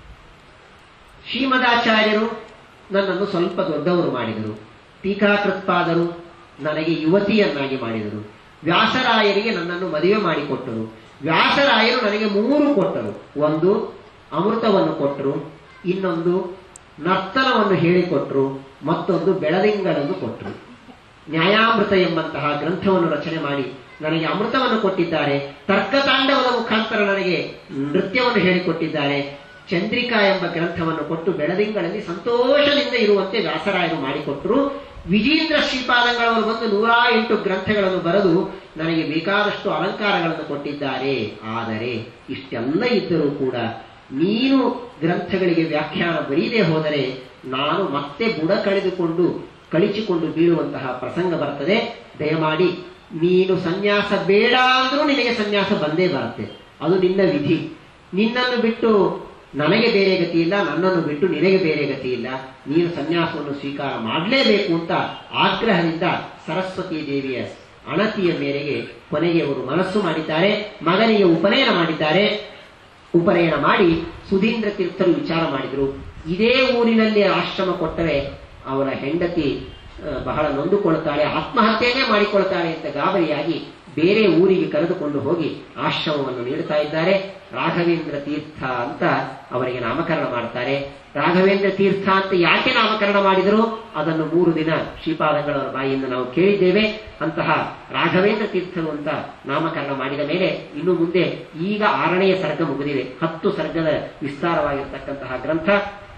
ಶ್ರೀಮದಾಚಾರ್ಯರು ನನ್ನನ್ನು ಸ್ವಲ್ಪ ದೊಡ್ಡವರು ಮಾಡಿದರು ಟೀಕಾಕೃತ್ಪಾದರು ನನಗೆ ಯುವತಿಯನ್ನಾಗಿ ಮಾಡಿದರು ವ್ಯಾಸರಾಯರಿಗೆ ನನ್ನನ್ನು ಮದುವೆ ಮಾಡಿಕೊಟ್ಟರು ವ್ಯಾಸರಾಯರು ನನಗೆ ಮೂರು ಕೊಟ್ಟರು ಒಂದು ಅಮೃತವನ್ನು ಕೊಟ್ಟರು ಇನ್ನೊಂದು ನರ್ತನವನ್ನು ಹೇಳಿಕೊಟ್ರು ಮತ್ತೊಂದು ಬೆಳದಿಂಗಳನ್ನು ಕೊಟ್ಟರು ನ್ಯಾಯಾಮೃತ ಎಂಬಂತಹ ಗ್ರಂಥವನ್ನು ರಚನೆ ಮಾಡಿ ನನಗೆ ಅಮೃತವನ್ನು ಕೊಟ್ಟಿದ್ದಾರೆ ತರ್ಕತಾಂಡವದ ಮುಖಾಂತರ ನನಗೆ ನೃತ್ಯವನ್ನು ಹೇಳಿಕೊಟ್ಟಿದ್ದಾರೆ ಚಂದ್ರಿಕಾ ಎಂಬ ಗ್ರಂಥವನ್ನು ಕೊಟ್ಟು ಬೆಳದಿಂಗಳಲ್ಲಿ ಸಂತೋಷದಿಂದ ಇರುವಂತೆ ವ್ಯಾಸರಾಯರು ಮಾಡಿಕೊಟ್ಟರು ವಿಜೇಂದ್ರ ಶ್ರೀಪಾದಂಗಳವರು ಬಂದು ನೂರ ಎಂಟು ಗ್ರಂಥಗಳನ್ನು ಬರೆದು ನನಗೆ ಬೇಕಾದಷ್ಟು ಅಲಂಕಾರಗಳನ್ನು ಕೊಟ್ಟಿದ್ದಾರೆ ಆದರೆ ಇಷ್ಟೆಲ್ಲ ಇದ್ದರೂ ಕೂಡ ನೀನು ಗ್ರಂಥಗಳಿಗೆ ವ್ಯಾಖ್ಯಾನ ಬರೀದೇ ಹೋದರೆ ನಾನು ಮತ್ತೆ ಬುಡ ಕಳೆದುಕೊಂಡು ಕಳಿಚಿಕೊಂಡು ಬೀಳುವಂತಹ ಪ್ರಸಂಗ ಬರ್ತದೆ ದಯಮಾಡಿ ನೀನು ಸನ್ಯಾಸ ಬೇಡ ಅಂದ್ರೂ ನಿನಗೆ ಸನ್ಯಾಸ ಬಂದೇ ಬರುತ್ತೆ ಅದು ನಿನ್ನ ವಿಧಿ ನಿನ್ನನ್ನು ಬಿಟ್ಟು ನನಗೆ ಬೇರೆ ಗತಿ ಇಲ್ಲ ನನ್ನನ್ನು ಬಿಟ್ಟು ನಿನಗೆ ಬೇರೆ ಗತಿ ಇಲ್ಲ ನೀನು ಸನ್ಯಾಸವನ್ನು ಸ್ವೀಕಾರ ಮಾಡಲೇಬೇಕು ಅಂತ ಆಗ್ರಹದಿಂದ ಸರಸ್ವತಿ ದೇವಿಯ ಅಣತಿಯ ಮೇರೆಗೆ ಕೊನೆಗೆ ಅವರು ಮನಸ್ಸು ಮಾಡಿದ್ದಾರೆ ಮಗನಿಗೆ ಉಪನಯನ ಮಾಡಿದ್ದಾರೆ ಉಪನಯನ ಮಾಡಿ ಸುಧೀಂದ್ರ ತೀರ್ಥರು ವಿಚಾರ ಮಾಡಿದರು ಇದೇ ಊರಿನಲ್ಲಿ ಆಶ್ರಮ ಕೊಟ್ಟರೆ ಅವರ ಹೆಂಡತಿ ಆ, ಬಹಳ ನೊಂದುಕೊಳ್ತಾಳೆ ಆತ್ಮಹತ್ಯೆನೇ ಮಾಡಿಕೊಳ್ತಾಳೆ ಅಂತ ಗಾಬರಿಯಾಗಿ ಬೇರೆ ಊರಿಗೆ ಕರೆದುಕೊಂಡು ಹೋಗಿ ಆಶ್ರಮವನ್ನು ನೀಡುತ್ತಾ ಇದ್ದಾರೆ ರಾಘವೇಂದ್ರ ತೀರ್ಥ ಅಂತ ಅವರಿಗೆ ನಾಮಕರಣ ಮಾಡ್ತಾರೆ ರಾಘವೇಂದ್ರ ತೀರ್ಥ ಅಂತ ಯಾಕೆ ನಾಮಕರಣ ಮಾಡಿದರು ಅದನ್ನು ಮೂರು ದಿನ ಶ್ರೀಪಾದಂಗಳವರ ಬಾಯಿಯಿಂದ ನಾವು ಕೇಳಿದ್ದೇವೆ ಅಂತಹ ರಾಘವೇಂದ್ರ ತೀರ್ಥರು ಅಂತ ನಾಮಕರಣ ಮಾಡಿದ ಮೇಲೆ ಇನ್ನು ಮುಂದೆ ಈಗ ಆರನೆಯ ಸರ್ಗ ಮುಗಿದಿದೆ ಹತ್ತು ಸರ್ಗದ ವಿಸ್ತಾರವಾಗಿರತಕ್ಕಂತಹ ಗ್ರಂಥ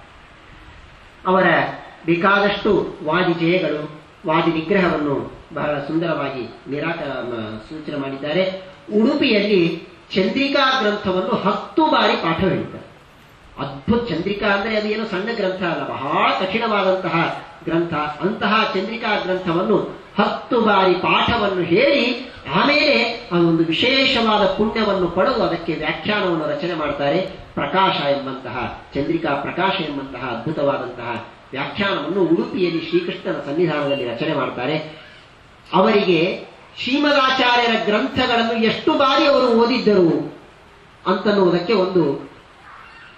ಅವರ ಬೇಕಾದಷ್ಟು ವಾದಿ ಜಯಗಳು ವಾದಿ ನಿಗ್ರಹವನ್ನು ಬಹಳ ಸುಂದರವಾಗಿ ನಿರಾಕ ಮ- ಸೂಚನೆ ಮಾಡಿದ್ದಾರೆ ಉಡುಪಿಯಲ್ಲಿ ಚಂದ್ರಿಕಾ ಗ್ರಂಥವನ್ನು ಹತ್ತು ಬಾರಿ ಪಾಠ ಹೇಳಿದ್ದಾರೆ ಅದ್ಭುತ ಚಂದ್ರಿಕಾ ಅಂದ್ರೆ ಅದು ಏನು ಸಣ್ಣ ಗ್ರಂಥ ಅಲ್ಲ ಬಹಳ ಕಠಿಣವಾದಂತಹ ಗ್ರಂಥ ಅಂತಹ ಚಂದ್ರಿಕಾ ಗ್ರಂಥವನ್ನು ಹತ್ತು ಬಾರಿ ಪಾಠವನ್ನು ಹೇಳಿ ಆಮೇಲೆ ಆ ಒಂದು ವಿಶೇಷವಾದ ಪುಣ್ಯವನ್ನು ಪಡೆದು ಅದಕ್ಕೆ ವ್ಯಾಖ್ಯಾನವನ್ನು ರಚನೆ ಮಾಡ್ತಾರೆ ಪ್ರಕಾಶ ಎಂಬಂತಹ ಚಂದ್ರಿಕಾ ಪ್ರಕಾಶ ಎಂಬಂತಹ ಅದ್ಭುತವಾದಂತಹ ವ್ಯಾಖ್ಯಾನವನ್ನು ಉಡುಪಿಯಲ್ಲಿ ಶ್ರೀಕೃಷ್ಣನ ಸನ್ನಿಧಾನದಲ್ಲಿ ರಚನೆ ಮಾಡ್ತಾರೆ ಅವರಿಗೆ ಶ್ರೀಮದಾಚಾರ್ಯರ ಗ್ರಂಥಗಳನ್ನು ಎಷ್ಟು ಬಾರಿ ಅವರು ಓದಿದ್ದರು ಅಂತನ್ನುವುದಕ್ಕೆ ಒಂದು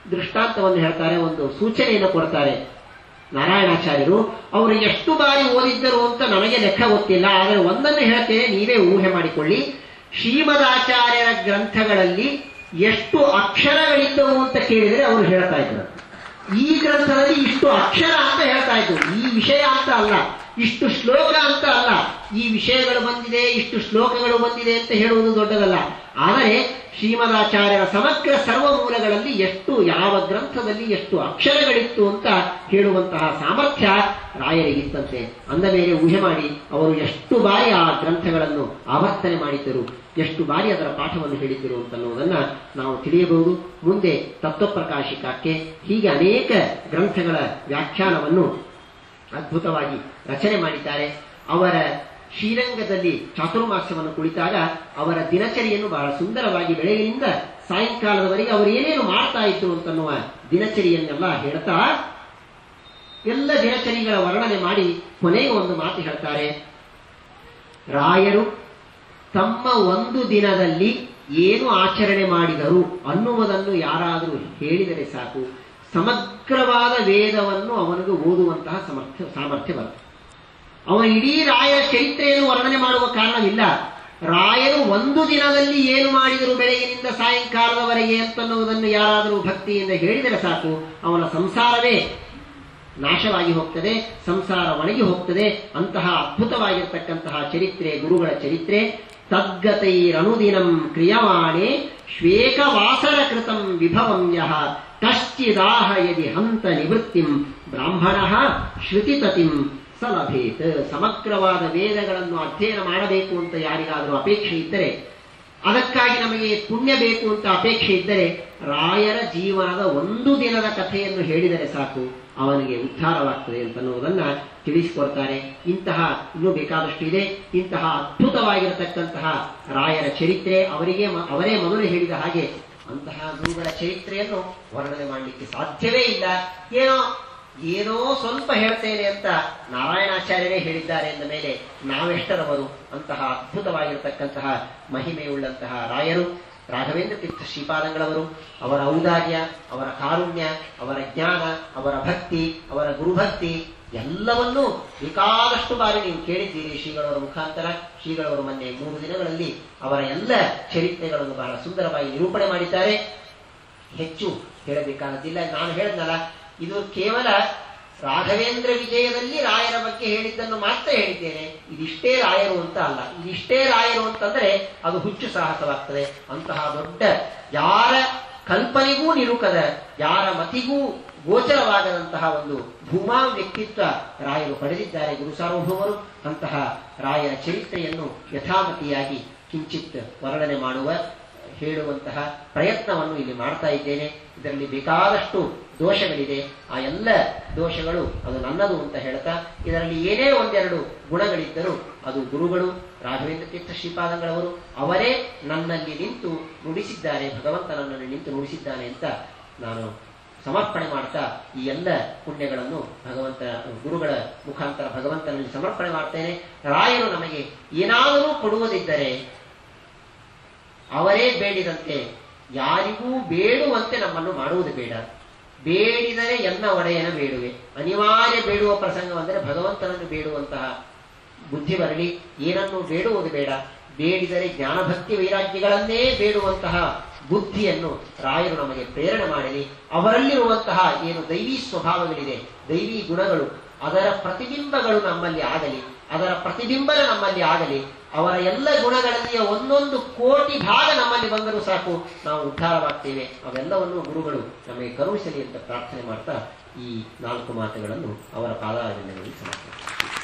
ದೃಷ್ಟಾಂತವನ್ನು ಹೇಳ್ತಾರೆ ಒಂದು ಸೂಚನೆಯನ್ನು ಕೊಡ್ತಾರೆ ನಾರಾಯಣಾಚಾರ್ಯರು ಅವರು ಎಷ್ಟು ಬಾರಿ ಓದಿದ್ದರು ಅಂತ ನನಗೆ ಲೆಕ್ಕ ಗೊತ್ತಿಲ್ಲ ಆದರೆ ಒಂದನ್ನು ಹೇಳ್ತೇನೆ ನೀವೇ ಊಹೆ ಮಾಡಿಕೊಳ್ಳಿ ಶ್ರೀಮದಾಚಾರ್ಯರ ಗ್ರಂಥಗಳಲ್ಲಿ ಎಷ್ಟು ಅಕ್ಷರಗಳಿದ್ದವು ಅಂತ ಕೇಳಿದರೆ ಅವರು ಹೇಳ್ತಾ ಇದ್ರು ಈ ಗ್ರಂಥದಲ್ಲಿ ಇಷ್ಟು ಅಕ್ಷರ ಅಂತ ಹೇಳ್ತಾ ಇದ್ರು ಈ ವಿಷಯ ಅಂತ ಅಲ್ಲ ಇಷ್ಟು ಶ್ಲೋಕ ಅಂತ ಅಲ್ಲ ಈ ವಿಷಯಗಳು ಬಂದಿದೆ ಇಷ್ಟು ಶ್ಲೋಕಗಳು ಬಂದಿದೆ ಅಂತ ಹೇಳುವುದು ದೊಡ್ಡದಲ್ಲ ಆದರೆ ಶ್ರೀಮದಾಚಾರ್ಯರ ಸಮಗ್ರ ಸರ್ವ ಮೂಲಗಳಲ್ಲಿ ಎಷ್ಟು ಯಾವ ಗ್ರಂಥದಲ್ಲಿ ಎಷ್ಟು ಅಕ್ಷರಗಳಿತ್ತು ಅಂತ ಹೇಳುವಂತಹ ಸಾಮರ್ಥ್ಯ ರಾಯರಿಗಿತ್ತಂತೆ ಅಂದ ಮೇಲೆ ಊಹೆ ಮಾಡಿ ಅವರು ಎಷ್ಟು ಬಾರಿ ಆ ಗ್ರಂಥಗಳನ್ನು ಆವರ್ತನೆ ಮಾಡಿದ್ದರು ಎಷ್ಟು ಬಾರಿ ಅದರ ಪಾಠವನ್ನು ಹೇಳಿದ್ದರು ಅಂತನ್ನುವುದನ್ನ ನಾವು ತಿಳಿಯಬಹುದು ಮುಂದೆ ತತ್ವಪ್ರಕಾಶಿಕಕ್ಕೆ ಹೀಗೆ ಅನೇಕ ಗ್ರಂಥಗಳ ವ್ಯಾಖ್ಯಾನವನ್ನು ಅದ್ಭುತವಾಗಿ ರಚನೆ ಮಾಡಿದ್ದಾರೆ ಅವರ ಶ್ರೀರಂಗದಲ್ಲಿ ಚಾತುರ್ಮಾಸ್ಯವನ್ನು ಕುಳಿತಾಗ ಅವರ ದಿನಚರಿಯನ್ನು ಬಹಳ ಸುಂದರವಾಗಿ ಬೆಳಗಿನಿಂದ ಸಾಯಂಕಾಲದವರೆಗೆ ಅವರು ಏನೇನು ಮಾಡ್ತಾ ಇದ್ರು ಅಂತನ್ನುವ ದಿನಚರಿಯನ್ನೆಲ್ಲ ಹೇಳ್ತಾ ಎಲ್ಲ ದಿನಚರಿಗಳ ವರ್ಣನೆ ಮಾಡಿ ಕೊನೆಗೆ ಒಂದು ಮಾತು ಹೇಳ್ತಾರೆ ರಾಯರು ತಮ್ಮ ಒಂದು ದಿನದಲ್ಲಿ ಏನು ಆಚರಣೆ ಮಾಡಿದರು ಅನ್ನುವುದನ್ನು ಯಾರಾದರೂ ಹೇಳಿದರೆ ಸಾಕು ಸಮಗ್ರವಾದ ವೇದವನ್ನು ಅವನಿಗೆ ಓದುವಂತಹ ಸಮರ್ಥ್ಯ ಸಾಮರ್ಥ್ಯ ಬರುತ್ತೆ ಅವನ ಇಡೀ ರಾಯರ ಚರಿತ್ರೆಯನ್ನು ವರ್ಣನೆ ಮಾಡುವ ಕಾರಣವಿಲ್ಲ ರಾಯರು ಒಂದು ದಿನದಲ್ಲಿ ಏನು ಮಾಡಿದರು ಬೆಳಗಿನಿಂದ ಸಾಯಂಕಾಲದವರೆಗೆ ಅಂತನ್ನುವುದನ್ನು ಯಾರಾದರೂ ಭಕ್ತಿಯಿಂದ ಹೇಳಿದರೆ ಸಾಕು ಅವನ ಸಂಸಾರವೇ ನಾಶವಾಗಿ ಹೋಗ್ತದೆ ಸಂಸಾರ ಒಣಗಿ ಹೋಗ್ತದೆ ಅಂತಹ ಅದ್ಭುತವಾಗಿರ್ತಕ್ಕಂತಹ ಚರಿತ್ರೆ ಗುರುಗಳ ಚರಿತ್ರೆ ತದ್ಗತೈರನುದಿನಂ ಕ್ರಿಯಮಾಣೆ ಶ್ವೇಕವಾಸರ ಕೃತಂ ವಿಭವಂ ಯಹ ಕಶ್ಚಿದಾಹ ಯದಿ ಹಂತ ನಿವೃತ್ತಿಂ ಬ್ರಾಹ್ಮಣ ಶ್ರುತಿತತಿಂ ಸಲಭೇತ್ ಸಮಗ್ರವಾದ ವೇದಗಳನ್ನು ಅಧ್ಯಯನ ಮಾಡಬೇಕು ಅಂತ ಯಾರಿಗಾದರೂ ಅಪೇಕ್ಷೆ ಇದ್ದರೆ ಅದಕ್ಕಾಗಿ ನಮಗೆ ಪುಣ್ಯ ಬೇಕು ಅಂತ ಅಪೇಕ್ಷೆ ಇದ್ದರೆ ರಾಯರ ಜೀವನದ ಒಂದು ದಿನದ ಕಥೆಯನ್ನು ಹೇಳಿದರೆ ಸಾಕು ಅವನಿಗೆ ಉದ್ಧಾರವಾಗ್ತದೆ ಅಂತನ್ನುವುದನ್ನ ತಿಳಿಸಿಕೊಡ್ತಾರೆ ಇಂತಹ ಇನ್ನೂ ಬೇಕಾದಷ್ಟು ಇದೆ ಇಂತಹ ಅದ್ಭುತವಾಗಿರತಕ್ಕಂತಹ ರಾಯರ ಚರಿತ್ರೆ ಅವರಿಗೆ ಮ- ಅವರೇ ಮೊದಲು ಹೇಳಿದ ಹಾಗೆ ಅಂತಹ ಗುರುಗಳ ಚರಿತ್ರೆಯನ್ನು ವರ್ಣನೆ ಮಾಡಲಿಕ್ಕೆ ಸಾಧ್ಯವೇ ಇಲ್ಲ ಏನೋ ಏನೋ ಸ್ವಲ್ಪ ಹೇಳ್ತೇನೆ ಅಂತ ನಾರಾಯಣಾಚಾರ್ಯರೇ ಹೇಳಿದ್ದಾರೆ ಎಂದ ಮೇಲೆ ನಾವೆಷ್ಟರವರು ಅಂತಹ ಅದ್ಭುತವಾಗಿರತಕ್ಕಂತಹ ಮಹಿಮೆಯುಳ್ಳಂತಹ ರಾಯರು ರಾಘವೇಂದ್ರ ತೀರ್ಥ ಶ್ರೀಪಾದಂಗಳವರು ಅವರ ಔದಾರ್ಯ ಅವರ ಕಾರುಣ್ಯ ಅವರ ಜ್ಞಾನ ಅವರ ಭಕ್ತಿ ಅವರ ಗುರುಭಕ್ತಿ ಎಲ್ಲವನ್ನೂ ಬೇಕಾದಷ್ಟು ಬಾರಿ ನೀವು ಕೇಳಿದ್ದೀರಿ ಶ್ರೀಗಳವರ ಮುಖಾಂತರ ಶ್ರೀಗಳವರು ಮೊನ್ನೆ ಮೂರು ದಿನಗಳಲ್ಲಿ ಅವರ ಎಲ್ಲ ಚರಿತ್ರೆಗಳನ್ನು ಬಹಳ ಸುಂದರವಾಗಿ ನಿರೂಪಣೆ ಮಾಡಿದ್ದಾರೆ ಹೆಚ್ಚು ಹೇಳಬೇಕಾದದ್ದಿಲ್ಲ ನಾನು ಹೇಳಿದ್ನಲ್ಲ ಇದು ಕೇವಲ ರಾಘವೇಂದ್ರ ವಿಜಯದಲ್ಲಿ ರಾಯರ ಬಗ್ಗೆ ಹೇಳಿದ್ದನ್ನು ಮಾತ್ರ ಹೇಳಿದ್ದೇನೆ ಇದಿಷ್ಟೇ ರಾಯರು ಅಂತ ಅಲ್ಲ ಇದಿಷ್ಟೇ ರಾಯರು ಅಂತಂದ್ರೆ ಅದು ಹುಚ್ಚು ಸಾಹಸವಾಗ್ತದೆ ಅಂತಹ ದೊಡ್ಡ ಯಾರ ಕಲ್ಪನೆಗೂ ನಿರುಕದ ಯಾರ ಮತಿಗೂ ಗೋಚರವಾಗದಂತಹ ಒಂದು ಭೂಮಾ ವ್ಯಕ್ತಿತ್ವ ರಾಯರು ಪಡೆದಿದ್ದಾರೆ ಗುರು ಸಾರ್ವಭೌಮರು ಅಂತಹ ರಾಯರ ಚರಿತ್ರೆಯನ್ನು ಯಥಾಮತಿಯಾಗಿ ಕಿಂಚಿತ್ ವರ್ಣನೆ ಮಾಡುವ ಹೇಳುವಂತಹ ಪ್ರಯತ್ನವನ್ನು ಇಲ್ಲಿ ಮಾಡ್ತಾ ಇದ್ದೇನೆ ಇದರಲ್ಲಿ ಬೇಕಾದಷ್ಟು ದೋಷಗಳಿದೆ ಆ ಎಲ್ಲ ದೋಷಗಳು ಅದು ನನ್ನದು ಅಂತ ಹೇಳ್ತಾ ಇದರಲ್ಲಿ ಏನೇ ಒಂದೆರಡು ಗುಣಗಳಿದ್ದರೂ ಅದು ಗುರುಗಳು ರಾಘವೇಂದ್ರ ತೀರ್ಥ ಶ್ರೀಪಾದಂಗಳವರು ಅವರೇ ನನ್ನಲ್ಲಿ ನಿಂತು ನುಡಿಸಿದ್ದಾರೆ ಭಗವಂತ ನನ್ನನ್ನು ನಿಂತು ನುಡಿಸಿದ್ದಾನೆ ಅಂತ ನಾನು ಸಮರ್ಪಣೆ ಮಾಡ್ತಾ ಈ ಎಲ್ಲ ಪುಣ್ಯಗಳನ್ನು ಭಗವಂತ ಗುರುಗಳ ಮುಖಾಂತರ ಭಗವಂತನಲ್ಲಿ ಸಮರ್ಪಣೆ ಮಾಡ್ತೇನೆ ರಾಯರು ನಮಗೆ ಏನಾದರೂ ಕೊಡುವುದಿದ್ದರೆ ಅವರೇ ಬೇಡಿದಂತೆ ಯಾರಿಗೂ ಬೇಡುವಂತೆ ನಮ್ಮನ್ನು ಮಾಡುವುದು ಬೇಡ ಬೇಡಿದರೆ ಎನ್ನ ಒಡೆಯನ ಬೇಡುವೆ ಅನಿವಾರ್ಯ ಬೇಡುವ ಪ್ರಸಂಗವೆಂದರೆ ಭಗವಂತನನ್ನು ಬೇಡುವಂತಹ ಬುದ್ಧಿ ಬರಲಿ ಏನನ್ನು ಬೇಡುವುದು ಬೇಡ ಬೇಡಿದರೆ ಜ್ಞಾನಭಕ್ತಿ ವೈರಾಗ್ಯಗಳನ್ನೇ ಬೇಡುವಂತಹ ಬುದ್ಧಿಯನ್ನು ರಾಯರು ನಮಗೆ ಪ್ರೇರಣೆ ಮಾಡಲಿ ಅವರಲ್ಲಿರುವಂತಹ ಏನು ದೈವಿ ಸ್ವಭಾವಗಳಿದೆ ದೈವಿ ಗುಣಗಳು ಅದರ ಪ್ರತಿಬಿಂಬಗಳು ನಮ್ಮಲ್ಲಿ ಆಗಲಿ ಅದರ ಪ್ರತಿಬಿಂಬನ ನಮ್ಮಲ್ಲಿ ಆಗಲಿ ಅವರ ಎಲ್ಲ ಗುಣಗಳಲ್ಲಿಯ ಒಂದೊಂದು ಕೋಟಿ ಭಾಗ ನಮ್ಮಲ್ಲಿ ಬಂದರೂ ಸಾಕು ನಾವು ಉದ್ಧಾರವಾಗ್ತೇವೆ ಅವೆಲ್ಲವನ್ನು ಗುರುಗಳು ನಮಗೆ ಕರುಣಿಸಲಿ ಅಂತ ಪ್ರಾರ್ಥನೆ ಮಾಡ್ತಾ ಈ ನಾಲ್ಕು ಮಾತುಗಳನ್ನು ಅವರ ಪಾದಾರವಿಂದಗಳಲ್ಲಿ ಸಮರ್ಪಿಸ್ತಾರೆ